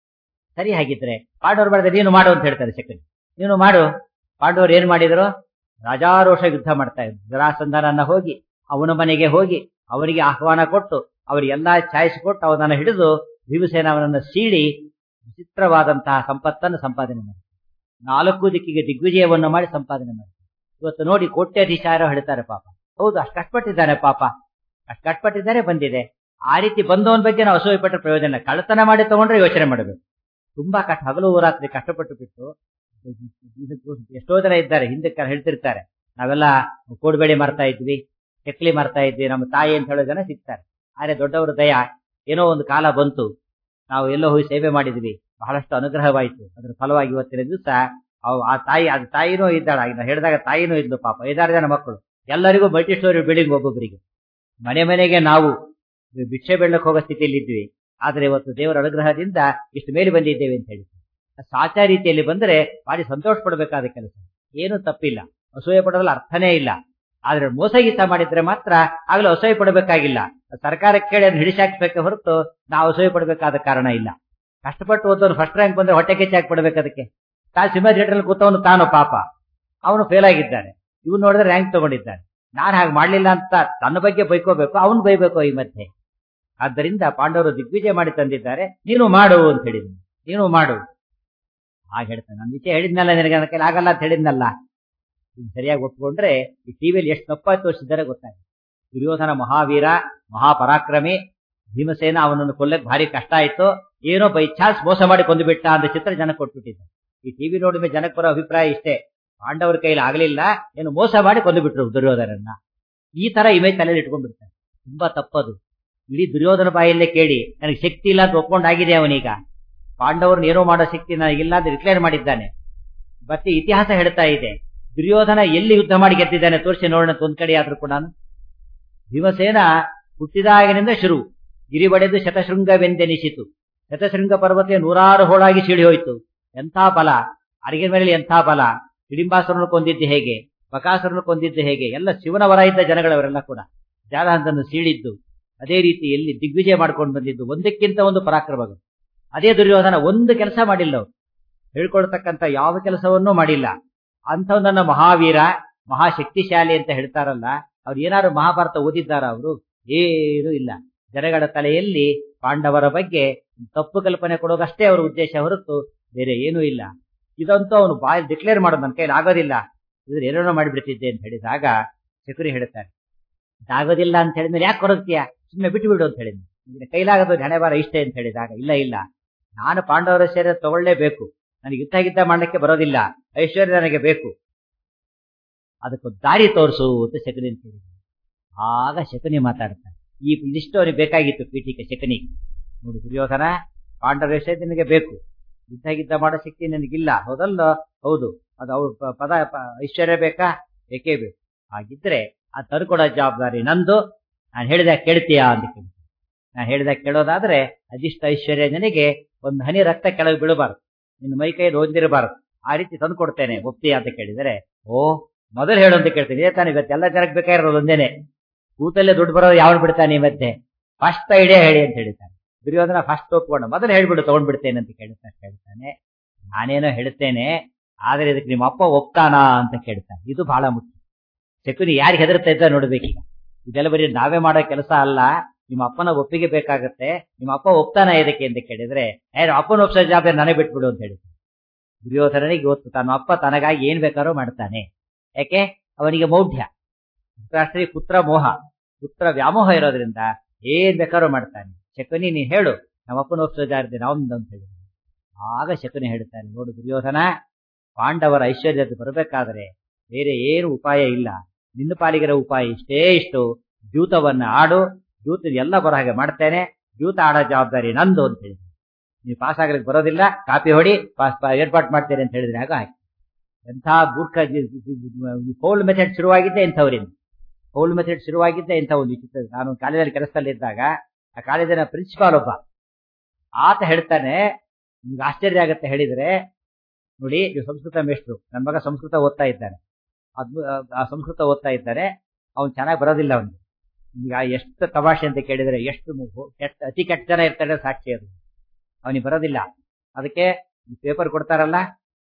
Speaker 1: ಸರಿ ಹಾಗಿದ್ರೆ ಪಾಂಡವರು ಮಾಡಿದ್ರೆ ನೀನು ಮಾಡು ಅಂತ ಹೇಳ್ತಾರೆ ಶಕನಿ ನೀನು ಮಾಡು ಪಾಂಡವರು ಏನ್ ಮಾಡಿದ್ರು ರಾಜಾರೋಷ ಯುದ್ಧ ಮಾಡ್ತಾ ಇದ್ರು ಜರಾಸಂಧನನ್ನ ಹೋಗಿ ಅವನ ಮನೆಗೆ ಹೋಗಿ ಅವರಿಗೆ ಆಹ್ವಾನ ಕೊಟ್ಟು ಅವರಿಗೆಲ್ಲಾ ಛಾಯಿಸಿಕೊಟ್ಟು ಅವನನ್ನು ಹಿಡಿದು ಭೀಮಸೇನ ಅವನನ್ನು ಸೀಳಿ ವಿಚಿತ್ರವಾದಂತಹ ಸಂಪತ್ತನ್ನು ಸಂಪಾದನೆ ಮಾಡಿ ನಾಲ್ಕು ದಿಕ್ಕಿಗೆ ದಿಗ್ವಿಜಯವನ್ನು ಮಾಡಿ ಸಂಪಾದನೆ ಮಾಡಿ ಇವತ್ತು ನೋಡಿ ಕೋಟ್ಯಾಧೀಶಾರ ಹೇಳ್ತಾರೆ ಪಾಪ ಹೌದು ಅಷ್ಟು ಕಷ್ಟಪಟ್ಟಿದ್ದಾನೆ ಪಾಪ ಅಷ್ಟು ಕಷ್ಟಪಟ್ಟಿದ್ದಾರೆ ಬಂದಿದೆ ಆ ರೀತಿ ಬಂದವನ ಬಗ್ಗೆ ನಾವು ಅಸೂಯೆ ಪಟ್ಟರೆ ಪ್ರಯೋಜನ ಕಳ್ಳತನ ಮಾಡಿ ತಗೊಂಡ್ರೆ ಯೋಚನೆ ಮಾಡಬೇಕು ತುಂಬಾ ಕಷ್ಟ ಹಗಲು ರಾತ್ರಿ ಕಷ್ಟಪಟ್ಟು ಬಿಟ್ಟು ಎಷ್ಟೋ ಜನ ಇದ್ದಾರೆ ಹಿಂದೆ ಹೇಳ್ತಿರ್ತಾರೆ ನಾವೆಲ್ಲ ಕೋಡ್ಬೇಡಿ ಮಾರ್ತಾ ಇದ್ವಿ ಚಕ್ಲಿ ಮಾರ್ತಾ ಇದ್ವಿ ನಮ್ಮ ತಾಯಿ ಅಂತ ಹೇಳೋ ಜನ ಸಿಗ್ತಾರೆ ಆದ್ರೆ ದೊಡ್ಡವರ ದಯ ಏನೋ ಒಂದು ಕಾಲ ಬಂತು ನಾವು ಎಲ್ಲೋ ಹೋಗಿ ಸೇವೆ ಮಾಡಿದ್ವಿ ಬಹಳಷ್ಟು ಅನುಗ್ರಹವಾಯಿತು ಅದ್ರ ಫಲವಾಗಿ ಇವತ್ತಿನ ದಿವಸ ಆ ತಾಯಿ ಅದು ತಾಯಿನೂ ಇದ್ದಾಳ ಹೇಳಿದಾಗ ತಾಯಿನೂ ಇದ್ಲು ಪಾಪ ಐದಾರು ಜನ ಮಕ್ಕಳು ಎಲ್ಲರಿಗೂ ಮಲ್ಟಿ ಸ್ಟೋರಿ ಬಿಲ್ಡಿಂಗ್ ಒಬ್ಬೊಬ್ಬರಿಗೆ ಮನೆ ಮನೆಗೆ ನಾವು ಭಿಕ್ಷೆ ಬೆಳ್ಳಕ್ಕೆ ಹೋಗೋ ಸ್ಥಿತಿಯಲ್ಲಿ ಇದ್ವಿ ಆದ್ರೆ ಇವತ್ತು ದೇವರ ಅನುಗ್ರಹದಿಂದ ಇಷ್ಟು ಮೇಲೆ ಬಂದಿದ್ದೇವೆ ಅಂತ ಹೇಳಿ ಸಾಚ ರೀತಿಯಲ್ಲಿ ಬಂದ್ರೆ ಭಾರಿ ಸಂತೋಷ ಪಡಬೇಕಾದ ಕೆಲಸ ಏನು ತಪ್ಪಿಲ್ಲ ಅಸೂಯೆ ಪಡೋದ್ರಲ್ಲಿ ಅರ್ಥನೇ ಇಲ್ಲ ಆದ್ರೆ ಮೋಸ ಗೀತ ಮಾಡಿದ್ರೆ ಮಾತ್ರ ಆಗ್ಲೂ ಅಸೂಯೆ ಪಡಬೇಕಾಗಿಲ್ಲ ಸರ್ಕಾರಕ್ಕೆ ಕೇಳಿ ಅದನ್ನ ಹಿಡಿಸಾಕ್ಬೇಕೆ ಹೊರತು ನಾವು ಅಸೂಯೆ ಪಡಬೇಕಾದ ಕಾರಣ ಇಲ್ಲ ಕಷ್ಟಪಟ್ಟು ಓದೋನು ಫಸ್ಟ್ ರ್ಯಾಂಕ್ ಬಂದ್ರೆ ಹೊಟ್ಟೆ ಕೆಚ್ಚಿ ಹಾಕ್ಬಿಡ್ಬೇಕು ಅದಕ್ಕೆ ತಾ ಸಿಂಹ ಥಿಯೇಟರ್ ಕೂತವನು ತಾನು ಪಾಪ ಅವನು ಫೇಲ್ ಆಗಿದ್ದಾನೆ ಇವ್ನು ನೋಡಿದ್ರೆ ರ್ಯಾಂಕ್ ತಗೊಂಡಿದ್ದಾನೆ ನಾನು ಹಾಗೆ ಮಾಡ್ಲಿಲ್ಲ ಅಂತ ತನ್ನ ಬಗ್ಗೆ ಬೈಕೋಬೇಕು ಅವನು ಬೈಬೇಕು ಈ ಮಧ್ಯೆ ಆದ್ದರಿಂದ ಪಾಂಡವರು ದಿಗ್ವಿಜಯ ಮಾಡಿ ತಂದಿದ್ದಾರೆ ನೀನು ಮಾಡು ಅಂತ ಹೇಳಿದ್ನು ನೀನು ಮಾಡು ಹಾಗೆ ಹೇಳ್ತಾನೆ ನನ್ನ ವಿಷಯ ಹೇಳಿದ್ನಲ್ಲ ನಿನಗೆ ನನ್ನ ಕೈಲಿ ಆಗಲ್ಲ ಅಂತ ಹೇಳಿದ್ನಲ್ಲ ಸರಿಯಾಗಿ ಒಪ್ಕೊಂಡ್ರೆ ಈ ಟಿವಿಯಲ್ಲಿ ಎಷ್ಟು ತಪ್ಪಾಗಿ ತೋರಿಸಿದ್ದಾರೆ ಗೊತ್ತಾಯ್ತು ದುರ್ಯೋಧನ ಮಹಾವೀರ ಮಹಾಪರಾಕ್ರಮಿ ಭೀಮಸೇನ ಅವನನ್ನು ಕೊಲ್ಲಕ್ಕೆ ಭಾರಿ ಕಷ್ಟ ಆಯ್ತು ಏನೋ ಬೈ ಚಾನ್ಸ್ ಮೋಸ ಮಾಡಿ ಕೊಂದು ಬಿಟ್ಟ ಅಂತ ಚಿತ್ರ ಜನಕ್ಕೆ ಕೊಟ್ಬಿಟ್ಟಿದ್ದ ಈ ಟಿವಿ ನೋಡಿದ ಜನಕ್ಕೆ ಬರೋ ಅಭಿಪ್ರಾಯ ಇಷ್ಟೇ ಪಾಂಡವರ ಕೈಲಿ ಆಗಲಿಲ್ಲ ಏನು ಮೋಸ ಮಾಡಿ ಕೊಂದು ಬಿಟ್ರು ದುರ್ಯೋಧನನ್ನ ಈ ತರ ಇಮೇಜ್ ತಲೆಯಲ್ಲಿ ಇಟ್ಕೊಂಡ್ಬಿಡ್ತಾರೆ ತುಂಬಾ ತಪ್ಪದು ಇಡೀ ದುರ್ಯೋಧನ ಬಾಯಲ್ಲೇ ಕೇಳಿ ನನಗೆ ಶಕ್ತಿ ಇಲ್ಲ ಅಂತ ಒಪ್ಕೊಂಡಾಗಿದೆ ಅವನೀಗ ಪಾಂಡವರನ್ನ ಏನೋ ಮಾಡೋ ಶಕ್ತಿ ನನಗಿಲ್ಲ ಅಂತ ಡಿಕ್ಲೇರ್ ಮಾಡಿದ್ದಾನೆ ಮತ್ತೆ ಇತಿಹಾಸ ಹೇಳ್ತಾ ಇದೆ ದುರ್ಯೋಧನ ಎಲ್ಲಿ ಯುದ್ಧ ಮಾಡಿ ಗೆದ್ದಿದ್ದಾನೆ ತೋರಿಸಿ ನೋಡೋಣ ಒಂದ್ ಕಡೆ ಆದ್ರೂ ಕೂಡ ಭೀಮಸೇನ ಹುಟ್ಟಿದಾಗಿನಿಂದ ಶುರು ಗಿರಿ ಬಡೆದು ಶತಶೃಂಗವೆಂದೆನಿಸಿತು ಶತಶೃಂಗ ಪರ್ವತ ನೂರಾರು ಹೋಳಾಗಿ ಸೀಳಿ ಹೋಯ್ತು ಎಂಥ ಬಲ ಅಡಿಗೆ ಮೇಲೆ ಎಂಥ ಬಲ ಹಿಡಿಂಬಾಸುರನ್ನು ಕೊಂದಿದ್ದು ಹೇಗೆ ಬಕಾಸುರನ್ನು ಕೊಂದಿದ್ದು ಹೇಗೆ ಎಲ್ಲ ಶಿವನ ವರ ಇದ್ದ ಜನಗಳವರೆಲ್ಲ ಕೂಡ ಜಾಲಹಂತನ್ನು ಸೀಳಿದ್ದು ಅದೇ ರೀತಿ ಎಲ್ಲಿ ದಿಗ್ವಿಜಯ ಮಾಡ್ಕೊಂಡು ಬಂದಿದ್ದು ಒಂದಕ್ಕಿಂತ ಒಂದು ಪರಾಕ್ರಮಗಳು ಅದೇ ದುರ್ಯೋಧನ ಒಂದು ಕೆಲಸ ಮಾಡಿಲ್ಲ ಅವ್ರು ಹೇಳ್ಕೊಳ್ತಕ್ಕಂಥ ಯಾವ ಕೆಲಸವನ್ನೂ ಮಾಡಿಲ್ಲ ಅಂಥವನ್ನ ಮಹಾವೀರ ಮಹಾಶಕ್ತಿಶಾಲಿ ಅಂತ ಹೇಳ್ತಾರಲ್ಲ ಅವ್ರು ಏನಾದ್ರು ಮಹಾಭಾರತ ಓದಿದ್ದಾರ ಅವರು ಏನೂ ಇಲ್ಲ ಜನಗಳ ತಲೆಯಲ್ಲಿ ಪಾಂಡವರ ಬಗ್ಗೆ ತಪ್ಪು ಕಲ್ಪನೆ ಕೊಡೋದಷ್ಟೇ ಅವರ ಉದ್ದೇಶ ಹೊರತು ಬೇರೆ ಏನೂ ಇಲ್ಲ ಇದಂತೂ ಅವನು ಬಾಯ್ ಡಿಕ್ಲೇರ್ ಮಾಡೋದು ನನ್ನ ಕೈಲಿ ಆಗೋದಿಲ್ಲ ಇದ್ರ ಏನೇನೋ ಮಾಡಿಬಿಡ್ತಿದ್ದೆ ಅಂತ ಹೇಳಿದಾಗ ಶಕುರಿ ಹೇಳ್ತಾರೆ ಆಗೋದಿಲ್ಲ ಅಂತ ಹೇಳಿದ್ಮೇಲೆ ಯಾಕೆ ಕೊರಗ್ತೀಯ ಸುಮ್ಮನೆ ಬಿಟ್ಟು ಬಿಡು ಅಂತ ಹೇಳಿದ್ನು ನಿನ್ನ ಕೈಲಾಗದು ಹಣೆ ಬಾರ ಇಷ್ಟೇ ಅಂತ ಹೇಳಿದಾಗ ಇಲ್ಲ ಇಲ್ಲ ನಾನು ಪಾಂಡವರ ಶರೀರ ತಗೊಳ್ಳೇಬೇಕು ನನಗೆ ಯುದ್ಧ ಗಿದ್ದ ಮಾಡ್ಲಿಕ್ಕೆ ಬರೋದಿಲ್ಲ ಐಶ್ವರ್ಯ ನನಗೆ ಬೇಕು ಅದಕ್ಕೊಂದು ದಾರಿ ತೋರಿಸು ಅಂತ ಶಕುನಿ ಅಂತ ಹೇಳಿದ್ರು ಆಗ ಶಕುನಿ ಮಾತಾಡ್ತಾನೆ ಈ ಇದಿಷ್ಟು ಅವನಿಗೆ ಬೇಕಾಗಿತ್ತು ಪೀಠಿಕೆ ಶಕನಿಗೆ ನೋಡಿ ದುರ್ಯೋಧನ ಪಾಂಡವರ ವಿಷಯ ನಿನಗೆ ಬೇಕು ಯುದ್ಧ ಗಿದ್ದ ಮಾಡೋ ಶಕ್ತಿ ನನಗಿಲ್ಲ ಹೌದಲ್ಲ ಹೌದು ಅದು ಅವ್ರ ಪದ ಐಶ್ವರ್ಯ ಬೇಕಾ ಬೇಕೇ ಬೇಕು ಹಾಗಿದ್ರೆ ಆ ತಂದ್ಕೊಡೋ ಜವಾಬ್ದಾರಿ ನಂದು ನಾನು ಹೇಳಿದಾಗ ಕೇಳ್ತೀಯಾ ಅಂತ ಕೇಳಿ ನಾನು ಹೇಳಿದಾಗ ಕೇಳೋದಾದ್ರೆ ಅದಿಷ್ಟು ಐಶ್ವರ್ಯ ನನಗೆ ಒಂದು ಹನಿ ರಕ್ತ ಕೆಳಗೆ ಬೀಳಬಾರ್ದು ನಿನ್ನ ಮೈ ಕೈ ರೋಂದಿರಬಾರದು ಆ ರೀತಿ ತಂದು ಕೊಡ್ತೇನೆ ಒಪ್ತೀಯ ಅಂತ ಕೇಳಿದರೆ ಓ ಮೊದಲು ಹೇಳು ಅಂತ ಕೇಳ್ತೀನಿ ಇದೇ ತಾನೇ ಇವತ್ತೆಲ್ಲ ಜನಕ್ಕೆ ಬೇಕಾಗಿರೋದು ಒಂದೇನೆ ಕೂತಲ್ಲೇ ದುಡ್ಡು ಬರೋದು ಯಾವನು ಬಿಡ್ತಾನೆ ಇವತ್ತೆ ಫಸ್ಟ್ ಐಡಿಯಾ ಹೇಳಿ ಅಂತ ಹೇಳ್ತಾನೆ ದುರ್ಯೋಧನ ಫಸ್ಟ್ ಒಪ್ಕೊಂಡು ಮೊದಲು ಹೇಳ್ಬಿಡು ತಗೊಂಡ್ಬಿಡ್ತೇನೆ ಅಂತ ಕೇಳ್ತಾ ಹೇಳ್ತಾನೆ ನಾನೇನೋ ಹೇಳ್ತೇನೆ ಆದ್ರೆ ಇದಕ್ಕೆ ನಿಮ್ಮ ಅಪ್ಪ ಒಪ್ತಾನಾ ಅಂತ ಕೇಳ್ತಾನೆ ಇದು ಬಹಳ ಮುಖ್ಯ ಶಕುನಿ ಯಾರಿಗೆ ಹೆದರ್ತಾ ಇದ್ದ ನೋಡ್ಬೇಕೀಗ ಇದೆಲ್ಲ ಬರೀ ನಾವೇ ಮಾಡೋ ಕೆಲಸ ಅಲ್ಲ ನಿಮ್ಮ ಅಪ್ಪನ ಒಪ್ಪಿಗೆ ಬೇಕಾಗತ್ತೆ ನಿಮ್ಮ ಅಪ್ಪ ಒಪ್ತಾನ ಇದಕ್ಕೆ ಅಂತ ಕೇಳಿದ್ರೆ ಏ ಅಪ್ಪನ ಒಪ್ಸೋ ಜವಾಬ್ದಾರಿ ನನಗೆ ಬಿಟ್ಬಿಡು ಅಂತ ಹೇಳಿ ದುರ್ಯೋಧನನಿಗೆ ಗೊತ್ತು ತನ್ನ ಅಪ್ಪ ತನಗಾಗಿ ಏನ್ ಬೇಕಾದ್ರೂ ಮಾಡ್ತಾನೆ ಯಾಕೆ ಅವನಿಗೆ ಮೌಢ್ಯ ಧೃತರಾಷ್ಟ್ರಿಗೆ ಪುತ್ರ ಮೋಹ ಪುತ್ರ ವ್ಯಾಮೋಹ ಇರೋದ್ರಿಂದ ಏನ್ ಬೇಕಾದ್ರೂ ಮಾಡ್ತಾನೆ ಶಕುನಿ ನೀನ್ ಹೇಳು ನಮ್ಮ ಅಪ್ಪನ ಒಪ್ಸೋ ಜವಾಬ್ದಾರಿ ನಾವಂದು ಅಂತ ಹೇಳಿ ಆಗ ಶಕುನಿ ಹೇಳ್ತಾನೆ ನೋಡು ದುರ್ಯೋಧನ ಪಾಂಡವರ ಐಶ್ವರ್ಯದ ಬರಬೇಕಾದ್ರೆ ಬೇರೆ ಏನು ಉಪಾಯ ಇಲ್ಲ ನಿನ್ನ ಪಾಲಿಗಿರೋ ಉಪಾಯ ಇಷ್ಟೇ ಇಷ್ಟು ದ್ಯೂತವನ್ನ ಆಡು ದ್ಯೂತ ಎಲ್ಲ ಬರೋ ಹಾಗೆ ಮಾಡ್ತೇನೆ ದ್ಯೂತ ಆಡೋ ಜವಾಬ್ದಾರಿ ನಂದು ಅಂತ ಹೇಳಿ ನೀವು ಪಾಸ್ ಆಗ್ಲಿಕ್ಕೆ ಬರೋದಿಲ್ಲ ಕಾಪಿ ಹೊಡಿ ಪಾಸ್ ಏರ್ಪಾಟ್ ಮಾಡ್ತೇನೆ ಅಂತ ಹೇಳಿದ್ರೆ ಆಗ ಆಯ್ತು ಎಂಥ ಮೂರ್ಖ ಪೌಲ್ ಮೆಥಡ್ ಶುರುವಾಗಿದ್ದೆ ಇಂಥವ್ರಿಂದ ಪೌಲ್ ಮೆಥಡ್ ಶುರುವಾಗಿದ್ದೆ ಇಂಥ ಒಂದು ವಿಚಿತ್ರ ನಾನು ಕಾಲೇಜಲ್ಲಿ ಕೆಲಸದಲ್ಲಿದ್ದಾಗ ಆ ಕಾಲೇಜಿನ ಪ್ರಿನ್ಸಿಪಾಲ್ ಒಬ್ಬ ಆತ ಹೇಳ್ತಾನೆ ನಿಮ್ಗೆ ಆಶ್ಚರ್ಯ ಆಗತ್ತೆ ಹೇಳಿದ್ರೆ ನೋಡಿ ನೀವು ಸಂಸ್ಕೃತ ಮೇಷ್ಟ್ರು ನನ್ನ ಮಗ ಸಂಸ್ಕೃತ ಓದ್ತಾ ಇದ್ದಾನೆ ಅದ್ಭು ಆ ಸಂಸ್ಕೃತ ಓದ್ತಾ ಇದ್ದಾರೆ ಅವ್ನು ಚೆನ್ನಾಗಿ ಬರೋದಿಲ್ಲ ಅವನು ಈಗ ಎಷ್ಟು ತಮಾಷೆ ಅಂತ ಕೇಳಿದ್ರೆ ಎಷ್ಟು ಕೆಟ್ಟ ಅತಿ ಕೆಟ್ಟ ಜನ ಇರ್ತಾರೆ ಸಾಕ್ಷಿ ಅದು ಅವನಿಗೆ ಬರೋದಿಲ್ಲ ಅದಕ್ಕೆ ಪೇಪರ್ ಕೊಡ್ತಾರಲ್ಲ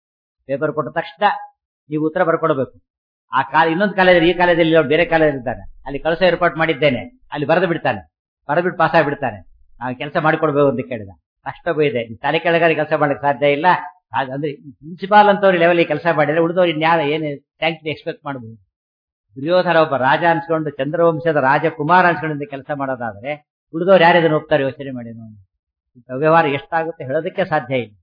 Speaker 1: ಪೇಪರ್ ಕೊಟ್ಟ ತಕ್ಷಣ ನೀವು ಉತ್ತರ ಬರ್ಕೊಡ್ಬೇಕು ಆ ಕಾಲ ಇನ್ನೊಂದು ಕಾಲೇಜಲ್ಲಿ ಈ ಕಾಲೇಜಲ್ಲಿ ಬೇರೆ ಕಾಲೇಜಲ್ಲಿ ಇದ್ದಾನೆ ಅಲ್ಲಿ ಕಳಸ ಏರ್ಪಾಟ್ ಮಾಡಿದ್ದೇನೆ ಅಲ್ಲಿ ಬರೆದು ಬಿಡ್ತಾನೆ ಬರೆದ್ಬಿಟ್ಟು ಪಾಸ್ ಆಗಿಬಿಡ್ತಾನೆ ನಾವು ಕೆಲಸ ಮಾಡಿಕೊಡ್ಬೇಕು ಅಂತ ಕೇಳಿದ ಕಷ್ಟ ಇದೆ ತಲೆ ಕೆಳಗಡೆ ಕೆಲಸ ಮಾಡ್ಲಿಕ್ಕೆ ಸಾಧ್ಯ ಇಲ್ಲ ಅಂದ್ರೆ ಪ್ರಿನ್ಸಿಪಾಲ್ ಅಂತವ್ರು ಲೆವೆಲ್ ಕೆಲಸ ಮಾಡಿದ್ರೆ ಉಳಿದವ್ರು ಇನ್ಯಾವ ಏನು ಥ್ಯಾಂಕ್ಸ್ ಎಕ್ಸ್ಪೆಕ್ಟ್ ಮಾಡಬಹುದು ದುರ್ಯೋಧನ ಒಬ್ಬ ರಾಜ ಅನ್ಸ್ಕೊಂಡು ಚಂದ್ರವಂಶದ ರಾಜಕುಮಾರ ಅನ್ಸ್ಕೊಂಡು ಕೆಲಸ ಮಾಡೋದಾದ್ರೆ ಉಳಿದವ್ರು ಯಾರು ಇದನ್ನು ಹೋಗ್ತಾರೆ ಯೋಚನೆ ಮಾಡಿ ವ್ಯವಹಾರ ಎಷ್ಟಾಗುತ್ತೆ ಹೇಳೋದಕ್ಕೆ ಸಾಧ್ಯ ಇಲ್ಲ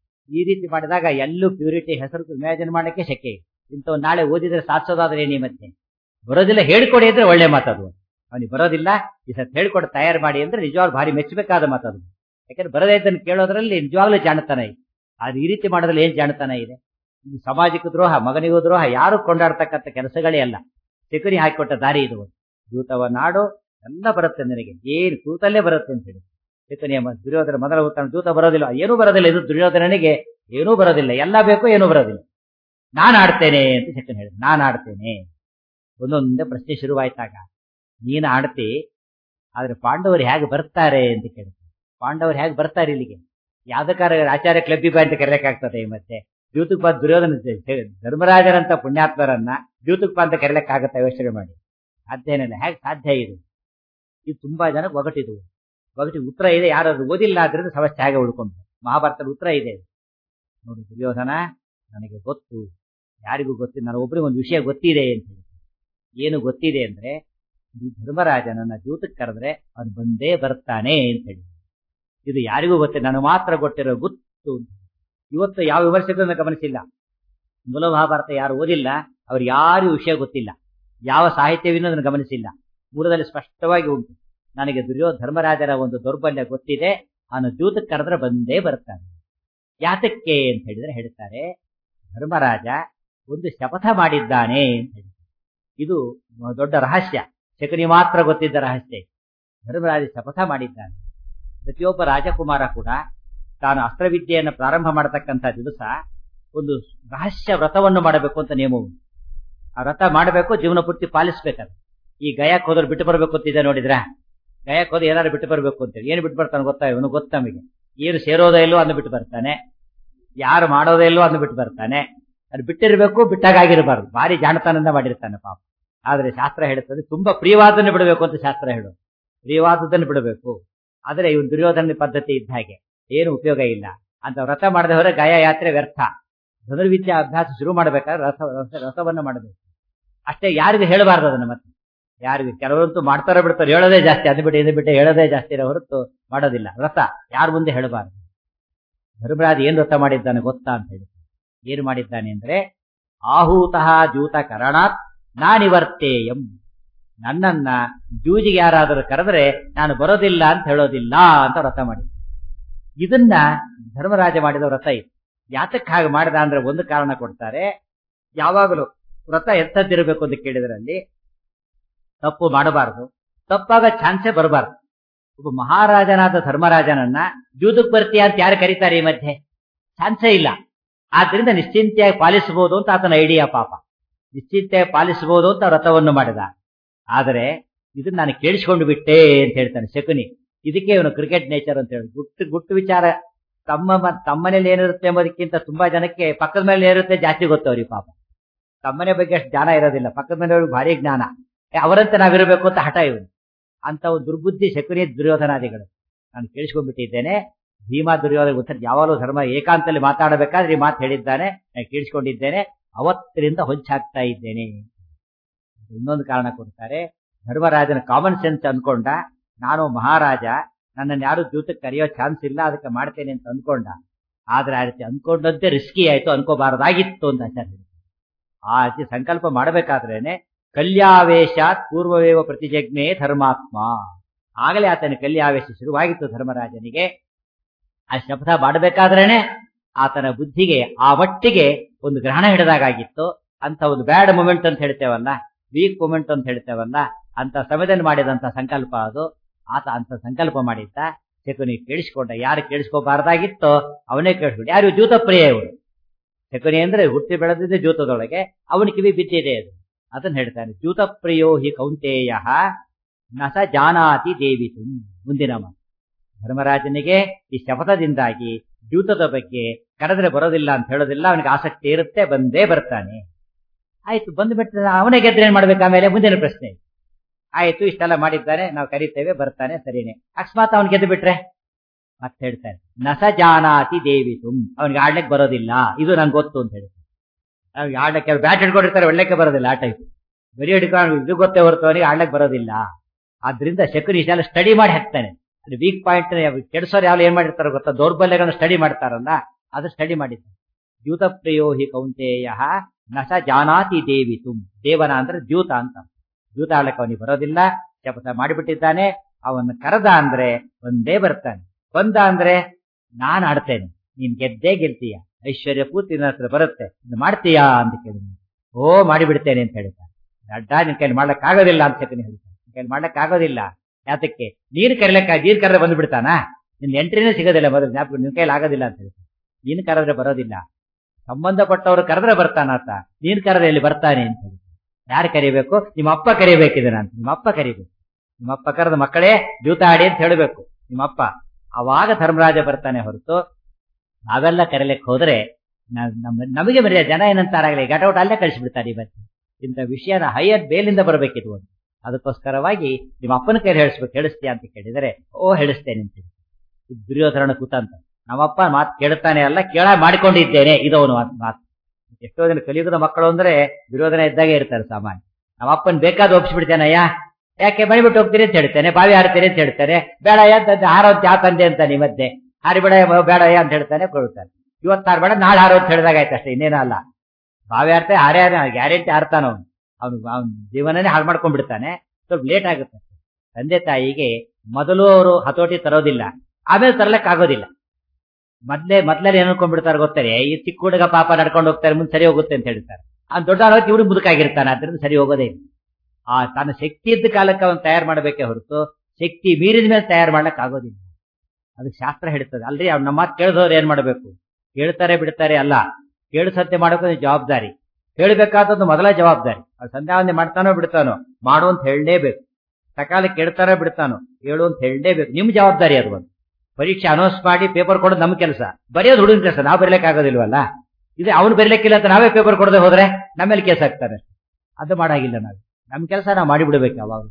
Speaker 1: ಈ ರೀತಿ ಮಾಡಿದಾಗ ಎಲ್ಲೂ ಪ್ಯೂರಿಟಿ ಹೆಸರು ಇಮ್ಯಾಜಿನ್ ಮಾಡಕ್ಕೆ ಶಕ್ಯ ಇಲ್ಲ ಇಂಥವ್ ನಾಳೆ ಓದಿದ್ರೆ ಸಾಧಿಸೋದಾದ್ರೆ ಏನಿ ಮತ್ತೆ ಬರೋದಿಲ್ಲ ಹೇಳ್ಕೊಡಿ ಅಂದ್ರೆ ಒಳ್ಳೆ ಮಾತದು ಅವನಿಗೆ ಬರೋದಿಲ್ಲ ಈ ಸತ್ ಹೇಳ್ಕೊಡು ತಯಾರು ಮಾಡಿ ಅಂದ್ರೆ ನಿಜವಾಗ್ಲೂ ಭಾರಿ ಮೆಚ್ಚಬೇಕಾದ ಮಾತದು ಯಾಕಂದ್ರೆ ಬರದೇ ಇದ್ದನ್ನು ಕೇಳೋದ್ರಲ್ಲಿ ನಿಜವಾಗ್ಲೂ ಜಾಣತನ ಇದೆ ಅದು ಈ ರೀತಿ ಮಾಡೋದ್ರಲ್ಲಿ ಏನ್ ಜಾಣತನ ಇದೆ ಸಮಾಜಕ್ಕೆ ದ್ರೋಹ ಮಗನಿಗೂ ದ್ರೋಹ ಯಾರು ಕೊಂಡಾಡ್ತಕ್ಕಂಥ ಕೆಲಸಗಳೇ ಅಲ್ಲ ಶಕುನಿ ಹಾಕಿಕೊಟ್ಟ ದಾರಿ ಇದು ದೂತವ ನಾಡು ಎಲ್ಲ ಬರುತ್ತೆ ನಿನಗೆ ಏನು ಕೂತಲ್ಲೇ ಬರುತ್ತೆ ಅಂತ ಹೇಳಿ ಶಕುನಿಯ ದುರ್ಯೋಧನ ಮೊದಲ ಉತ್ತರ ದೂತ ಬರೋದಿಲ್ಲ ಏನೂ ಬರೋದಿಲ್ಲ ಇದು ದುರ್ಯೋಧನನಿಗೆ ಏನೂ ಬರೋದಿಲ್ಲ ಎಲ್ಲ ಬೇಕು ಏನೂ ಬರೋದಿಲ್ಲ ನಾನು ಆಡ್ತೇನೆ ಅಂತ ಶಕುನಿ ಹೇಳಿದ ನಾನು ಆಡ್ತೇನೆ ಒಂದೊಂದೇ ಪ್ರಶ್ನೆ ಶುರುವಾಯ್ತಾಗ ನೀನು ಆಡ್ತಿ ಆದ್ರೆ ಪಾಂಡವರು ಹೇಗೆ ಬರ್ತಾರೆ ಅಂತ ಕೇಳ್ತಾರೆ ಪಾಂಡವರು ಹೇಗೆ ಬರ್ತಾರೆ ಇಲ್ಲಿಗೆ ಯಾವ್ದಕ್ಕಾರ ಆಚಾರ್ಯ ಕ್ಲಬ್ಬಿ ಬಾಯ್ ಅಂತ ಕರೆಯಕ್ಕಾಗ್ತದೆ ಮತ್ತೆ ದ್ಯೂತಕ್ ಬಂದ ದುರ್ಯೋಧನ ಧರ್ಮರಾಜರಂತ ಪುಣ್ಯಾತ್ಮರನ್ನ ದ್ಯೂತಕ್ ಅಂತ ಕರೆಯಕ್ಕಾಗತ್ತ ಯೋಚನೆ ಮಾಡಿ ಸಾಧ್ಯ ಏನಿಲ್ಲ ಹೇಗೆ ಸಾಧ್ಯ ಇದು ಇದು ತುಂಬಾ ಜನ ಒಗಟಿದು ಒಗಟಿ ಉತ್ತರ ಇದೆ ಯಾರಾದ್ರೂ ಓದಿಲ್ಲ ಆದ್ರಿಂದ ಸಮಸ್ಯೆ ಹಾಗೆ ಉಳ್ಕೊಂಡು ಮಹಾಭಾರತದ ಉತ್ತರ ಇದೆ ನೋಡಿ ದುರ್ಯೋಧನ ನನಗೆ ಗೊತ್ತು ಯಾರಿಗೂ ಗೊತ್ತಿಲ್ಲ ನಾನು ಒಬ್ಬರಿಗೆ ಒಂದು ವಿಷಯ ಗೊತ್ತಿದೆ ಅಂತ ಹೇಳಿ ಏನು ಗೊತ್ತಿದೆ ಅಂದ್ರೆ ಧರ್ಮರಾಜನನ್ನ ದ್ಯೂತಕ್ಕೆ ಕರೆದ್ರೆ ಅವನು ಬಂದೇ ಬರ್ತಾನೆ ಅಂತ ಹೇಳಿ ಇದು ಯಾರಿಗೂ ಗೊತ್ತಿಲ್ಲ ನಾನು ಮಾತ್ರ ಗೊತ್ತಿರೋ ಗೊತ್ತು ಇವತ್ತು ಯಾವ ವಿಮರ್ಶಕರನ್ನ ಗಮನಿಸಿಲ್ಲ ಮೂಲ ಮಹಾಭಾರತ ಯಾರು ಓದಿಲ್ಲ ಅವ್ರು ಯಾರು ವಿಷಯ ಗೊತ್ತಿಲ್ಲ ಯಾವ ಸಾಹಿತ್ಯವಿನ್ನೂ ಅದನ್ನು ಗಮನಿಸಿಲ್ಲ ಮೂಲದಲ್ಲಿ ಸ್ಪಷ್ಟವಾಗಿ ಉಂಟು ನನಗೆ ದುರ್ಯೋ ಧರ್ಮರಾಜರ ಒಂದು ದೌರ್ಬಲ್ಯ ಗೊತ್ತಿದೆ ಅವನು ದ್ಯೂತಕ್ಕೆ ಕರೆದ್ರೆ ಬಂದೇ ಬರ್ತಾನೆ ಯಾತಕ್ಕೆ ಅಂತ ಹೇಳಿದ್ರೆ ಹೇಳ್ತಾರೆ ಧರ್ಮರಾಜ ಒಂದು ಶಪಥ ಮಾಡಿದ್ದಾನೆ ಅಂತ ಹೇಳಿ ಇದು ದೊಡ್ಡ ರಹಸ್ಯ ಶಕುನಿ ಮಾತ್ರ ಗೊತ್ತಿದ್ದ ರಹಸ್ಯ ಧರ್ಮರಾಜ ಶಪಥ ಮಾಡಿದ್ದಾನೆ ಪ್ರತಿಯೊಬ್ಬ ರಾಜಕುಮಾರ ಕೂಡ ತಾನು ಅಸ್ತ್ರವಿದ್ಯೆಯನ್ನು ಪ್ರಾರಂಭ ಮಾಡತಕ್ಕಂಥ ದಿವಸ ಒಂದು ರಹಸ್ಯ ವ್ರತವನ್ನು ಮಾಡಬೇಕು ಅಂತ ನಿಯಮ ಉಂಟು ಆ ವ್ರತ ಮಾಡಬೇಕು ಜೀವನ ಪೂರ್ತಿ ಪಾಲಿಸ್ಬೇಕದು ಈ ಗಯಕ್ಕೆ ಹೋದ್ರೆ ಬಿಟ್ಟು ಬರಬೇಕು ಅಂತಿದೆ ನೋಡಿದ್ರ ಗಯಕ್ಕೆ ಹೋದ್ರೆ ಏನಾದ್ರು ಬಿಟ್ಟು ಬರಬೇಕು ಅಂತೇಳಿ ಏನು ಬಿಟ್ಟು ಬರ್ತಾನೆ ಗೊತ್ತಾ ಇವನು ಗೊತ್ತ ನಮಗೆ ಏನು ಸೇರೋದೇ ಇಲ್ಲೋ ಅದನ್ನು ಬಿಟ್ಟು ಬರ್ತಾನೆ ಯಾರು ಮಾಡೋದೇ ಇಲ್ಲೋ ಅದನ್ನು ಬಿಟ್ಟು ಬರ್ತಾನೆ ಅದು ಬಿಟ್ಟಿರ್ಬೇಕು ಬಿಟ್ಟಾಗಿರಬಾರ್ದು ಭಾರಿ ಜಾಣತನದಿಂದ ಮಾಡಿರ್ತಾನೆ ಪಾಪ ಆದ್ರೆ ಶಾಸ್ತ್ರ ಹೇಳುತ್ತದೆ ತುಂಬಾ ಪ್ರಿಯವಾದನ್ನು ಬಿಡಬೇಕು ಅಂತ ಶಾಸ್ತ್ರ ಹೇಳು ಪ್ರಿಯವಾದದನ್ನು ಬಿಡಬೇಕು ಆದ್ರೆ ಇವನ್ ದುರ್ಯೋಧನ ಪದ್ಧತಿ ಇದ್ದ ಹಾಗೆ ಏನು ಉಪಯೋಗ ಇಲ್ಲ ಅಂತ ವ್ರತ ಮಾಡದೆ ಹೊರ ಗಯ ಯಾತ್ರೆ ವ್ಯರ್ಥ ಧನುರ್ವಿದ್ಯಾ ಅಭ್ಯಾಸ ಶುರು ಮಾಡಬೇಕಾದ್ರೆ ರಥ ರಥವನ್ನು ಮಾಡಬೇಕು ಅಷ್ಟೇ ಯಾರಿಗೂ ಹೇಳಬಾರ್ದು ಅದನ್ನ ಮತ್ತೆ ಯಾರಿಗೂ ಕೆಲವರಂತೂ ಮಾಡ್ತಾರ ಬಿಡ್ತಾರೆ ಹೇಳೋದೇ ಜಾಸ್ತಿ ಅದು ಬಿಟ್ಟು ಇದು ಬಿಟ್ಟು ಹೇಳೋದೇ ಜಾಸ್ತಿ ಇರೋ ಹೊರತು ಮಾಡೋದಿಲ್ಲ ವ್ರತ ಯಾರ ಮುಂದೆ ಹೇಳಬಾರ್ದು ಧರ್ಮರಾಜ ಏನ್ ವ್ರತ ಮಾಡಿದ್ದಾನೆ ಗೊತ್ತಾ ಅಂತ ಹೇಳಿ ಏನು ಮಾಡಿದ್ದಾನೆ ಅಂದ್ರೆ ಆಹೂತಃ ಜೂತ ಕರಣಾತ್ ನಾನಿವರ್ತೇಯಂ ನನ್ನನ್ನ ಜೂಜಿಗೆ ಯಾರಾದರೂ ಕರೆದ್ರೆ ನಾನು ಬರೋದಿಲ್ಲ ಅಂತ ಹೇಳೋದಿಲ್ಲ ಅಂತ ವ್ರತ ಮಾಡಿ ಇದನ್ನ ಧರ್ಮರಾಜ ಮಾಡಿದ ವ್ರತ ಇದು ಯಾತಕ್ಕೆ ಹಾಗೆ ಮಾಡಿದ ಅಂದ್ರೆ ಒಂದು ಕಾರಣ ಕೊಡ್ತಾರೆ ಯಾವಾಗಲೂ ವ್ರತ ಎಂಥದ್ದಿರಬೇಕು ಅಂತ ಕೇಳಿದ್ರಲ್ಲಿ ತಪ್ಪು ಮಾಡಬಾರದು ತಪ್ಪಾಗ ಚಾನ್ಸೇ ಬರಬಾರ್ದು ಒಬ್ಬ ಮಹಾರಾಜನಾದ ಧರ್ಮರಾಜನನ್ನ ಜೂದಕ್ ಬರ್ತೀಯ ಅಂತ ಯಾರು ಕರೀತಾರೆ ಈ ಮಧ್ಯೆ ಚಾನ್ಸೇ ಇಲ್ಲ ಆದ್ರಿಂದ ನಿಶ್ಚಿಂತೆಯಾಗಿ ಪಾಲಿಸಬಹುದು ಅಂತ ಆತನ ಐಡಿಯಾ ಪಾಪ ನಿಶ್ಚಿಂತೆಯಾಗಿ ಪಾಲಿಸಬಹುದು ಅಂತ ವ್ರತವನ್ನು ಮಾಡಿದ ಆದರೆ ಇದನ್ನ ನಾನು ಕೇಳಿಸ್ಕೊಂಡು ಬಿಟ್ಟೆ ಅಂತ ಹೇಳ್ತಾನೆ ಶಕುನಿ ಇದಕ್ಕೆ ಇವನು ಕ್ರಿಕೆಟ್ ನೇಚರ್ ಅಂತ ಹೇಳಿ ಗುಟ್ಟು ಗುಟ್ಟು ವಿಚಾರ ತಮ್ಮ ಮ- ತಮ್ಮನೇಲಿ ಏನಿರುತ್ತೆ ಎಂಬುದಕ್ಕಿಂತ ತುಂಬಾ ಜನಕ್ಕೆ ಪಕ್ಕದ ಮೇಲೆ ಏನಿರುತ್ತೆ ಜಾಸ್ತಿ ಗೊತ್ತವ್ರಿ ಪಾಪ ತಮ್ಮನೆ ಬಗ್ಗೆ ಅಷ್ಟು ಜ್ಞಾನ ಇರೋದಿಲ್ಲ ಪಕ್ಕದ ಮನೆಯವ್ರಿಗೆ ಭಾರಿ ಜ್ಞಾನ ಏ, ಅವರಂತೆ ನಾವಿರಬೇಕು ಅಂತ ಹಠ ಇವನು ಅಂತ ಒಂದು ದುರ್ಬುದ್ಧಿ ಶಕುನಿ ದುರ್ಯೋಧನಾದಿಗಳು ನಾನು ಕೇಳಿಸ್ಕೊಂಡ್ಬಿಟ್ಟಿದ್ದೇನೆ ಭೀಮಾ ದುರ್ಯೋಧನ ಉತ್ತರ ಯಾವಾಗಲೂ ಧರ್ಮ ಏಕಾಂತದಲ್ಲಿ ಮಾತಾಡಬೇಕಾದ್ರೆ ಈ ಮಾತು ಹೇಳಿದ್ದಾನೆ ನಾನು ಕೇಳಿಸ್ಕೊಂಡಿದ್ದೇನೆ ಅವತ್ತರಿಂದ ಹೊಂಚಾಗ್ತಾ ಇದ್ದೇನೆ ಇನ್ನೊಂದು ಕಾರಣ ಕೊಡ್ತಾರೆ ಧರ್ಮರಾಜನ ಕಾಮನ್ ಸೆನ್ಸ್ ಅನ್ಕೊಂಡ ನಾನು ಮಹಾರಾಜ ನನ್ನನ್ನು ಯಾರು ಜೂತಕ್ಕೆ ಕರೆಯೋ ಚಾನ್ಸ್ ಇಲ್ಲ ಅದಕ್ಕೆ ಮಾಡ್ತೇನೆ ಅಂತ ಅನ್ಕೊಂಡ ಆದ್ರೆ ಆ ರೀತಿ ಅನ್ಕೊಂಡದ್ದೇ ರಿಸ್ಕಿ ಆಯ್ತು ಅನ್ಕೋಬಾರದಾಗಿತ್ತು ಅಂತ ಆಚಾರ್ಯ ಹೇಳಿದ್ರು. ಆ ರೀತಿ ಸಂಕಲ್ಪ ಮಾಡಬೇಕಾದ್ರೇನೆ ಕಲ್ಯಾವೇಶಾತ್ ಪೂರ್ವವೇವ ಪ್ರತಿಜಜ್ಞೆ ಧರ್ಮಾತ್ಮ ಆಗಲೇ ಆತನ ಕಲ್ಯಾವೇಶ ಶುರುವಾಗಿತ್ತು ಧರ್ಮರಾಜನಿಗೆ ಆ ಶಪಥ ಮಾಡಬೇಕಾದ್ರೇನೆ ಆತನ ಬುದ್ಧಿಗೆ ಆ ಮಟ್ಟಿಗೆ ಒಂದು ಗ್ರಹಣ ಹಿಡಿದಾಗಿತ್ತು ಅಂತ ಒಂದು ಬ್ಯಾಡ್ ಮೂಮೆಂಟ್ ಅಂತ ಹೇಳ್ತೇವಲ್ಲ ವೀಕ್ ಮೂಮೆಂಟ್ ಅಂತ ಹೇಳ್ತೇವಲ್ಲ ಅಂತ ಸಮಯದಲ್ಲಿ ಮಾಡಿದಂತ ಸಂಕಲ್ಪ ಅದು ಆತ ಅಂತ ಸಂಕಲ್ಪ ಮಾಡಿದ್ದ ಶಕುನಿ ಕೇಳಿಸ್ಕೊಂಡ ಯಾರು ಕೇಳಿಸ್ಕೋಬಾರ್ದಾಗಿತ್ತೋ ಅವನೇ ಕೇಳಿಸ್ಕೊಂಡ ಯಾರು ಜೂತಪ್ರಿಯ ಇವರು ಶಕುನಿ ಅಂದ್ರೆ ಹುಟ್ಟಿ ಬೆಳೆದಿದ್ದೆ ಜೂತದೊಳಗೆ ಅವನ ಕಿವಿ ಬಿದ್ದಿದೆ ಅದು ಅದನ್ನ ಹೇಳ್ತಾನೆ ಜೂತಪ್ರಿಯೋ ಹಿ ಕೌಂತೇಯ ನಸ ಜಾನಾತಿ ದೇವಿತು ಮುಂದಿನ ಮಾತು ಧರ್ಮರಾಜನಿಗೆ ಈ ಶಪಥದಿಂದಾಗಿ ಜೂತದ ಬಗ್ಗೆ ಕರೆದ್ರೆ ಬರೋದಿಲ್ಲ ಅಂತ ಹೇಳೋದಿಲ್ಲ ಅವನಿಗೆ ಆಸಕ್ತಿ ಇರುತ್ತೆ ಬಂದೇ ಬರ್ತಾನೆ ಆಯ್ತು ಬಂದು ಬಿಟ್ಟ ಅವನೇ ಗೆದ್ರೆ ಏನ್ ಮಾಡ್ಬೇಕು ಆಮೇಲೆ ಮುಂದಿನ ಪ್ರಶ್ನೆ ಆಯ್ತು ಇಷ್ಟೆಲ್ಲ ಮಾಡಿದ್ದಾನೆ ನಾವು ಕರಿತೇವೆ ಬರ್ತಾನೆ ಸರಿನೇ ಅಕಸ್ಮಾತ್ ಅವ್ನು ಗೆದ್ದು ಬಿಟ್ರೆ ಮತ್ತೆ ಹೇಳ್ತಾನೆ ನಸ ಜಾನಾತಿ ದೇವಿತು ಅವನಿಗೆ ಆಡ್ಲಿಕ್ಕೆ ಬರೋದಿಲ್ಲ ಇದು ನಂಗೆ ಗೊತ್ತು ಅಂತ ಹೇಳ್ತಾನೆ ಅವ್ನಿಗೆ ಆಡ್ಲಿಕ್ಕೆ ಬ್ಯಾಟ್ ಹಿಡ್ಕೊಂಡಿರ್ತಾರೆ ಒಳ್ಳೆಕ್ಕೆ ಬರೋದಿಲ್ಲ ಆ ಟೈಪ್ ಬರೀ ಹಿಡ್ಕೊಂಡು ಇದು ಗೊತ್ತೇ ಹೊರತು ಅವನಿಗೆ ಆಡ್ಲಿಕ್ಕೆ ಬರೋದಿಲ್ಲ ಆದ್ರಿಂದ ಶಕುನಿ ಇಷ್ಟೆಲ್ಲ ಸ್ಟಡಿ ಮಾಡಿ ಹಾಕ್ತಾನೆ ಅದು ವೀಕ್ ಪಾಯಿಂಟ್ ಕೆಡ್ಸೋರು ಯಾವ ಏನ್ ಮಾಡಿರ್ತಾರೋ ಗೊತ್ತಾ ದೌರ್ಬಲ್ಯಗಳನ್ನ ಸ್ಟಡಿ ಮಾಡ್ತಾರಲ್ಲ ಅದು ಸ್ಟಡಿ ಮಾಡಿದ್ದಾರೆ ದ್ಯೂತ ಪ್ರಿಯೋ ಹಿ ಕೌಂತೇಯ ನಸ ಜಾನಾತಿ ದೇವಿತು ದೇವನ ಅಂದ್ರೆ ದ್ಯೂತ ಅಂತ ದ್ಯೂತ ಆಡ್ಲಿಕ್ಕೆ ಅವನಿಗೆ ಬರೋದಿಲ್ಲ ಶಪಥ ಮಾಡಿಬಿಟ್ಟಿದ್ದಾನೆ ಅವನ್ನ ಕರೆದ ಅಂದ್ರೆ ಒಂದೇ ಬರ್ತಾನೆ ಬಂದ ಅಂದ್ರೆ ನಾನ್ ಆಡ್ತೇನೆ ನೀನ್ ಗೆದ್ದೇ ಗೆಲ್ತೀಯ ಐಶ್ವರ್ಯ ಪೂರ್ತಿ ನಿನ್ನ ಹತ್ರ ಬರುತ್ತೆ ಇದು ಮಾಡ್ತೀಯಾ ಅಂತ ಕೇಳಿದ್ನು ಓ ಮಾಡಿಬಿಡ್ತೇನೆ ಅಂತ ಹೇಳ್ತಾನೆ ಅಡ್ಡ ನಿನ್ ಕೈಲಿ ಮಾಡ್ಲಕ್ ಆಗೋದಿಲ್ಲ ಅಂತ ಹೇಳ್ತಾನೆ ಹೇಳ್ತಾನೆ ನಿನ್ ಕೈಲಿ ಮಾಡ್ಲಕ್ ಆಗೋದಿಲ್ಲ ಯಾತಕ್ಕೆ ನೀನ್ ಕರಿಲಕ್ಕ ನೀನ್ ಕರೆದ್ರೆ ಬಂದು ಬಿಡ್ತಾನ ನಿನ್ ಎಂಟ್ರಿನೇ ಸಿಗೋದಿಲ್ಲ ಮೊದಲು ಜ್ಞಾಪಕ ನಿನ್ ಕೈಲಿ ಆಗೋದಿಲ್ಲ ಅಂತ ಹೇಳ್ತಾನೆ ನೀನ್ ಕರೆದ್ರೆ ಬರೋದಿಲ್ಲ ಸಂಬಂಧಪಟ್ಟವರು ಕರೆದ್ರೆ ಬರ್ತಾನಾತ ನೀನ್ ಕರೆದ್ರೆ ಇಲ್ಲಿ ಬರ್ತಾನೆ ಅಂತ ಹೇಳಿ ಯಾರು ಕರಿಬೇಕು ನಿಮ್ಮ ಅಪ್ಪ ಕರಿಬೇಕಿದೆ ನಾನು ನಿಮ್ಮ ಅಪ್ಪ ಕರಿಬೇಕು ನಿಮ್ಮ ಅಪ್ಪ ಕರೆದ ಮಕ್ಕಳೇ ಜೂತ ಆಡಿ ಅಂತ ಹೇಳಬೇಕು ನಿಮ್ಮ ಅಪ್ಪ ಅವಾಗ ಧರ್ಮರಾಜ ಬರ್ತಾನೆ ಹೊರತು ನಾವೆಲ್ಲ ಕರೀಲಿಕ್ಕೆ ಹೋದ್ರೆ ನ- ನಮ್ಮ ನಮಗೆ ಮರ್ಯಾದೆ ಜನ ಏನಂತಾರಾಗಲಿ ಗಟೌಟ್ ಅಲ್ಲೇ ಕಳಿಸ್ಬಿಡ್ತಾರೆ ಇವತ್ತು ಇಂಥ ವಿಷಯನ ಹೈಯರ್ ಬೇಲಿಂದ ಬರಬೇಕಿದು ಒಂದು ಅದಕ್ಕೋಸ್ಕರವಾಗಿ ನಿಮ್ಮ ಅಪ್ಪನ ಕೈ ಹೇಳಿಸ್ಬೇಕು ಹೇಳಿಸ್ತೀಯ ಅಂತ ಕೇಳಿದರೆ ಓ ಹೇಳಿಸ್ತೇನೆ ಅಂತ ಹೇಳಿ. ಇದು ದುರ್ಯೋಧನ ಕೂತಂತ ನಮ್ಮಪ್ಪ ಮಾತು ಕೇಳ್ತಾನೆ ಅಲ್ಲ ಕೇಳ ಮಾಡಿಕೊಂಡಿದ್ದೇನೆ ಇದು ಅವನು ಮಾತು ಎಷ್ಟೋ ಜನ ಕಲಿಯುಗದ ಮಕ್ಕಳು ಅಂದ್ರೆ ದುರ್ಯೋಧನ ಇದ್ದಾಗೆ ಇರ್ತಾರೆ ಸಾಮಾನ್ಯ ನಮ್ಮಪ್ಪನ್ ಬೇಕಾದ ಒಪ್ಪಿಸ್ಬಿಡ್ತೇನಯ್ಯ ಯಾಕೆ ಮಣಿಬಿಟ್ಟು ಹೋಗ್ತೀರಿ ಅಂತ ಹೇಳ್ತೇನೆ ಬಾವಿ ಹಾರ್ತೀರಿ ಅಂತ ಹೇಳ್ತಾರೆ ಬೇಡಯ್ಯ ಅಂತ ಹಾರೋದ್ ಯಾವ ತಂದೆ ಅಂತ ಈ ಮಧ್ಯೆ ಹಾರಿಬೇಡ ಬೇಡಯ್ಯ ಅಂತ ಹೇಳ್ತಾನೆ ಕೊಡ್ತಾನೆ ಇವತ್ತು ಹಾರ್ಬೇಡ ನಾಳೆ ಹಾರೋ ಅಂತ ಹೇಳಿದಾಗ ಆಯ್ತು ಅಷ್ಟೇ ಇನ್ನೇನೂ ಅಲ್ಲ ಬಾವಿ ಹಾರ್ತೆ ಹಾರೇ ಗ್ಯಾರಂಟಿ ಹಾರ್ತಾನ ಅವನು ಅವನು ಅವನ ಜೀವನನೇ ಹಾಳು ಮಾಡ್ಕೊಂಡ್ಬಿಡ್ತಾನೆ ಸ್ವಲ್ಪ ಲೇಟ್ ಆಗುತ್ತೆ ತಂದೆ ತಾಯಿಗೆ ಮೊದಲು ಅವರು ಹತೋಟಿ ತರೋದಿಲ್ಲ ಆಮೇಲೆ ತರ್ಲಕ್ ಆಗೋದಿಲ್ಲ ಮೊದ್ಲೇ ಮೊದ್ಲೇ ಏನ್ ಅನ್ಕೊಂಡ್ಬಿಡ್ತಾರೆ ಗೊತ್ತಾರೆ ಈ ಚಿಕ್ಕ ಹುಡುಗ ಪಾಪ ನಡ್ಕೊಂಡು ಹೋಗ್ತಾರೆ ಮುಂದೆ ಸರಿ ಹೋಗುತ್ತೆ ಅಂತ ಹೇಳ್ತಾರೆ ಆ ದೊಡ್ಡ ಹೋಗಿ ಇವ್ರು ಮುದುಕಾಗಿರ್ತಾನೆ ಅದರಿಂದ ಸರಿ ಹೋಗೋದೇ ಇಲ್ಲ ಆ ತನ್ನ ಶಕ್ತಿ ಇದ್ದ ಕಾಲಕ್ಕೆ ಅವನು ತಯಾರು ಮಾಡಬೇಕೇ ಹೊರತು ಶಕ್ತಿ ಮೀರಿದ ಮೇಲೆ ತಯಾರು ಮಾಡ್ಲಕ್ ಆಗೋದಿಲ್ಲ ಅದು ಶಾಸ್ತ್ರ ಹೇಳ್ತದೆ ಅಲ್ರಿ ಅವ್ನ ನಮ್ಮ ಮಾತು ಕೇಳಿದವ್ರು ಏನ್ ಮಾಡಬೇಕು ಕೇಳ್ತಾರೆ ಬಿಡ್ತಾರೆ ಅಲ್ಲ ಕೇಳಿಸಂತೆ ಮಾಡೋಕೆ ಜವಾಬ್ದಾರಿ ಹೇಳ್ಬೇಕಾದದ್ದು ಮೊದಲ ಜವಾಬ್ದಾರಿ ಅವ್ರು ಸಂಧ್ಯಾವಂದನೆ ಮಾಡ್ತಾನೋ ಬಿಡ್ತಾನೋ ಮಾಡು ಅಂತ ಹೇಳಲೇಬೇಕು ಸಕಾಲ ಕೇಳ್ತಾರೋ ಬಿಡ್ತಾನೋ ಹೇಳು ಅಂತ ಹೇಳಲೇಬೇಕು ನಿಮ್ ಜವಾಬ್ದಾರಿ ಅದು ಒಂದು ಪರೀಕ್ಷೆ ಅನೌನ್ಸ್ ಮಾಡಿ ಪೇಪರ್ ಕೊಡೋದು ನಮ್ಮ ಕೆಲಸ ಬರೆಯೋದು ಹುಡುಗನ ಕೆಲಸ ನಾವು ಬರೀಲಿಕ್ಕೆ ಆಗೋದಿಲ್ವಲ್ಲ ಇದು ಅವ್ನು ಬರೀಲಿಕ್ಕಿಲ್ಲ ಅಂತ ನಾವೇ ಪೇಪರ್ ಕೊಡದೆ ಹೋದ್ರೆ ನಮ್ಮೇಲೆ ಕೇಸ್ ಹಾಕ್ತಾರೆ ಅದು ಮಾಡಾಗಿಲ್ಲ ನಾವು ನಮ್ ಕೆಲಸ ನಾವು ಮಾಡಿಬಿಡ್ಬೇಕು ಯಾವಾಗ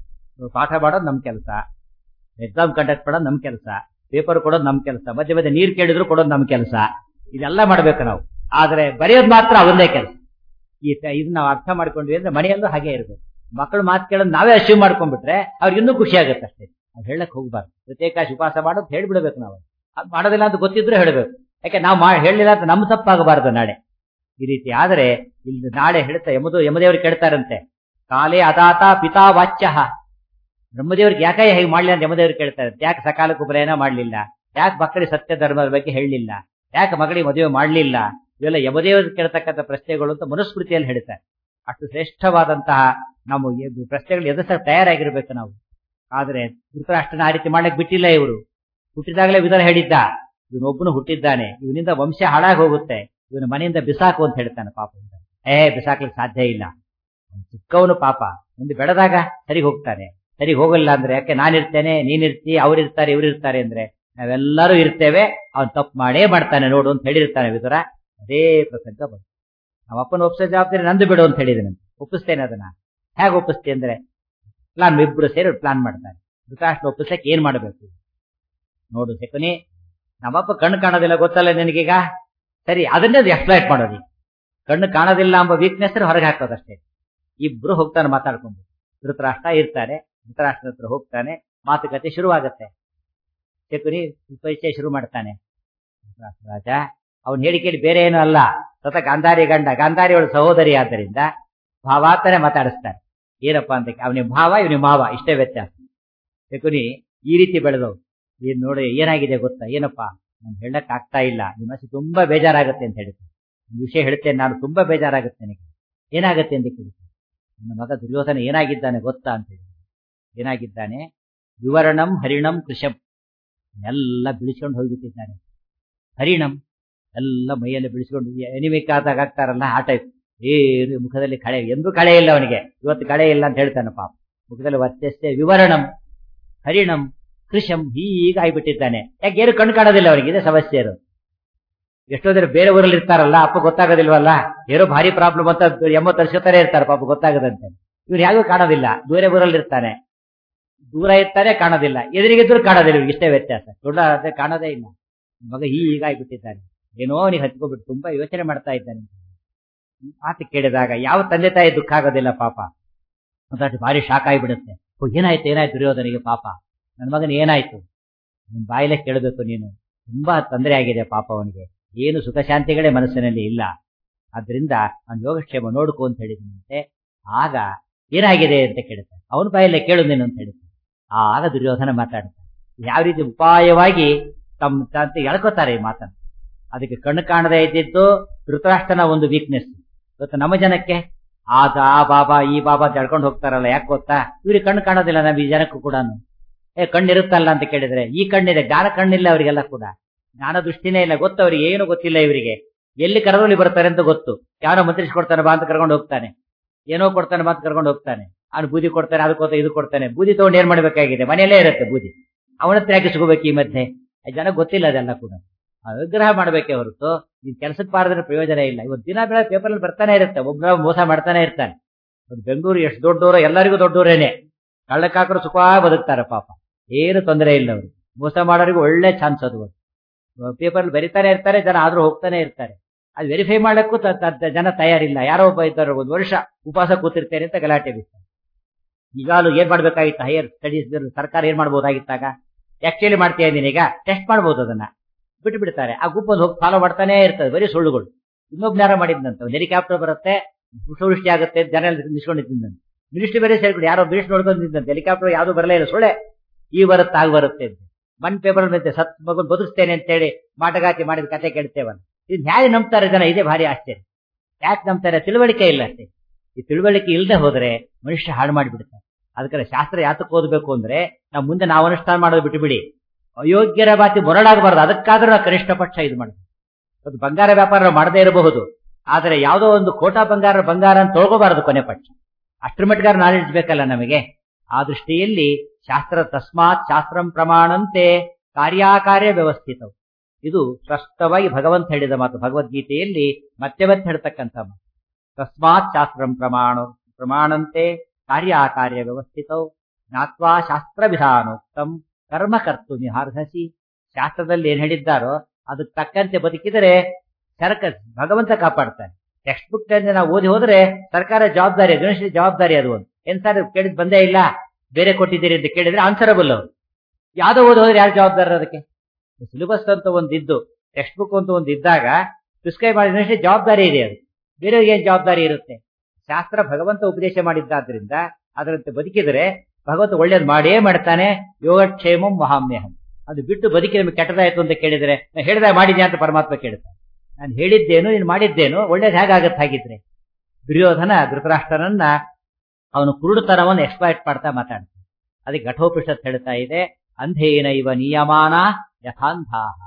Speaker 1: ಪಾಠ ಮಾಡೋದು ನಮ್ ಕೆಲಸ ಎಕ್ಸಾಮ್ ಕಂಡಕ್ಟ್ ಮಾಡೋದು ನಮ್ ಕೆಲಸ ಪೇಪರ್ ಕೊಡೋದು ನಮ್ ಕೆಲಸ ಮಧ್ಯೆ ಮಧ್ಯೆ ನೀರ್ ಕೇಳಿದ್ರು ಕೊಡೋದು ನಮ್ ಕೆಲಸ ಇದೆಲ್ಲ ಮಾಡ್ಬೇಕು ನಾವು ಆದ್ರೆ ಬರೆಯೋದು ಮಾತ್ರ ಅವನ್ನೇ ಕೆಲಸ ಈ ತ- ಇದನ್ನ ನಾವು ಅರ್ಥ ಮಾಡ್ಕೊಂಡ್ವಿ ಅಂದ್ರೆ ಮನೆಯಲ್ಲೂ ಹಾಗೆ ಇರ್ಬೇಕು ಮಕ್ಕಳು ಮಾತು ಕೇಳೋದು ನಾವೇ ಅಶ್ಯೂವ್ ಮಾಡ್ಕೊಂಡ್ಬಿಟ್ರೆ ಅವ್ರಿಗೆ ಇನ್ನೂ ಖುಷಿ ಆಗುತ್ತೆ ಅಷ್ಟೇ ನಾವು ಹೇಳಕ್ ಹೋಗ್ಬಾರ್ದು ಪ್ರತ್ಯೇಕಾಶ ಉಪವಾಸ ಮಾಡೋದು ಹೇಳ್ಬಿಡ್ಬೇಕು ನಾವು ಅದು ಮಾಡೋದಿಲ್ಲ ಅಂತ ಗೊತ್ತಿದ್ರೆ ಹೇಳ್ಬೇಕು ಯಾಕೆ ನಾವು ಮಾ ಹೇಳಲಿಲ್ಲ ಅಂತ ನಮ್ಮ ತಪ್ಪಾಗಬಾರ್ದು ನಾಳೆ ಈ ರೀತಿ ಆದ್ರೆ ಇಲ್ಲಿ ನಾಳೆ ಹೇಳ್ತಾ ಯಮದು ಯಮದೇವರು ಕೇಳ್ತಾರಂತೆ ಕಾಲೇ ಅದಾತ ಪಿತಾ ವಾಚ್ಯ ಬ್ರಹ್ಮದೇವ್ರಿಗೆ ಯಾಕೆ ಹೇಗೆ ಮಾಡ್ಲಿ ಅಂತ ಯಮದೇವರು ಕೇಳ್ತಾರೆ ಯಾಕೆ ಸಕಾಲಕ್ಕೆ ಉಪನಯನ ಮಾಡ್ಲಿಲ್ಲ ಯಾಕೆ ಮಕ್ಕಳಿಗೆ ಸತ್ಯ ಧರ್ಮದ ಬಗ್ಗೆ ಹೇಳಲಿಲ್ಲ ಯಾಕೆ ಮಗಳಿಗೆ ಮದುವೆ ಮಾಡ್ಲಿಲ್ಲ ಇವೆಲ್ಲ ಯಮದೇವರು ಕೇಳ್ತಕ್ಕಂಥ ಪ್ರಶ್ನೆಗಳು ಅಂತ ಮನುಸ್ಮೃತಿಯಲ್ಲಿ ಹೇಳ್ತಾರೆ ಅಷ್ಟು ಶ್ರೇಷ್ಠವಾದಂತಹ ನಾವು ಈ ಪ್ರಶ್ನೆಗಳು ಎದುರಿಸಕ್ಕೆ ತಯಾರಾಗಿರ್ಬೇಕು ನಾವು ಆದ್ರೆ ಧೃತರಾಷ್ಟ್ರನ ಆ ರೀತಿ ಮಾಡ್ಲಿಕ್ಕೆ ಬಿಟ್ಟಿಲ್ಲ ಇವರು ಹುಟ್ಟಿದಾಗಲೇ ವಿಧಾನ ಹೇಳಿದ್ದ ಇವನೊಬ್ಬನು ಹುಟ್ಟಿದ್ದಾನೆ ಇವನಿಂದ ವಂಶ ಹಾಳಾಗಿ ಹೋಗುತ್ತೆ ಇವನ ಮನೆಯಿಂದ ಬಿಸಾಕು ಅಂತ ಹೇಳ್ತಾನೆ ಪಾಪ ಏ ಬಿಸಾಕ್ಲಿಕ್ಕೆ ಸಾಧ್ಯ ಇಲ್ಲ ಅವ್ನು ಚಿಕ್ಕವನು ಪಾಪ ಮುಂದೆ ಬೆಳೆದಾಗ ಸರಿ ಹೋಗ್ತಾನೆ ಸರಿ ಹೋಗಲ್ಲ ಅಂದ್ರೆ ಯಾಕೆ ನಾನಿರ್ತೇನೆ ನೀನಿರ್ತಿ ಅವ್ರಿರ್ತಾರೆ ಇವ್ರಿರ್ತಾರೆ ಅಂದ್ರೆ ನಾವೆಲ್ಲರೂ ಇರ್ತೇವೆ ಅವ್ನು ತಪ್ಪು ಮಾಡೇ ಮಾಡ್ತಾನೆ ನೋಡು ಅಂತ ಹೇಳಿರ್ತಾನೆ ವಿದುರ ಅದೇ ಪ್ರಸಂಗ ಬಂತು ನಮ್ಮ ಅಪ್ಪನ ಒಪ್ಪಿಸೋ ಜವಾಬ್ದಾರಿ ನಂದು ಬಿಡು ಅಂತ ಹೇಳಿದನು ಒಪ್ಪಿಸ್ತೇನೆ ಅದನ್ನ ಹೇಗೆ ಒಪ್ಪಿಸ್ತೆ ಅಂದ್ರೆ ಪ್ಲಾನ್ ಇಬ್ರು ಸೇರಿ ಪ್ಲಾನ್ ಮಾಡ್ತಾರೆ ಧೃತರಾಷ್ಟ್ರ ಒಪ್ಪಿಸಕ್ಕೆ ಏನ್ ಮಾಡಬೇಕು ನೋಡು ಶಕುನಿ ನಮ್ಮಪ್ಪ ಕಣ್ಣು ಕಾಣೋದಿಲ್ಲ ಗೊತ್ತಲ್ಲ ನಿನಗೀಗ ಸರಿ ಅದನ್ನೇ ಎಕ್ಸ್ಪ್ಲೈಟ್ ಮಾಡೋದು ಕಣ್ಣು ಕಾಣೋದಿಲ್ಲ ಎಂಬ ವೀಕ್ನೆಸ್ ಹೊರಗೆ ಹಾಕೋದಷ್ಟೇ ಇಬ್ರು ಹೋಗ್ತಾನೆ ಮಾತಾಡ್ಕೊಂಡು ಧೃತರಾಷ್ಟ್ರ ಇರ್ತಾರೆ ಧೃತರಾಷ್ಟ್ರ ಹತ್ರ ಹೋಗ್ತಾನೆ ಮಾತುಕತೆ ಶುರುವಾಗತ್ತೆ ಶಕುನಿ ಪರಿಚಯ ಶುರು ಮಾಡ್ತಾನೆ ರಾಜ ಅವನ್ ಹೇಳಿ ಕೇಳಿ ಬೇರೆ ಏನೂ ಅಲ್ಲ ಸತ ಗಾಂಧಾರಿ ಗಂಡ ಗಾಂಧಾರಿ ಅವಳ ಸಹೋದರಿ ಆದ್ದರಿಂದ ಭಾವಾತನೇ ಮಾತಾಡಿಸ್ತಾರೆ ಏನಪ್ಪಾ ಅಂತ ಅವನಿಗೆ ಭಾವ ಇವನಿಗೆ ಮಾವ ಇಷ್ಟೇ ವ್ಯತ್ಯಾಸ ಶಕುನಿ ಈ ರೀತಿ ಬೆಳೆದವು ಏನ್ ನೋಡಿ ಏನಾಗಿದೆ ಗೊತ್ತಾ ಏನಪ್ಪಾ ನಾನು ಹೇಳಕ್ ಆಗ್ತಾ ಇಲ್ಲ ನಿಮ್ಮ ಮನಸ್ಸು ತುಂಬಾ ಬೇಜಾರಾಗುತ್ತೆ ಅಂತ ಹೇಳ್ತೀನಿ ವಿಷಯ ಹೇಳ್ತೇನೆ ನಾನು ತುಂಬಾ ಬೇಜಾರಾಗುತ್ತೆ ನನಗೆ ಏನಾಗುತ್ತೆ ಅಂತ ಕೇಳಿ ನನ್ನ ಮಗ ದುರ್ಯೋಧನ ಏನಾಗಿದ್ದಾನೆ ಗೊತ್ತಾ ಅಂತ ಹೇಳಿ ಏನಾಗಿದ್ದಾನೆ ವಿವರಣಂ ಹರಿಣಂ ಕೃಷಂ ಎಲ್ಲ ಬಿಳಿಸ್ಕೊಂಡು ಹೋಗ್ಬಿಟ್ಟಿದ್ದಾನೆ ಹರಿಣಂ ಎಲ್ಲ ಮೈಯಲ್ಲಿ ಬಿಳಿಸ್ಕೊಂಡು ಎನಿಮಿಕ್ ಆದಾಗ ಆಗ್ತಾರಲ್ಲ ಆ ಟೈಪ್ ಏನು ಮುಖದಲ್ಲಿ ಕಳೆ ಎಂದೂ ಕಳೆ ಇಲ್ಲ ಅವನಿಗೆ ಇವತ್ತು ಕಳೆ ಇಲ್ಲ ಅಂತ ಹೇಳ್ತಾನೆ ಪಾಪ ಮುಖದಲ್ಲಿ ವರ್ಚಸ್ಸೆ ವಿವರಣಂ ಹರಿಣಂ ಕೃಷಂ ಹೀಗೆ ಆಗ್ಬಿಟ್ಟಿದ್ದಾನೆ ಯಾಕೆ ಏನು ಕಣ್ಣು ಕಾಣೋದಿಲ್ಲ ಅವನಿಗೆ ಇದೆ ಸಮಸ್ಯೆ ಇರೋದು ಎಷ್ಟೋ ಜನ ಬೇರೆ ಊರಲ್ಲಿ ಇರ್ತಾರಲ್ಲ ಅಪ್ಪ ಗೊತ್ತಾಗೋದಿಲ್ವಲ್ಲ ಏನೋ ಭಾರಿ ಪ್ರಾಬ್ಲಮ್ ಅಂತ ಎಮ್ಮೋ ತರಿಸ್ಕೊತಾನೆ ಇರ್ತಾರೆ ಪಾಪ ಗೊತ್ತಾಗದಂತೆ ಇವ್ರು ಯಾರಿಗೂ ಕಾಣೋದಿಲ್ಲ ದೂರ ಊರಲ್ಲಿ ಇರ್ತಾನೆ ದೂರ ಇರ್ತಾರೆ ಕಾಣೋದಿಲ್ಲ ಎದುರಿಗಿದ್ರು ಕಾಣೋದಿಲ್ಲ ಇವ್ರಿಗೆ ಇಷ್ಟೇ ವ್ಯತ್ಯಾಸ ದೊಡ್ಡ ಅದೇ ಕಾಣೋದೇ ಇಲ್ಲ ಮಗ ಹೀಗಾಗ್ಬಿಟ್ಟಿದ್ದಾನೆ ಏನೋ ಅವನಿಗೆ ಹಚ್ಕೊಬಿಟ್ಟು ತುಂಬಾ ಯೋಚನೆ ಮಾಡ್ತಾ ಇದ್ದಾನೆ ಮಾತು ಕೇಳಿದಾಗ ಯಾವ ತಂದೆ ತಾಯಿ ದುಃಖ ಆಗೋದಿಲ್ಲ ಪಾಪ ಮತ್ತೆ ಭಾರಿ ಶಾಕ್ ಆಗಿಬಿಡುತ್ತೆ ಏನಾಯ್ತು ಏನಾಯ್ತು ದುರ್ಯೋಧನಿಗೆ ಪಾಪ ನನ್ನ ಮಗನ ಏನಾಯ್ತು ನಿನ್ ಬಾಯಿಲೆ ಕೇಳಬೇಕು ನೀನು ತುಂಬಾ ತೊಂದರೆ ಆಗಿದೆ ಪಾಪ ಅವನಿಗೆ ಏನು ಸುಖ ಶಾಂತಿಗಳೇ ಮನಸ್ಸಿನಲ್ಲಿ ಇಲ್ಲ ಆದ್ರಿಂದ ಅವನ ಯೋಗಕ್ಷೇಮ ನೋಡ್ಕೊ ಅಂತ ಹೇಳಿದಂತೆ ಆಗ ಏನಾಗಿದೆ ಅಂತ ಕೇಳುತ್ತೆ ಅವನ ಬಾಯಲ್ಲೇ ಕೇಳು ನೀನು ಅಂತ ಹೇಳುತ್ತೆ ಆಗ ದುರ್ಯೋಧನ ಮಾತಾಡುತ್ತೆ ಯಾವ ರೀತಿ ಉಪಾಯವಾಗಿ ತಮ್ಮ ತಂತೆ ಎಳ್ಕೋತಾರೆ ಈ ಮಾತನ್ನು ಅದಕ್ಕೆ ಕಣ್ಣು ಕಾಣದೇ ಇದ್ದಿದ್ದು ಧೃತರಾಷ್ಟ್ರನ ಒಂದು ವೀಕ್ನೆಸ್ ಇವತ್ತು ನಮ್ಮ ಜನಕ್ಕೆ ಆದ ಆ ಬಾಬಾ ಈ ಬಾಬಾ ಅಂತ ಎಳ್ಕೊಂಡು ಹೋಗ್ತಾರಲ್ಲ ಯಾಕೆ ಗೊತ್ತಾ ಇವ್ರಿಗೆ ಕಣ್ಣು ಕಾಣೋದಿಲ್ಲ ನಮ್ಮ ಈ ಜನಕ್ಕೂ ಕೂಡ ಏ ಕಣ್ಣಿರುತ್ತಲ್ಲ ಅಂತ ಕೇಳಿದ್ರೆ ಈ ಕಣ್ಣಿದೆ ಜ್ಞಾನ ಕಣ್ಣಿಲ್ಲ ಅವರಿಗೆಲ್ಲ ಕೂಡ ಜ್ಞಾನ ದೃಷ್ಟಿನೇ ಇಲ್ಲ ಗೊತ್ತು ಅವ್ರಿಗೆ ಏನು ಗೊತ್ತಿಲ್ಲ ಇವರಿಗೆ ಎಲ್ಲಿ ಕರೆದಲ್ಲಿ ಬರ್ತಾರೆ ಅಂತ ಗೊತ್ತು ಯಾವನೋ ಮಂತ್ರಿಸ್ಕೊಡ್ತಾನೆ ಬಾ ಅಂತ ಕರ್ಕೊಂಡು ಹೋಗ್ತಾನೆ ಏನೋ ಕೊಡ್ತಾನೆ ಮಾತು ಕರ್ಕೊಂಡು ಹೋಗ್ತಾನೆ ಅವ್ನು ಬೂದಿ ಕೊಡ್ತಾನೆ ಅದಕ್ಕೋತ ಇದು ಕೊಡ್ತಾನೆ ಬೂದಿ ತಗೊಂಡು ಏನ್ ಮಾಡ್ಬೇಕಾಗಿದೆ ಮನೆಯಲ್ಲೇ ಇರುತ್ತೆ ಬೂದಿ ಅವನ ಹತ್ರ ಯಾಕೆ ಸಿಗೋಬೇಕು ಈ ಮಧ್ಯೆ ಜನ ಗೊತ್ತಿಲ್ಲ ಅದೆಲ್ಲ ಕೂಡ ಅನುಗ್ರಹ ಮಾಡ್ಬೇಕೆ ಹೊರತು ಈ ಕೆಲಸಕ್ಕೆ ಬಾರದ್ರೆ ಪ್ರಯೋಜನ ಇಲ್ಲ ಇವತ್ತು ದಿನ ಬೆಳೆ ಪೇಪರ್ ಅಲ್ಲಿ ಬರ್ತಾನೆ ಇರುತ್ತೆ ಒಬ್ಬ ಮೋಸ ಮಾಡ್ತಾನೆ ಇರ್ತಾನೆ ಬೆಂಗಳೂರು ಎಷ್ಟು ದೊಡ್ಡವರು ಎಲ್ಲರಿಗೂ ದೊಡ್ಡವರೇನೆ ಕಳ್ಳಕ್ಕಾಕರು ಸುಖವಾಗಿ ಬದುಕ್ತಾರೆ ಪಾಪ ಏನು ತೊಂದರೆ ಇಲ್ಲ ಅವರು ಮೋಸ ಮಾಡೋರಿಗೂ ಒಳ್ಳೆ ಚಾನ್ಸ್ ಅದು ಪೇಪರ್ ಬರಿತಾನೆ ಇರ್ತಾರೆ ಜನ ಆದ್ರೂ ಹೋಗ್ತಾನೆ ಇರ್ತಾರೆ ಅದು ವೆರಿಫೈ ಮಾಡಕ್ಕೂ ಜನ ತಯಾರಿಲ್ಲ ಯಾರೋ ಒಬ್ಬ ಇದ್ದಾರೆ ಒಂದು ವರ್ಷ ಉಪವಾಸ ಕೂತಿರ್ತೇನೆ ಅಂತ ಗಲಾಟೆ ಬಿಡ್ತಾರೆ ಈಗಾಗಲೂ ಏನ್ ಮಾಡ್ಬೇಕಾಗಿತ್ತು ಹೈಯರ್ ಸ್ಟಡೀಸ್ ಸರ್ಕಾರ ಏನ್ ಮಾಡ್ಬೋದಾಗಿತ್ತಾಗ ಆಕ್ಚುಲಿ ಮಾಡ್ತೀಯ ನೀನೀಗ ಟೆಸ್ಟ್ ಮಾಡ್ಬೋದು ಅದನ್ನ ಬಿಟ್ಟು ಬಿಡ್ತಾರೆ ಆ ಗುಂಪಲ್ಲಿ ಹೋಗಿ ಫಾಲೋ ಮಾಡ್ತಾನೆ ಇರ್ತದೆ ಬರೀ ಸುಳ್ಳುಗಳು ಇನ್ನೊಬ್ಬ ನೇರ ಮಾಡಿದ್ನಂತ ಒಂದು ಹೆಲಿಕಾಪ್ಟರ್ ಬರುತ್ತೆ ವೃಷ್ಟಿ ಆಗುತ್ತೆ ಜನ ನಿಲ್ಸ್ಕೊಂಡಿದ್ದಂತೆ ಮಿನಿಸ್ಟ್ರಿ ಬೇರೆ ಸೇರ್ಕೊಂಡು ಯಾರೋ ಬೀಸ್ ನೋಡ್ಕೊಂಡಿದ್ದಂತೆ ಹೆಲಿಕಾಪ್ಟರ್ ಯಾವ್ದು ಬರಲೇ ಇಲ್ಲ ಸುಳ್ಳೆ ಈ ಬರುತ್ತೆ ಆಗ ಬರುತ್ತೆ ಅಂತ ಮನ್ ಪೇಪರ್ ಬಂತೆ ಸತ್ ಮಗನ್ ಬದುಕಿಸ್ತೇನೆ ಅಂತ ಹೇಳಿ ಮಾಟಗಾತಿ ಮಾಡಿದ ಕತೆ ಕೇಳ್ತೇವಲ್ಲ ಇದು ನ್ಯಾಯ ನಂಬ್ತಾರೆ ಜನ ಇದೇ ಭಾರಿ ಆಶ್ಚರ್ಯ ಯಾಕೆ ನಂಬ್ತಾರೆ ತಿಳುವಳಿಕೆ ಇಲ್ಲ ಅಷ್ಟೇ ಈ ತಿಳುವಳಿಕೆ ಇಲ್ಲದೆ ಹೋದ್ರೆ ಮನುಷ್ಯ ಹಾಳು ಮಾಡಿಬಿಡ್ತಾರೆ ಅದಕ್ಕೆ ಶಾಸ್ತ್ರ ಯಾತಕ್ಕೆ ಓದಬೇಕು ಅಂದ್ರೆ ನಾವು ಮುಂದೆ ನಾವು ಅನುಷ್ಠಾನ ಮಾಡೋದು ಬಿಟ್ಟು ಬಿಡಿ ಅಯೋಗ್ಯರ ಬಾತಿ ಮೊರಳಾಗಬಾರ್ದು ಅದಕ್ಕಾದ್ರೂ ನಾವು ಕನಿಷ್ಠ ಪಕ್ಷ ಇದು ಮಾಡೋದು ಅದು ಬಂಗಾರ ವ್ಯಾಪಾರ ಮಾಡದೇ ಇರಬಹುದು ಆದರೆ ಯಾವುದೋ ಒಂದು ಕೋಟಾ ಬಂಗಾರ ಬಂಗಾರ ಅಂತ ತೊಳ್ಕೋಬಾರದು ಕೊನೆ ಪಕ್ಷ ಅಷ್ಟರ ಮಟ್ಟಿಗಾರ ನಾಲೆಡ್ಜ್ ಬೇಕಲ್ಲ ನಮಗೆ ಆ ದೃಷ್ಟಿಯಲ್ಲಿ ಶಾಸ್ತ್ರ ತಸ್ಮಾತ್ ಶಾಸ್ತ್ರಂ ಪ್ರಮಾಣಂತೆ ಕಾರ್ಯಾಕಾರ್ಯ ವ್ಯವಸ್ಥಿತವು ಇದು ಸ್ಪಷ್ಟವಾಗಿ ಭಗವಂತ ಹೇಳಿದ ಮಾತು ಭಗವದ್ಗೀತೆಯಲ್ಲಿ ಮತ್ತೆ ಮತ್ತೆ ಹೇಳ್ತಕ್ಕಂಥ ಮಾತು ತಸ್ಮಾತ್ ಶಾಸ್ತ್ರಂ ಪ್ರಮಾಣ ಪ್ರಮಾಣಂತೆ ಕಾರ್ಯಾಕಾರ್ಯ ವ್ಯವಸ್ಥಿತವು ಜ್ಞಾತ್ವಾ ಶಾಸ್ತ್ರ ವಿಧಾನೋಕ್ತಂ ಕರ್ಮ ಕರ್ತು ನಿಹಾರ್ಹಸಿ ಶಾಸ್ತ್ರದಲ್ಲಿ ಏನ್ ಹೇಳಿದ್ದಾರೋ ಅದಕ್ಕೆ ತಕ್ಕಂತೆ ಬದುಕಿದರೆ ಸರ್ಕ ಭಗವಂತ ಕಾಪಾಡ್ತಾನೆ ಟೆಕ್ಸ್ಟ್ ಬುಕ್ ನಾವು ಓದಿ ಹೋದ್ರೆ ಸರ್ಕಾರ ಜವಾಬ್ದಾರಿ ಗಣೇಶ ಜವಾಬ್ದಾರಿ ಅದು ಒಂದು ಏನ್ ಸರ್ ಕೇಳಿದ್ ಬಂದೇ ಇಲ್ಲ ಬೇರೆ ಕೊಟ್ಟಿದ್ದೀರಿ ಅಂತ ಕೇಳಿದ್ರೆ ಆನ್ಸರಬಲ್ ಅವರು ಯಾವ್ದೋ ಓದಿ ಹೋದ್ರೆ ಯಾರು ಜವಾಬ್ದಾರ ಅದಕ್ಕೆ ಸಿಲೆಬಸ್ ಅಂತ ಒಂದಿದ್ದು ಟೆಕ್ಸ್ಟ್ ಬುಕ್ ಅಂತ ಒಂದು ಇದ್ದಾಗ ಪ್ರಿಸ್ಕ್ರೈಬ್ ಮಾಡಿದ ಜವಾಬ್ದಾರಿ ಇದೆ ಅದು ಬೇರೆಯವ್ರಿಗೆ ಏನ್ ಜವಾಬ್ದಾರಿ ಇರುತ್ತೆ ಶಾಸ್ತ್ರ ಭಗವಂತ ಉಪದೇಶ ಮಾಡಿದ್ದಾದ್ರಿಂದ ಅದರಂತೆ ಬದುಕಿದರೆ ಭಗವಂತ ಒಳ್ಳೇದು ಮಾಡೇ ಮಾಡ್ತಾನೆ ಯೋಗಕ್ಷೇಮಂ ಮಹಾಮ್ಯಹಂ ಅದು ಬಿಟ್ಟು ಬದುಕಿ ನಮಗೆ ಕೆಟ್ಟದಾಯ್ತು ಅಂತ ಕೇಳಿದ್ರೆ ನಾನು ಹೇಳಿದಾಗ ಮಾಡಿದ್ಯಾ ಅಂತ ಪರಮಾತ್ಮ ಕೇಳ್ತಾನೆ ನಾನು ಹೇಳಿದ್ದೇನು ನೀನು ಮಾಡಿದ್ದೇನು ಒಳ್ಳೇದು ಹೇಗಾಗತ್ತೆ ಹಾಗಿದ್ರೆ ದುರ್ಯೋಧನ ಧೃತರಾಷ್ಟ್ರನನ್ನ ಅವನು ಕುರುಡುತನವನ್ನು ಎಕ್ಸ್ಪ್ಲಾಯ್ಟ್ ಮಾಡ್ತಾ ಮಾತಾಡ್ತಾನೆ ಅದಕ್ಕೆ ಘಟೋಪನಿಷತ್ ಹೇಳ್ತಾ ಇದೆ ಅಂಧೇನ ಇವ ನಿಯಮಾನ ಯಥಾಂಧಾಹ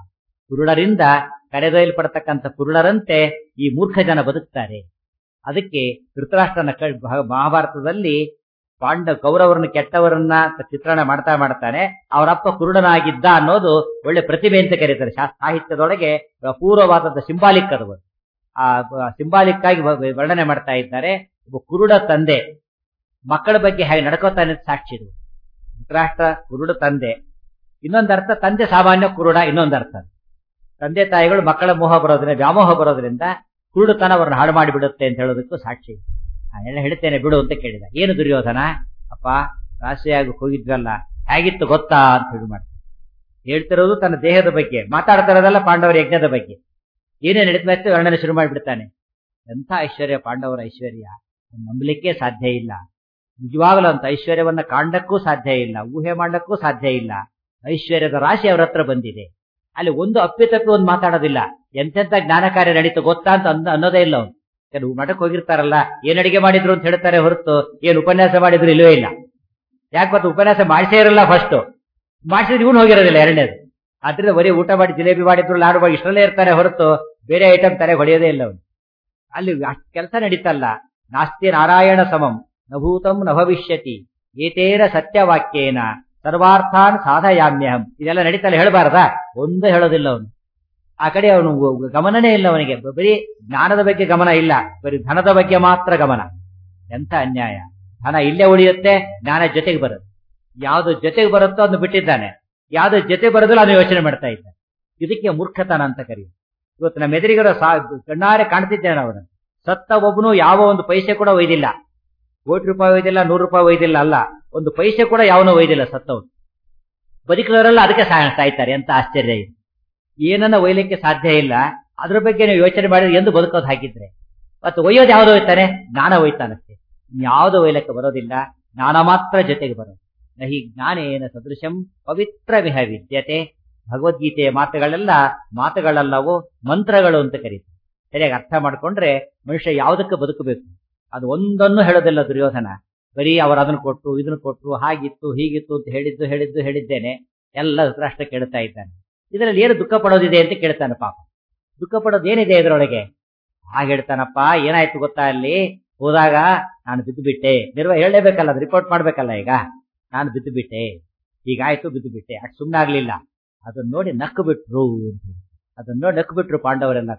Speaker 1: ಕುರುಡರಿಂದ ಕರೆದೊಯ್ಯಲ್ಪಡತಕ್ಕಂಥ ಕುರುಡರಂತೆ ಈ ಮೂರ್ಖ ಜನ ಬದುಕ್ತಾರೆ ಅದಕ್ಕೆ ಧೃತರಾಷ್ಟ್ರನ ಕ- ಭ- ಮಹಾಭಾರತದಲ್ಲಿ ಪಾಂಡ ಕೌರವರನ್ನ ಕೆಟ್ಟವರನ್ನ ಚಿತ್ರಣ ಮಾಡ್ತಾ ಮಾಡ್ತಾನೆ ಅವರಪ್ಪ ಕುರುಡನಾಗಿದ್ದ ಅನ್ನೋದು ಒಳ್ಳೆ ಪ್ರತಿಭೆ ಅಂತ ಕರೀತಾರೆ ಶಾ- ಸಾಹಿತ್ಯದೊಳಗೆ ಅಪೂರ್ವವಾದದ್ದು ಸಿಂಬಾಲಿಕ್ ಅದು ಆ ಸಿಂಬಾಲಿಕ್ ಆಗಿ ವ- ವರ್ಣನೆ ಮಾಡ್ತಾ ಇದ್ದಾರೆ ಒಬ್ಬ ಕುರುಡ ತಂದೆ ಮಕ್ಕಳ ಬಗ್ಗೆ ಹೇಗೆ ನಡ್ಕೋತಾನೆ ಅಂತ ಸಾಕ್ಷಿ ಇದು ಧೃತರಾಷ್ಟ್ರ ಕುರುಡ ತಂದೆ ಇನ್ನೊಂದು ಅರ್ಥ ತಂದೆ ಸಾಮಾನ್ಯ ಕುರುಡ ಇನ್ನೊಂದು ಅರ್ಥ ತಂದೆ ತಾಯಿಗಳು ಮಕ್ಕಳ ಮೋಹ ಬರೋದ್ರಿಂದ ವ್ಯಾಮೋಹ ಬರೋದ್ರಿಂದ ಕುರುಡುತನ ಅವ್ರನ್ನ ಹಾಳು ಮಾಡಿಬಿಡುತ್ತೆ ಅಂತ ಹೇಳೋದಕ್ಕೂ ಸಾಕ್ಷಿ ನಾನೆಲ್ಲ ಹೇಳ್ತೇನೆ ಬಿಡು ಅಂತ ಕೇಳಿದ ಏನು ದುರ್ಯೋಧನ ಅಪ್ಪ ರಾಶಿಯಾಗಿ ಹೋಗಿದ್ವಲ್ಲ ಹೇಗಿತ್ತು ಗೊತ್ತಾ ಅಂತ ಹೇಳಿ ಮಾಡ್ತಾರೆ ಹೇಳ್ತಿರೋದು ತನ್ನ ದೇಹದ ಬಗ್ಗೆ ಮಾತಾಡ್ತಾ ಇರೋದಲ್ಲ ಪಾಂಡವರ ಯಜ್ಞದ ಬಗ್ಗೆ ಏನೇ ನಡೀತ ಮತ್ತೆ ವರ್ಣನೆ ಶುರು ಮಾಡಿಬಿಡ್ತಾನೆ ಎಂಥ ಐಶ್ವರ್ಯ ಪಾಂಡವರ ಐಶ್ವರ್ಯ ನಂಬಲಿಕ್ಕೆ ಸಾಧ್ಯ ಇಲ್ಲ ನಿಜವಾಗಲೂ ಅಂತ ಐಶ್ವರ್ಯವನ್ನ ಕಾಣಕ್ಕೂ ಸಾಧ್ಯ ಇಲ್ಲ ಊಹೆ ಮಾಡಕ್ಕೂ ಸಾಧ್ಯ ಇಲ್ಲ ಐಶ್ವರ್ಯದ ರಾಶಿ ಅವ್ರ ಹತ್ರ ಬಂದಿದೆ ಅಲ್ಲಿ ಒಂದು ಅಪ್ಪಿತಪ್ಪಿ ಒಂದು ಮಾತಾಡೋದಿಲ್ಲ ಎಂತೆಂತ ಜ್ಞಾನ ಕಾರ್ಯ ನಡೀತು ಗೊತ್ತಾ ಅಂತ ಅಂದ- ಅನ್ನೋದೇ ಇಲ್ಲ ಅವ್ನು ಕೆಲವು ಮಠಕ್ಕೆ ಹೋಗಿರ್ತಾರಲ್ಲ ಏನ್ ಅಡಿಗೆ ಮಾಡಿದ್ರು ಅಂತ ಹೇಳ್ತಾರೆ ಹೊರತು ಏನ್ ಉಪನ್ಯಾಸ ಮಾಡಿದ್ರು ಇಲ್ಲವೇ ಇಲ್ಲ ಯಾಕೆ ಗೊತ್ತು ಉಪನ್ಯಾಸ ಮಾಡಿಸೇ ಇರಲ್ಲ ಫಸ್ಟ್ ಮಾಡಿಸಿದ್ರೆ ಇವನು ಹೋಗಿರೋದಿಲ್ಲ ಎರಡನೇದು ಆದ್ರಿಂದ ಬರೀ ಊಟ ಮಾಡಿ ಜಿಲೇಬಿ ಮಾಡಿದ್ರು ಲಾಡು ಮಾಡಿ ಇಷ್ಟರಲ್ಲೇ ಇರ್ತಾರೆ ಹೊರತು ಬೇರೆ ಐಟಮ್ ತಲೆ ಹೊಡೆಯೋದೇ ಇಲ್ಲ ಅವನು ಅಲ್ಲಿ ಅಷ್ಟು ಕೆಲಸ ನಡೀತಲ್ಲ ನಾಸ್ತಿ ನಾರಾಯಣ ಸಮಂ ನಭೂತಂ ನ ಭವಿಷ್ಯತಿ ಏತೇನ ಸತ್ಯವಾಕ್ಯೇನ ಸರ್ವಾರ್ಥಾನ್ ಸಾಧಯಾಮ್ಯಹಂ ಇದೆಲ್ಲ ನಡೀತಲ್ಲ ಹೇಳಬಾರದಾ ಒಂದು ಹೇಳೋದಿಲ್ಲ ಅವನು ಆ ಕಡೆ ಅವನು ಗಮನನೇ ಇಲ್ಲ ಅವನಿಗೆ ಬರೀ ಜ್ಞಾನದ ಬಗ್ಗೆ ಗಮನ ಇಲ್ಲ ಬರೀ ಧನದ ಬಗ್ಗೆ ಮಾತ್ರ ಗಮನ ಎಂತ ಅನ್ಯಾಯ ಹಣ ಇಲ್ಲೇ ಉಳಿಯುತ್ತೆ ಜ್ಞಾನ ಜೊತೆಗೆ ಬರುತ್ತೆ ಯಾವ್ದು ಜೊತೆಗೆ ಬರುತ್ತೋ ಅದನ್ನು ಬಿಟ್ಟಿದ್ದಾನೆ ಯಾವ್ದು ಜೊತೆ ಬರೋದಿಲ್ಲ ಅದನ್ನು ಯೋಚನೆ ಮಾಡ್ತಾ ಇದ್ದಾನೆ ಇದಕ್ಕೆ ಮೂರ್ಖತನ ಅಂತ ಕರೆಯುದು ಇವತ್ತು ನಮ್ಮ ಎದುರಿಗರ ಸಾ ಕಣ್ಣಾರೆ ಕಾಣ್ತಿದ್ದೇನೆ ಅವನು ಸತ್ತ ಒಬ್ಬನು ಯಾವ ಒಂದು ಪೈಸೆ ಕೂಡ ಒಯ್ದಿಲ್ಲ ಕೋಟಿ ರೂಪಾಯಿ ಒಯ್ದಿಲ್ಲ ನೂರು ರೂಪಾಯಿ ಒಯ್ದಿಲ್ಲ ಅಲ್ಲ ಒಂದು ಪೈಸೆ ಕೂಡ ಯಾವನೂ ಒಯ್ದಿಲ್ಲ ಸತ್ತವನು ಬದುಕಿದವರೆಲ್ಲ ಅದಕ್ಕೆ ಸಾ- ಸಾಯ್ತಾರೆ ಅಂತ ಆಶ್ಚರ್ಯ ಇದೆ ಏನನ್ನ ಒಯ್ಲಿಕ್ಕೆ ಸಾಧ್ಯ ಇಲ್ಲ ಅದ್ರ ಬಗ್ಗೆ ನೀವು ಯೋಚನೆ ಮಾಡಿದ್ರೆ ಎಂದು ಬದುಕೋದು ಹಾಕಿದ್ರೆ ಮತ್ತು ಒಯ್ಯೋದು ಯಾವ್ದು ಒಯ್ತಾನೆ ಜ್ಞಾನ ಒಯ್ತಾನಷ್ಟೇ ಯಾವುದು ಒಯ್ಲಕ್ಕೆ ಬರೋದಿಲ್ಲ ಜ್ಞಾನ ಮಾತ್ರ ಜೊತೆಗೆ ಬರೋದು ನಹಿ ಜ್ಞಾನೇನ ಸದೃಶಂ ಪವಿತ್ರ ವಿಹ ವಿದ್ಯತೆ ಭಗವದ್ಗೀತೆಯ ಮಾತುಗಳೆಲ್ಲ ಮಾತುಗಳಲ್ಲವೋ ಮಂತ್ರಗಳು ಅಂತ ಕರೀತಾರೆ ಸರಿಯಾಗಿ ಅರ್ಥ ಮಾಡ್ಕೊಂಡ್ರೆ ಮನುಷ್ಯ ಯಾವುದಕ್ಕೆ ಬದುಕಬೇಕು ಅದು ಒಂದನ್ನು ಹೇಳೋದಿಲ್ಲ ದುರ್ಯೋಧನ ಬರೀ ಅವರು ಅದನ್ನು ಕೊಟ್ಟು ಇದನ್ನು ಕೊಟ್ಟು ಹಾಗಿತ್ತು ಹೀಗಿತ್ತು ಅಂತ ಹೇಳಿದ್ದು ಹೇಳಿದ್ದು ಹೇಳಿದ್ದೇನೆ ಎಲ್ಲ ಧೃತರಾಷ್ಟ್ರ ಕೇಳ್ತಾ ಇದ್ದಾನೆ ಇದರಲ್ಲಿ ಏನು ದುಃಖ ಪಡೋದಿದೆ ಅಂತ ಕೇಳ್ತಾನೆ ಪಾಪ ದುಃಖ ಪಡೋದು ಏನಿದೆ ಇದರೊಳಗೆ ಹಾಗೆ ಹೇಳ್ತಾನಪ್ಪ ಏನಾಯ್ತು ಗೊತ್ತಾ ಅಲ್ಲಿ ಹೋದಾಗ ನಾನು ಬಿದ್ದು ಬಿಟ್ಟೆ ನಿರ್ವ ಹೇಳಲೇಬೇಕಲ್ಲ ಅದು ರಿಪೋರ್ಟ್ ಮಾಡ್ಬೇಕಲ್ಲ ಈಗ ನಾನು ಬಿದ್ದು ಬಿಟ್ಟೆ ಹೀಗಾಯ್ತು ಬಿದ್ದು ಬಿಟ್ಟೆ ಅಷ್ಟು ಸುಮ್ಮನೆ ಆಗ್ಲಿಲ್ಲ ಅದನ್ನ ನೋಡಿ ನಕ್ಕು ಬಿಟ್ರು ಅಂತ ಹೇಳಿ. ಅದನ್ನ ನೋಡಿ ನಕ್ಕು ಬಿಟ್ರು ಪಾಂಡವರೆಲ್ಲ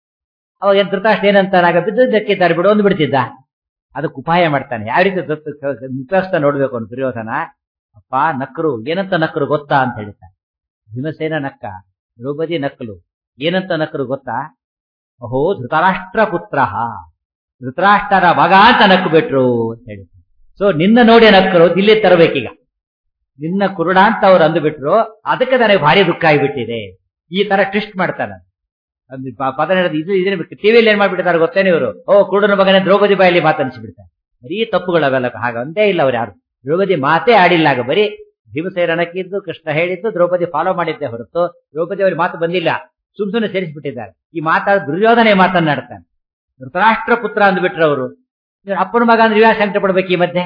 Speaker 1: ಅವಾಗ ಏನ್ ಧೃತರಾಷ್ಟ್ರ ಏನಂತಾನಾಗ ಬಿದ್ದಕ್ಕಿದ್ದಾರೆ ಬಿಡು ಒಂದು ಬಿಡ್ತಿದ್ದ ಅದಕ್ಕೆ ಉಪಾಯ ಮಾಡ್ತಾನೆ ಯಾವ ರೀತಿ ಉಪಯೋಗಿಸ್ತಾ ನೋಡ್ಬೇಕು ಅವ್ನು ದುರ್ಯೋಧನ ಅಪ್ಪ ನಕ್ಕರು ಏನಂತ ನಕ್ಕರು ಗೊತ್ತಾ ಅಂತ ಹೇಳ್ತಾನೆ ಭೀಮಸೇನ ನಕ್ಕ ದ್ರೌಪದಿ ನಕ್ಕಲು ಏನಂತ ನಕ್ಕರು ಗೊತ್ತಾ ಅಹೋ ಧೃತರಾಷ್ಟ್ರ ಪುತ್ರ ಧೃತರಾಷ್ಟ್ರರ ಮಗ ಅಂತ ನಕ್ಕು ಬಿಟ್ರು ಅಂತ ಹೇಳಿ ಸೊ ನಿನ್ನ ನೋಡಿ ನಕ್ಕರು ಇಲ್ಲಿ ತರಬೇಕೀಗ ನಿನ್ನ ಕುರುಡ ಅಂತ ಅವ್ರು ಅಂದುಬಿಟ್ರು ಅದಕ್ಕೆ ನನಗೆ ಭಾರಿ ದುಃಖ ಆಗಿಬಿಟ್ಟಿದೆ ಈ ತರ ಟ್ವಿಸ್ಟ್ ಮಾಡ್ತಾನೆ ಅದು ಪ- ಪದ ನಡೆದು ಇದು ಇದನ್ನ ಟಿವಿಯಲ್ಲಿ ಏನ್ ಮಾಡ್ಬಿಡ್ತಾರೆ ಗೊತ್ತೇನೆ ಇವರು ಓ ಕುರುಡನ ಮಗನೇ ದ್ರೌಪದಿ ಬಾಯಲ್ಲಿ ಮಾತನಿಸ್ಬಿಡ್ತಾರೆ ಬರೀ ತಪ್ಪುಗಳು ಅವೆಲ್ಲ ಹಾಗ ಒಂದೇ ಇಲ್ಲ ಅವ್ರು ಯಾರು ದ್ರೌಪದಿ ಮಾತೇ ಆಡಿಲ್ಲ ಆಗ ಬರೀ ಭೀಮಸೇನ ನಕ್ಕಿದ್ದು ಕೃಷ್ಣ ಹೇಳಿದ್ದು ದ್ರೌಪದಿ ಫಾಲೋ ಮಾಡಿದ್ದೆ ಹೊರತು ದ್ರೌಪದಿ ಅವ್ರಿಗೆ ಮಾತು ಬಂದಿಲ್ಲ ಸುಮ್ ಸುಮ್ಮನೆ ಸೇರಿಸ್ಬಿಟ್ಟಿದ್ದಾರೆ ಈ ಮಾತಾಡ ದುರ್ಯೋಧನೆ ಮಾತನ್ನಾಡ್ತಾನೆ ಧೃತರಾಷ್ಟ್ರ ಪುತ್ರ ಅಂದ್ಬಿಟ್ರು ಅವರು ಇವ್ರ ಅಪ್ಪನ ಮಗ ಅಂದ್ರೆ ಇವ್ಯಾವ ಸಂಕಟ ಪಡ್ಬೇಕು ಈ ಮಧ್ಯೆ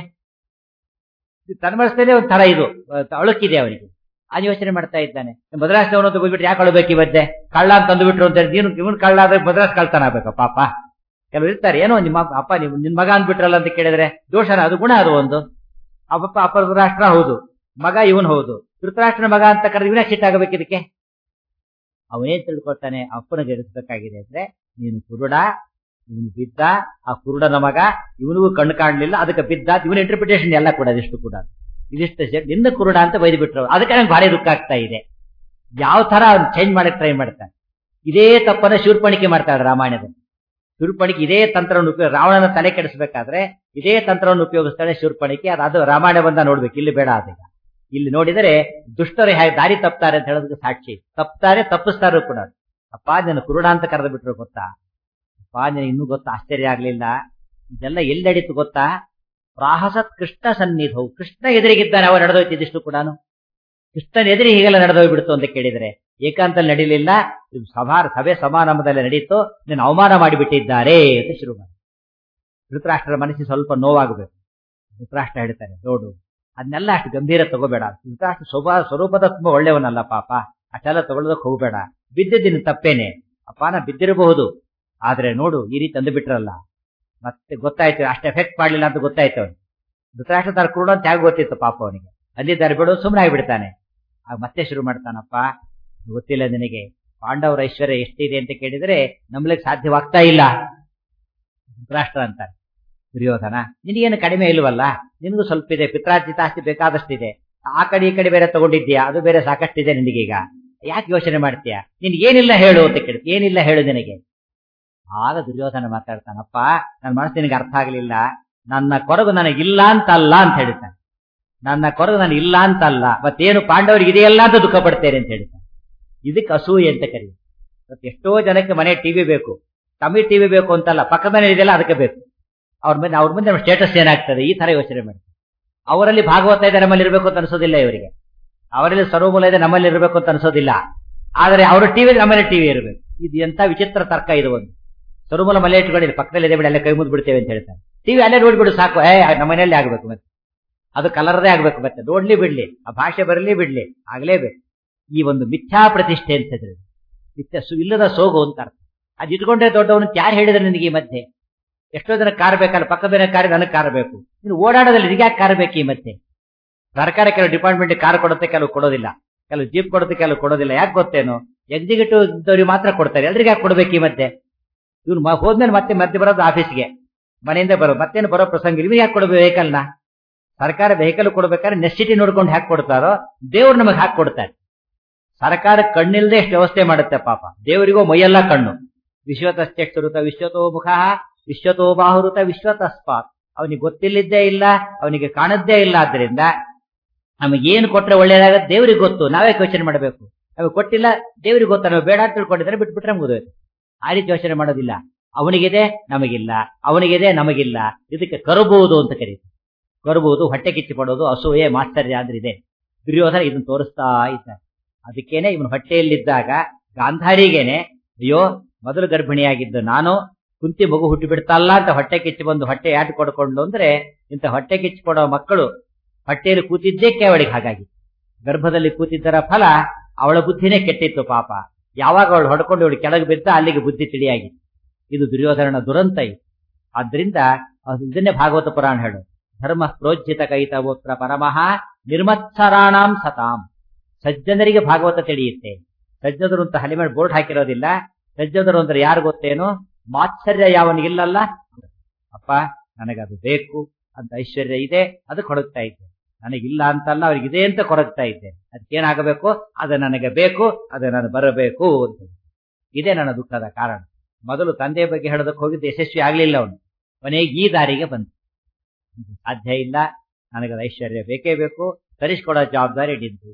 Speaker 1: ಇದು ತನ್ನ ಮನಸ್ಸಲ್ಲೇ ಒಂದ್ ತರ ಇದು ಅಹ್, ಅಳುಕಿದೆ ಅವನಿಗೆ ಆ ಯೋಚನೆ ಮಾಡ್ತಾ ಇದ್ದಾನೆ ಮದ್ರಾಸ್ನವನು ಅಂತ ಹೋಗ್ಬಿಟ್ಟು ಯಾಕೆ ಅಳ್ಬೇಕು ಈ ಮಧ್ಯೆ ಕಳ್ಳ ಅಂತ ಅಂದ್ಬಿಟ್ರು ಅಂತ ಹೇಳಿ ನೀನು ಇವನು ಕಳ್ಳ ಆದ್ರೆ ಮದ್ರಾಸ್ ಕಳ್ತಾನ ಆಗ್ಬೇಕು ಪಾಪ ಕೆಲವರು ಇರ್ತಾರೆ ಏನೋ ನಿಮ್ಮ ಅಪ್ಪ- ಅಪ್ಪ ನೀವು ನಿನ್ ಮಗ ಅಂದ್ಬಿಟ್ರಲ್ಲ ಅಂತ ಕೇಳಿದ್ರೆ ದೋಷನ ಅದು ಗುಣ ಅದು ಒಂದು ಅಪ್ಪ ಅಪ್ಪ ಧೃತರಾಷ್ಟ್ರ ಹೌದು ಮಗ ಇವನ್ ಹೌದು ಧೃತರಾಷ್ಟ್ರನ ಮಗ ಅಂತ ಕರೆದು ಇವನೇ ಸಿಟ್ಟಾಗಬೇಕು ಇದಕ್ಕೆ ಅವನೇನ್ ತಿಳ್ಕೊತಾನೆ ಅಪ್ಪನಿಗೆ ಇರಿಸಬೇಕಾಗಿದೆ ಅಂದ್ರೆ ನೀನು ಕುರುಡ ಇವನು ಬಿದ್ದ ಆ ಕುರುಡನ ಮಗ ಇವನಿಗೂ ಕಣ್ಣು ಕಾಣಲಿಲ್ಲ ಅದಕ್ಕೆ ಬಿದ್ದ ಇವನ ಇಂಟರ್ಪ್ರಿಟೇಷನ್ ಎಲ್ಲ ಕೂಡ ಇದಿಷ್ಟು ಕೂಡ ಇದಿಷ್ಟು ಸೆ- ನಿನ್ನ ಕುರುಡ ಅಂತ ಬೈದು ಬಿಟ್ರು ಅದಕ್ಕೆ ನಂಗೆ ಭಾರಿ ದುಃಖ ಆಗ್ತಾ ಇದೆ ಯಾವ ತರ ಅವ್ನು ಚೇಂಜ್ ಮಾಡಕ್ ಟ್ರೈ ಮಾಡ್ತಾನೆ ಇದೇ ತಪ್ಪನ್ನ ಶೂರ್ಪಣಿಕೆ ಮಾಡ್ತಾಳೆ ರಾಮಾಯಣದಲ್ಲಿ ಶೂರ್ಪಣಿಕೆ ಇದೇ ತಂತ್ರವನ್ನು ಉಪಯೋಗ ರಾವಣನ ತಲೆ ಕೆಡಿಸಬೇಕಾದ್ರೆ ಇದೇ ತಂತ್ರವನ್ನು ಉಪಯೋಗಿಸ್ತಾಳೆ ಶೂರ್ಪಣಿಕೆ ಅದು ಅದು ರಾಮಾಯಣ ಬಂದ ನೋಡ್ಬೇಕು ಇಲ್ಲಿ ಬೇಡ ಅದೀಗ ಇಲ್ಲಿ ನೋಡಿದರೆ ದುಷ್ಟರು ಹೇಗೆ ದಾರಿ ತಪ್ತಾರೆ ಅಂತ ಹೇಳೋದಕ್ಕೆ ಸಾಕ್ಷಿ ತಪ್ತಾರೆ ತಪ್ಪಿಸ್ತಾರು ಕೂಡ ಅಪ್ಪ ನೀನು ಕುರುಡ ಅಂತ ಕರೆದು ಬಿಟ್ರು ಗೊತ್ತಾ ಅಪ್ಪ ನೀನು ಇನ್ನೂ ಗೊತ್ತಾ ಆಶ್ಚರ್ಯ ಆಗ್ಲಿಲ್ಲ ಇದೆಲ್ಲ ಎಲ್ಲಿ ನಡೀತು ಗೊತ್ತಾ ಪ್ರಾಹಸತ್ ಕೃಷ್ಣ ಸನ್ನಿಧವು ಕೃಷ್ಣ ಎದುರಿಗಿದ್ದಾನೆ ಅವ ನಡೆದೋಯ್ತು ಇದಿಷ್ಟು ಕೂಡ ಕೃಷ್ಣನ ಎದುರಿ ಹೀಗೆಲ್ಲ ನಡೆದೋಗ್ಬಿಡ್ತು ಅಂತ ಕೇಳಿದ್ರೆ ಏಕಾಂತಲ್ಲಿ ನಡೀಲಿಲ್ಲ ಇದು ಸಭಾ ಸಭೆ ಸಮಾರಂಭದಲ್ಲಿ ನಡೀತು ನೀನು ಅವಮಾನ ಮಾಡಿಬಿಟ್ಟಿದ್ದಾರೆ ಅಂತ ಶುರು ಮಾಡಿ ಧೃತರಾಷ್ಟ್ರರ ಮನಸ್ಸಿಗೆ ಸ್ವಲ್ಪ ನೋವಾಗಬೇಕು ಧೃತರಾಷ್ಟ್ರ ಹೇಳ್ತಾನೆ ನೋಡು ಅದನ್ನೆಲ್ಲ ಅಷ್ಟು ಗಂಭೀರ ತಗೋಬೇಡ ಧೃತರಾಷ್ಟ್ರ ಸ್ವಭಾವ ಸ್ವರೂಪದ ತುಂಬಾ ಒಳ್ಳೆಯವನಲ್ಲ ಪಾಪ ಅಷ್ಟೆಲ್ಲ ತಗೊಳ್ಳೋದಕ್ಕೆ ಹೋಗಬೇಡ ಬಿದ್ದಿದ್ದೀನಿ ತಪ್ಪೇನೆ ಅಪ್ಪ ನಾ ಬಿದ್ದಿರಬಹುದು ಆದ್ರೆ ನೋಡು ಈ ರೀತಿ ಅಂದು ಬಿಟ್ರಲ್ಲ ಮತ್ತೆ ಗೊತ್ತಾಯ್ತು ಅಷ್ಟು ಎಫೆಕ್ಟ್ ಮಾಡ್ಲಿಲ್ಲ ಅಂತ ಗೊತ್ತಾಯ್ತು ಅವನು ಧೃತರಾಷ್ಟ್ರ ತರ ಕುರುಡು ಅಂತ ಹೇಗೆ ಗೊತ್ತಿತ್ತು ಪಾಪ ಅವನಿಗೆ ಅಂದಿದ್ದಾರೆ ಬಿಡು ಸುಮ್ಮನೆ ಆಗಿಬಿಡ್ತಾನೆ ಆಗ ಮತ್ತೆ ಶುರು ಮಾಡ್ತಾನಪ್ಪ ಗೊತ್ತಿಲ್ಲ ನಿನಗೆ ಪಾಂಡವರ ಐಶ್ವರ್ಯ ಎಷ್ಟಿದೆ ಅಂತ ಕೇಳಿದ್ರೆ ನಂಬಲಿಕ್ಕೆ ಸಾಧ್ಯವಾಗ್ತಾ ಇಲ್ಲ ಧೃತರಾಷ್ಟ್ರ ಅಂತಾರೆ ದುರ್ಯೋಧನ ನಿನಗೇನು ಕಡಿಮೆ ಇಲ್ವಲ್ಲ ನಿನಗೂ ಸ್ವಲ್ಪ ಇದೆ ಪಿತ್ರಾರ್ಜಿತ ಆಸ್ತಿ ಬೇಕಾದಷ್ಟಿದೆ ಆ ಕಡೆ ಈ ಕಡೆ ಬೇರೆ ತಗೊಂಡಿದ್ಯಾ ಅದು ಬೇರೆ ಸಾಕಷ್ಟಿದೆ ನಿನಗೀಗ ಯಾಕೆ ಯೋಚನೆ ಮಾಡ್ತೀಯಾ ಏನಿಲ್ಲ ಹೇಳು ಅಂತ ಕೇಳಿ ಏನಿಲ್ಲ ಹೇಳು ನಿನಗೆ ಆಗ ದುರ್ಯೋಧನ ಮಾತಾಡ್ತಾನಪ್ಪ ನನ್ನ ಮನಸ್ಸು ನಿನಗೆ ಅರ್ಥ ಆಗಲಿಲ್ಲ ನನ್ನ ಕೊರಗು ನನಗಿಲ್ಲ ಅಂತಲ್ಲ ಅಂತ ಹೇಳ್ತಾನೆ ನನ್ನ ಕೊರಗು ನನಗೆ ಇಲ್ಲ ಅಂತಲ್ಲ ಮತ್ತೇನು ಪಾಂಡವರಿಗೆ ಇದೆಯಲ್ಲ ಅಂತ ದುಃಖ ಪಡ್ತೇನೆ ಅಂತ ಹೇಳ್ತಾನೆ ಇದಕ್ಕೆ ಅಸೂಯೆ ಅಂತ ಕರೀ ಮತ್ತೆ ಎಷ್ಟೋ ಜನಕ್ಕೆ ಮನೆ ಟಿವಿ ಬೇಕು ತಮಿಳ್ ಟಿವಿ ಬೇಕು ಅಂತಲ್ಲ ಪಕ್ಕದ ಮನೆ ಇದೆಯಲ್ಲ ಅದಕ್ಕೆ ಬೇಕು ಅವ್ರ ಮುಂದೆ ಅವ್ರ ಮುಂದೆ ನಮ್ಮ ಸ್ಟೇಟಸ್ ಏನಾಗ್ತದೆ ಈ ತರ ಯೋಚನೆ ಮಾಡಿ ಅವರಲ್ಲಿ ಭಾಗವತ ಇದೆ ನಮ್ಮಲ್ಲಿ ಇರಬೇಕು ಅಂತ ಅನ್ಸೋದಿಲ್ಲ ಇವರಿಗೆ ಅವರಲ್ಲಿ ಸರ್ವಮೂಲ ಇದೆ ನಮ್ಮಲ್ಲಿ ಇರಬೇಕು ಅಂತ ಅನ್ಸೋದಿಲ್ಲ ಆದರೆ ಅವರ ಟಿವಿ ನಮ್ಮಲ್ಲಿ ಟಿವಿ ಇರಬೇಕು ಇದು ಎಂತ ವಿಚಿತ್ರ ತರ್ಕ ಇದು ಒಂದು ಸರ್ವಮೂಲ ಮಲೆ ಇಟ್ಕೊಂಡಿದೆ ಪಕ್ಕದಲ್ಲಿ ಇದೆ ಬಿಡಿ ಅಲ್ಲೇ ಕೈ ಮುದ್ದು ಬಿಡ್ತೇವೆ ಅಂತ ಹೇಳ್ತಾರೆ ಟಿವಿ ಅಲ್ಲೇ ನೋಡ್ಬಿಡು ಸಾಕು ಏ ನಮ್ಮ ಮನೆಯಲ್ಲಿ ಆಗ್ಬೇಕು ಮತ್ತೆ ಅದು ಕಲರ್ದೇ ಆಗ್ಬೇಕು ಮತ್ತೆ ನೋಡ್ಲಿ ಬಿಡ್ಲಿ ಆ ಭಾಷೆ ಬರಲಿ ಬಿಡ್ಲಿ ಆಗ್ಲೇಬೇಕು ಈ ಒಂದು ಮಿಥ್ಯಾ ಪ್ರತಿಷ್ಠೆ ಅಂತ ಹೇಳಿದ್ರೆ ಮಿಥ್ಯ ಸು ಇಲ್ಲದ ಸೋಗು ಅಂತ ಅರ್ಥ ಅದು ಇಟ್ಕೊಂಡ್ರೆ ದೊಡ್ಡವನು ಯಾರು ಹೇಳಿದ್ರೆ ನಿನಗೆ ಈ ಮಧ್ಯೆ ಎಷ್ಟೋ ಜನ ಕಾರ್ ಬೇಕಲ್ಲ ಪಕ್ಕದ ಕಾರ್ ನನಗೆ ಕಾರ್ ಬೇಕು ನೀನು ಓಡಾಡೋದಲ್ಲಿ ಇದಕ್ಕೆ ಕಾರ್ ಬೇಕು ಈ ಮತ್ತೆ ಸರ್ಕಾರ ಕೆಲವು ಡಿಪಾರ್ಟ್ಮೆಂಟ್ ಕಾರ್ ಕೊಡುತ್ತೆ ಕೆಲವು ಕೊಡೋದಿಲ್ಲ ಕೆಲವು ಜೀಪ್ ಕೊಡುತ್ತೆ ಕೆಲವು ಕೊಡೋದಿಲ್ಲ ಯಾಕೆ ಗೊತ್ತೇನು ಎಕ್ಸಿಕ್ಯೂಟಿವ್ ಇದ್ದವ್ರಿಗೆ ಮಾತ್ರ ಕೊಡ್ತಾರೆ ಎಲ್ರಿಗೆ ಯಾಕೆ ಕೊಡ್ಬೇಕು ಈ ಮಧ್ಯೆ ಇವ್ನು ಹೋದ್ಮೇಲೆ ಮತ್ತೆ ಮತ್ತೆ ಬರೋದು ಆಫೀಸ್ಗೆ ಮನೆಯಿಂದ ಬರೋದು ಮತ್ತೇನು ಬರೋ ಪ್ರಸಂಗ ಇವ್ರಿಗೆ ಯಾಕೆ ಕೊಡಬೇಕು ವೆಹಿಕಲ್ನ ಸರ್ಕಾರ ವೆಹಿಕಲ್ ಕೊಡ್ಬೇಕಾದ್ರೆ ನೆಸಿಟಿ ನೋಡ್ಕೊಂಡು ಹಾಕಿ ಕೊಡ್ತಾರೋ ದೇವ್ರು ನಮಗೆ ಹಾಕಿ ಕೊಡ್ತಾರೆ ಸರ್ಕಾರ ಕಣ್ಣಿಲ್ದೆ ಎಷ್ಟು ವ್ಯವಸ್ಥೆ ಮಾಡುತ್ತೆ ಪಾಪ ದೇವರಿಗೂ ಮೈಯೆಲ್ಲ ಕಣ್ಣು ವಿಶ್ವತಶ್ಚಕ್ಷುರುತ ವಿಶ್ವತೋ ಮುಖ ವಿಶ್ವತೋ ಬಾಹುರುತ ವಿಶ್ವತಸ್ಪಾತ್ ಅವನಿಗೆ ಗೊತ್ತಿಲ್ಲಿದ್ದೇ ಇಲ್ಲ ಅವನಿಗೆ ಕಾಣದ್ದೇ ಇಲ್ಲ ಆದ್ರಿಂದ ನಮಗೇನು ಕೊಟ್ರೆ ಒಳ್ಳೇದಾಗತ್ತೆ ದೇವ್ರಿಗೆ ಗೊತ್ತು ನಾವೇ ಯೋಚನೆ ಮಾಡಬೇಕು ನಮಗೆ ಕೊಟ್ಟಿಲ್ಲ ದೇವ್ರಿಗೆ ಗೊತ್ತ ನಾವು ಬೇಡ ಅಂತ ತಿಳ್ಕೊಂಡಿದ್ರೆ ಬಿಟ್ಬಿಟ್ರೆ ಮುಗಿದೋಯ್ತು ಆ ರೀತಿ ಯೋಚನೆ ಮಾಡೋದಿಲ್ಲ ಅವನಿಗಿದೆ ನಮಗಿಲ್ಲ ಅವನಿಗಿದೆ ನಮಗಿಲ್ಲ ಇದಕ್ಕೆ ಕರಬಹುದು ಅಂತ ಕರೀತಾರೆ ಕರಬಹುದು ಹೊಟ್ಟೆ ಕಿಚ್ಚಿ ಪಡೋದು ಅಸೂಯೆ ಮಾತ್ಸರ್ಯ ಅಂದ್ರೆ ಇದೆ ದುರ್ಯೋಧನ ಇದನ್ನ ತೋರಿಸ್ತಾ ಇದ್ದಾರೆ ಅದಕ್ಕೇನೆ ಇವನು ಹೊಟ್ಟೆಯಲ್ಲಿದ್ದಾಗ ಗಾಂಧಾರಿಗೇನೆ ಅಯ್ಯೋ ಮೊದಲು ಗರ್ಭಿಣಿಯಾಗಿದ್ದು ನಾನು ಕುಂತಿ ಮಗು ಹುಟ್ಟಿ ಬಿಡ್ತಲ್ಲ ಅಂತ ಹೊಟ್ಟೆ ಕಿಚ್ಚಿ ಬಂದು ಹೊಟ್ಟೆ ಯಾಟ್ ಕೊಡ್ಕೊಂಡು ಅಂದ್ರೆ ಇಂಥ ಹೊಟ್ಟೆ ಕಿಚ್ಚಿ ಕೊಡೋ ಮಕ್ಕಳು ಹೊಟ್ಟೆಯಲ್ಲಿ ಕೂತಿದ್ದಕ್ಕೆ ಅವಳಿಗೆ ಹಾಗಾಗಿ ಗರ್ಭದಲ್ಲಿ ಕೂತಿದ್ದರ ಫಲ ಅವಳ ಬುದ್ಧಿನೇ ಕೆಟ್ಟಿತ್ತು ಪಾಪ ಯಾವಾಗ ಅವಳು ಹೊಡ್ಕೊಂಡು ಅವಳು ಕೆಳಗೆ ಬಿದ್ದ ಅಲ್ಲಿಗೆ ಬುದ್ಧಿ ತಿಳಿಯಾಗಿ ಇದು ದುರ್ಯೋಧನನ ದುರಂತ ಇದು ಆದ್ರಿಂದ ಇದನ್ನೇ ಭಾಗವತ ಪುರಾಣ ಹೇಳು ಧರ್ಮ ಪ್ರೋಜ್ಜಿತ ಕೈತವೋತ್ರ ಪರಮಃ ನಿರ್ಮತ್ಸರಾಣಾಂ ಸತಾಂ ಸಜ್ಜನರಿಗೆ ಭಾಗವತ ತಿಳಿಯುತ್ತೆ ಸಜ್ಜನರು ಅಂತ ಹಲಿ ಮೇಲೆ ಬೋರ್ಡ್ ಹಾಕಿರೋದಿಲ್ಲ ಸಜ್ಜನರು ಅಂದ್ರೆ ಯಾರು ಗೊತ್ತೇನೋ ಮಾತ್ಸರ್ಯ ಯಾವನಿಗಿಲ್ಲಲ್ಲ ಅಪ್ಪ ನನಗದು ಬೇಕು ಅಂತ ಐಶ್ವರ್ಯ ಇದೆ ಅದು ಕೊಡಗ್ತಾ ಇದ್ದೆ ನನಗಿಲ್ಲ ಅಂತಲ್ಲ ಅವ್ರಿಗಿದೆ ಅಂತ ಕೊರಗ್ತಾ ಇದ್ದೆ ಅದಕ್ಕೇನಾಗಬೇಕು ಅದು ನನಗೆ ಬೇಕು ಅದು ನಾನು ಬರಬೇಕು ಅಂತ ಇದೇ ನನ್ನ ದುಃಖದ ಕಾರಣ ಮೊದಲು ತಂದೆ ಬಗ್ಗೆ ಹೇಳೋದಕ್ಕೆ ಹೋಗಿದ್ದು ಯಶಸ್ವಿ ಆಗ್ಲಿಲ್ಲ ಅವನು ಕೊನೆಗೆ ಈ ದಾರಿಗೆ ಬಂತು ಸಾಧ್ಯ ಇಲ್ಲ ನನಗದು ಐಶ್ವರ್ಯ ಬೇಕೇ ಬೇಕು ತರಿಸ್ಕೊಡೋ ಜವಾಬ್ದಾರಿ ಹಿಡಿದ್ದು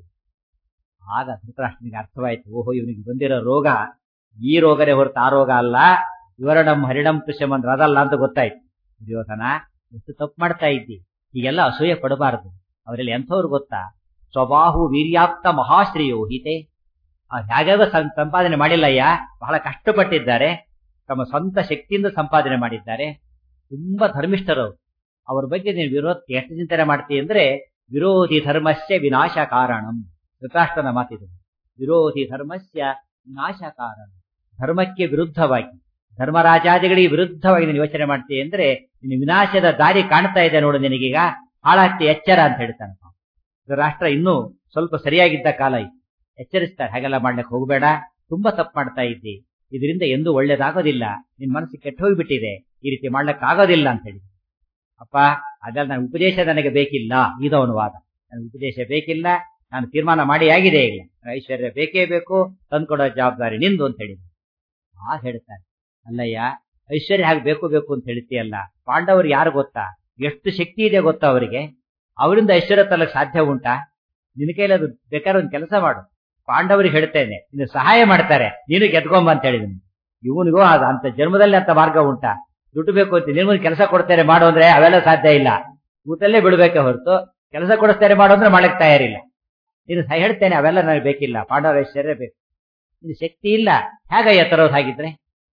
Speaker 1: ಆಗ ಧೃತರಾಷ್ಟ್ರನಿಗೆ ಅರ್ಥವಾಯ್ತು ಓಹೋ ಇವನಿಗೆ ಬಂದಿರೋ ರೋಗ ಈ ರೋಗನೇ ಹೊರತು ಆ ರೋಗ ಅಲ್ಲ ಇವರಣಂ ಹರಿಣಂ ಕೃಷಂ ಅಂದ್ರೆ ಅದಲ್ಲ ಅಂತ ಗೊತ್ತಾಯ್ತು ದುರ್ಯೋಧನ ಎಷ್ಟು ತಪ್ಪು ಮಾಡ್ತಾ ಇದ್ದಿ ಹೀಗೆಲ್ಲ ಅಸೂಯೆ ಪಡಬಾರದು ಅವರಲ್ಲಿ ಎಂಥವ್ರು ಗೊತ್ತಾ ಸ್ವಬಾಹು ವೀರ್ಯಾಪ್ತ ಮಹಾಶ್ರೀಯೋ ಹಿತೆ ಹೇಗಾಗ ಸಂಪಾದನೆ ಮಾಡಿಲ್ಲಯ್ಯ ಬಹಳ ಕಷ್ಟಪಟ್ಟಿದ್ದಾರೆ ತಮ್ಮ ಸ್ವಂತ ಶಕ್ತಿಯಿಂದ ಸಂಪಾದನೆ ಮಾಡಿದ್ದಾರೆ ತುಂಬಾ ಧರ್ಮಿಷ್ಠರು ಅವ್ರ ಬಗ್ಗೆ ನೀನು ವಿರೋಧ ಎಷ್ಟು ಚಿಂತನೆ ಮಾಡ್ತೀವಿ ಅಂದ್ರೆ ವಿರೋಧಿ ಧರ್ಮಸ್ಯ ವಿನಾಶ ಕಾರಣಂ ಧೃತರಾಷ್ಟ್ರನ ಮಾತಿದು ವಿರೋಧಿ ಧರ್ಮಸ್ಯ ವಿನಾಶ ಕಾರಣ ಧರ್ಮಕ್ಕೆ ವಿರುದ್ಧವಾಗಿ ಧರ್ಮರಾಜಾದಿಗಳಿಗೆ ವಿರುದ್ಧವಾಗಿ ನೀನು ಯೋಚನೆ ಮಾಡ್ತೀಯ ಅಂದ್ರೆ ನಿನ್ನ ವಿನಾಶದ ದಾರಿ ಕಾಣ್ತಾ ಇದೆ ನೋಡು ನಿನಗೀಗ ಹಾಳಾಗ್ತಿ ಎಚ್ಚರ ಅಂತ ಹೇಳ್ತಾನೆ ರಾಷ್ಟ್ರ ಇನ್ನೂ ಸ್ವಲ್ಪ ಸರಿಯಾಗಿದ್ದ ಕಾಲ ಇತ್ತು ಎಚ್ಚರಿಸ್ತಾರೆ ಹಾಗೆಲ್ಲ ಮಾಡ್ಲಿಕ್ಕೆ ಹೋಗಬೇಡ ತುಂಬಾ ತಪ್ಪು ಮಾಡ್ತಾ ಇದ್ದಿ ಇದರಿಂದ ಎಂದೂ ಒಳ್ಳೇದಾಗೋದಿಲ್ಲ ನಿನ್ ಮನಸ್ಸು ಕೆಟ್ಟ ಹೋಗ್ಬಿಟ್ಟಿದೆ ಈ ರೀತಿ ಮಾಡ್ಲಿಕ್ಕೆ ಆಗೋದಿಲ್ಲ ಅಂತ ಹೇಳಿ ಅಪ್ಪ ಅದಲ್ಲ ನನ್ನ ಉಪದೇಶ ನನಗೆ ಬೇಕಿಲ್ಲ ಇದು ಅವನ ವಾದ ನನಗೆ ಉಪದೇಶ ಬೇಕಿಲ್ಲ ನಾನು ತೀರ್ಮಾನ ಮಾಡಿ ಆಗಿದೆ ಈಗ ಐಶ್ವರ್ಯ ಬೇಕೇ ಬೇಕು ತಂದ್ಕೊಡೋ ಜವಾಬ್ದಾರಿ ನಿಂದು ಅಂತ ಹೇಳಿ ಆ ಹೇಳ್ತಾರೆ ಅಲ್ಲಯ್ಯ ಐಶ್ವರ್ಯ ಹಾಗೆ ಬೇಕು ಬೇಕು ಅಂತ ಹೇಳ್ತೀಯಲ್ಲ ಪಾಂಡವರು ಯಾರು ಗೊತ್ತಾ ಎಷ್ಟು ಶಕ್ತಿ ಇದೆ ಗೊತ್ತಾ ಅವರಿಗೆ ಅವರಿಂದ ಐಶ್ವರ್ಯ ತರಲಿಕ್ಕೆ ಸಾಧ್ಯ ಉಂಟಾ ನಿನ್ನ ಕೈಲಿ ಅದು ಬೇಕಾದ್ರೆ ಒಂದು ಕೆಲಸ ಮಾಡು ಪಾಂಡವರಿಗೆ ಹೇಳ್ತೇನೆ ನಿನ್ನ ಸಹಾಯ ಮಾಡ್ತಾರೆ ನೀನು ಗೆದ್ಕೊಂಬ ಅಂತ ಹೇಳಿದನು ಇವನಿಗೂ ಅದು ಅಂತ ಜನ್ಮದಲ್ಲಿ ಅಂತ ಮಾರ್ಗ ಉಂಟಾ ದುಡ್ಡು ಬೇಕು ಅಂತ ನಿನ್ಗೊಂದು ಕೆಲಸ ಕೊಡ್ತಾರೆ ಮಾಡು ಅಂದ್ರೆ ಅವೆಲ್ಲ ಸಾಧ್ಯ ಇಲ್ಲ ಊಟಲ್ಲೇ ಬಿಡ್ಬೇಕೆ ಹೊರತು ಕೆಲಸ ಕೊಡಿಸ್ತಾರೆ ಮಾಡು ಅಂದ್ರೆ ಮಾಡಕ್ ತಯಾರಿಲ್ಲ ನೀನು ಹೇಳ್ತೇನೆ ಅವೆಲ್ಲ ನನಗೆ ಬೇಕಿಲ್ಲ ಪಾಂಡವರ ಐಶ್ವರ್ಯ ಬೇಕು ನಿನ್ನ ಶಕ್ತಿ ಇಲ್ಲ ಹೇಗಯ್ಯ ತರೋದು ಹಾಗಿದ್ರೆ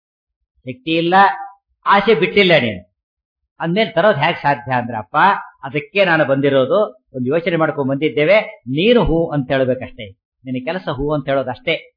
Speaker 1: ಶಕ್ತಿ ಇಲ್ಲ ಆಸೆ ಬಿಟ್ಟಿಲ್ಲ ನೀನು ಅಂದ್ಮೇಲೆ ತರೋದು ಹೇಗೆ ಸಾಧ್ಯ ಅಂದ್ರೆ ಅಪ್ಪ ಅದಕ್ಕೆ ನಾನು ಬಂದಿರೋದು ಒಂದು ಯೋಚನೆ ಮಾಡ್ಕೊಂಡ್ ಬಂದಿದ್ದೇವೆ ನೀನು ಹೂ ಅಂತ ಹೇಳ್ಬೇಕಷ್ಟೇ ನಿನ್ನ ಕೆಲಸ ಹೂ ಅಂತ ಹೇಳೋದು ಅಷ್ಟೇ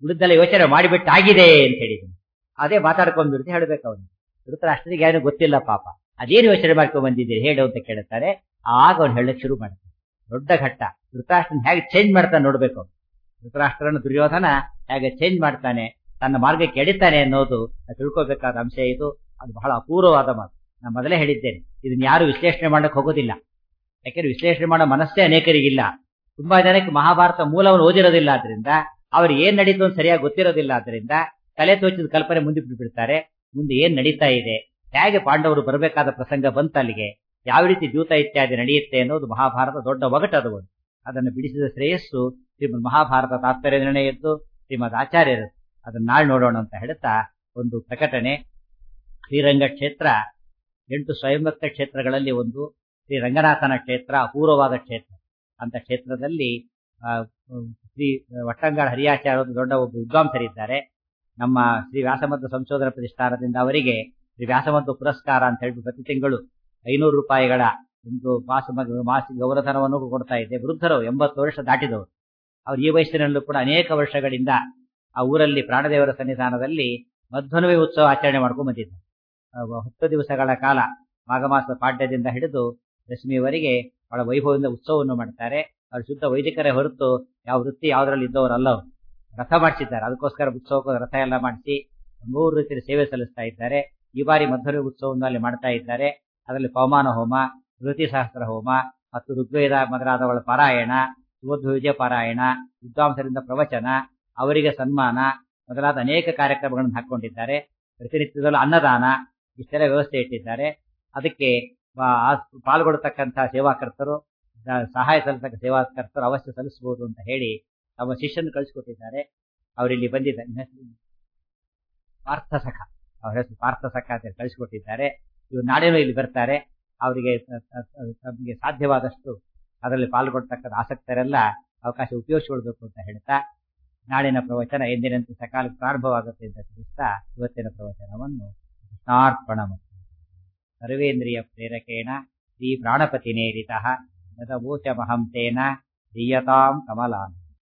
Speaker 1: ಉಳಿದೆಲ್ಲ ಯೋಚನೆ ಮಾಡಿಬಿಟ್ಟು ಆಗಿದೆ ಅಂತ ಹೇಳಿದ್ದೀನಿ ಅದೇ ಮಾತಾಡ್ಕೊಂಡ್ಬಿಡ್ತು ಹೇಳ್ಬೇಕು ಅವನು ಧೃತರಾಷ್ಟ್ರನಿಗೆ ಏನು ಗೊತ್ತಿಲ್ಲ ಪಾಪ ಅದೇನು ಯೋಚನೆ ಮಾಡ್ಕೊಂಡ್ ಬಂದಿದ್ದೀರಿ ಹೇಳು ಅಂತ ಕೇಳುತ್ತಾರೆ ಆಗ ಅವ್ನು ಹೇಳಕ್ ಶುರು ಮಾಡ್ತಾನೆ ದೊಡ್ಡ ಘಟ್ಟ ಧೃತರಾಷ್ಟ್ರನ ಹೇಗೆ ಚೇಂಜ್ ಮಾಡ್ತಾನೆ ನೋಡ್ಬೇಕು ಅವ್ನು. ಧೃತರಾಷ್ಟ್ರನ ದುರ್ಯೋಧನ ಹೇಗೆ ಚೇಂಜ್ ಮಾಡ್ತಾನೆ ತನ್ನ ಮಾರ್ಗಕ್ಕೆ ಎಡಿತಾನೆ ಅನ್ನೋದು ಅದು ತಿಳ್ಕೊಬೇಕಾದ ಅಂಶ ಇದು ಅದು ಬಹಳ ಅಪೂರ್ವವಾದ ಮಾತು ನಾನು ಮೊದಲೇ ಹೇಳಿದ್ದೇನೆ ಇದನ್ನ ಯಾರು ವಿಶ್ಲೇಷಣೆ ಮಾಡಕ್ ಹೋಗೋದಿಲ್ಲ ಯಾಕೆಂದ್ರೆ ವಿಶ್ಲೇಷಣೆ ಮಾಡೋ ಮನಸ್ಸೇ ಅನೇಕರಿಗಿಲ್ಲ ತುಂಬಾ ಜನಕ್ಕೆ ಮಹಾಭಾರತ ಮೂಲವನ್ನು ಓದಿರೋದಿಲ್ಲ ಆದ್ರಿಂದ ಅವ್ರಿಗೆ ಏನ್ ನಡೀತು ಅಂತ ಸರಿಯಾಗಿ ಗೊತ್ತಿರೋದಿಲ್ಲ ಆದ್ರಿಂದ ತಲೆ ತೋಚಿದ ಕಲ್ಪನೆ ಮುಂದೆ ಬಿಡ್ತಾರೆ ಮುಂದೆ ಏನ್ ನಡೀತಾ ಇದೆ ಹೇಗೆ ಪಾಂಡವರು ಬರಬೇಕಾದ ಪ್ರಸಂಗ ಬಂತ ಅಲ್ಲಿಗೆ ಯಾವ ರೀತಿ ದ್ಯೂತ ಇತ್ಯಾದಿ ನಡೆಯುತ್ತೆ ಅನ್ನೋದು ಮಹಾಭಾರತ ದೊಡ್ಡ ಒಗಟದು ಒಂದು ಅದನ್ನು ಬಿಡಿಸಿದ ಶ್ರೇಯಸ್ಸು ಶ್ರೀಮದ್ ಮಹಾಭಾರತ ತಾತ್ಪರ್ಯ ನಿರ್ಣಯದ್ದು ಶ್ರೀಮದ್ ಆಚಾರ್ಯರು ಅದನ್ನ ನಾಳೆ ನೋಡೋಣ ಅಂತ ಹೇಳ್ತಾ ಒಂದು ಪ್ರಕಟಣೆ ಶ್ರೀರಂಗ ಕ್ಷೇತ್ರ ಎಂಟು ಸ್ವಯಂಭಕ್ತ ಕ್ಷೇತ್ರಗಳಲ್ಲಿ ಒಂದು ಶ್ರೀ ರಂಗನಾಥನ ಕ್ಷೇತ್ರ ಅಪೂರ್ವವಾದ ಕ್ಷೇತ್ರ ಅಂತ ಕ್ಷೇತ್ರದಲ್ಲಿ ಆ, ಶ್ರೀ ವಟ್ಟಂಗಾಳ ಹರಿಯಾಚಾರ್ಯ ಒಂದು ದೊಡ್ಡ ಒಬ್ಬ ವಿದ್ವಾಂಸರಿದ್ದಾರೆ ನಮ್ಮ ಶ್ರೀ ವ್ಯಾಸಮಧ್ವ ಸಂಶೋಧನಾ ಪ್ರತಿಷ್ಠಾನದಿಂದ ಅವರಿಗೆ ಶ್ರೀ ವ್ಯಾಸಮಧ್ವ ಪುರಸ್ಕಾರ ಅಂತ ಹೇಳಿ ಪ್ರತಿ ತಿಂಗಳು ಐನೂರು ರೂಪಾಯಿಗಳ ಒಂದು ಮಾಸ ಮಾಸಿಕ ಗೌರವಧನವನ್ನು ಕೊಡ್ತಾ ಇದೆ ವೃದ್ಧರು ಎಂಬತ್ತು ವರ್ಷ ದಾಟಿದವರು ಅವ್ರು ಈ ವಯಸ್ಸಿನಲ್ಲೂ ಕೂಡ ಅನೇಕ ವರ್ಷಗಳಿಂದ ಆ ಊರಲ್ಲಿ ಪ್ರಾಣದೇವರ ಸನ್ನಿಧಾನದಲ್ಲಿ ಮಧ್ವನವೇ ಉತ್ಸವ ಆಚರಣೆ ಮಾಡ್ಕೊಂಡು ಬಂದಿದ್ದಾರೆ ಆ, ಹತ್ತು ದಿವಸಗಳ ಕಾಲ ಮಾಘ ಮಾಸದ ಪಾಡ್ಯದಿಂದ ಹಿಡಿದು ದಶಮಿಯವರೆಗೆ ಬಹಳ ವೈಭವದಿಂದ ಉತ್ಸವವನ್ನು ಮಾಡ್ತಾರೆ ಅವ್ರು ಶುದ್ಧ ವೈದಿಕರೇ ಹೊರತು ಯಾವ ವೃತ್ತಿ ಯಾವ್ದ್ರಲ್ಲಿ ಇದ್ದವರಲ್ಲ ಅವ್ರು ರಥ ಮಾಡಿಸಿದ್ದಾರೆ ಅದಕ್ಕೋಸ್ಕರ ಉತ್ಸವಕ್ಕೆ ರಥ ಎಲ್ಲ ಮಾಡಿಸಿ ಮೂರು ರೀತಿಯ ಸೇವೆ ಸಲ್ಲಿಸ್ತಾ ಇದ್ದಾರೆ ಈ ಬಾರಿ ಮಧ್ವರ ಉತ್ಸವವನ್ನು ಅಲ್ಲಿ ಮಾಡ್ತಾ ಇದ್ದಾರೆ ಅದರಲ್ಲಿ ಪವಮಾನ ಹೋಮ ಋತಿ ಸಹಸ್ರ ಹೋಮ ಮತ್ತು ಋಗ್ವೇದ ಮೊದಲಾದವಳ ಪಾರಾಯಣ ಸುವಧ್ವ ವಿಜಯ ಪಾರಾಯಣ ವಿದ್ವಾಂಸರಿಂದ ಪ್ರವಚನ ಅವರಿಗೆ ಸನ್ಮಾನ ಮೊದಲಾದ ಅನೇಕ ಕಾರ್ಯಕ್ರಮಗಳನ್ನು ಹಾಕೊಂಡಿದ್ದಾರೆ ಪ್ರತಿನಿತ್ಯದಲ್ಲೂ ಅನ್ನದಾನ ಇಷ್ಟೆಲ್ಲ ವ್ಯವಸ್ಥೆ ಇಟ್ಟಿದ್ದಾರೆ ಅದಕ್ಕೆ ಬಾ- ಆ- ಪಾಲ್ಗೊಳ್ಳತಕ್ಕಂತಹ ಸೇವಾಕರ್ತರು ದ- ಸಹಾಯ ಸಲ್ಲಿಸತಕ್ಕ ಸೇವಾಕರ್ತರು ಅವಶ್ಯ ಸಲ್ಲಿಸಬಹುದು ಅಂತ ಹೇಳಿ ತಮ್ಮ ಶಿಷ್ಯನ ಕಳಿಸ್ಕೊಟ್ಟಿದ್ದಾರೆ ಅವರಿಲ್ಲಿ ಬಂದಿದ್ದಾರೆ ಪಾರ್ಥ ಸಖ ಅವ್ರ ಹೆಸರು ಪಾರ್ಥ ಸಖ ಅಂತ ಕಳಿಸ್ಕೊಟ್ಟಿದ್ದಾರೆ ಇವರು ನಾಡೇನೂ ಇಲ್ಲಿ ಬರ್ತಾರೆ ಅವರಿಗೆ ತಮಗೆ ಸಾಧ್ಯವಾದಷ್ಟು ಅದರಲ್ಲಿ ಪಾಲ್ಗೊಳ್ತಕ್ಕಂಥ ಆಸಕ್ತರೆಲ್ಲ ಅವಕಾಶ ಉಪಯೋಗಿಸಿಕೊಳ್ಬೇಕು ಅಂತ ಹೇಳ್ತಾ ನಾಳಿನ ಪ್ರವಚನ ಎಂದಿನಂತೆ ಸಕಾಲಕ್ಕೆ ಪ್ರಾರಂಭವಾಗುತ್ತೆ ಅಂತ ತಿಳಿಸ್ತಾ ಇವತ್ತಿನ ಪ್ರವಚನವನ್ನು ಕೃಷ್ಣಾರ್ಪಣ ಮತ್ತು ಸರ್ವೇಂದ್ರಿಯ ಪ್ರೇರಕೇಣ ಶ್ರೀ ಪ್ರಾಣಪತಿನೇರಿತ ಯದವೋಚಮಹಂ ತೇನ ದೀಯತಾಂ ಕಮಲಾನ್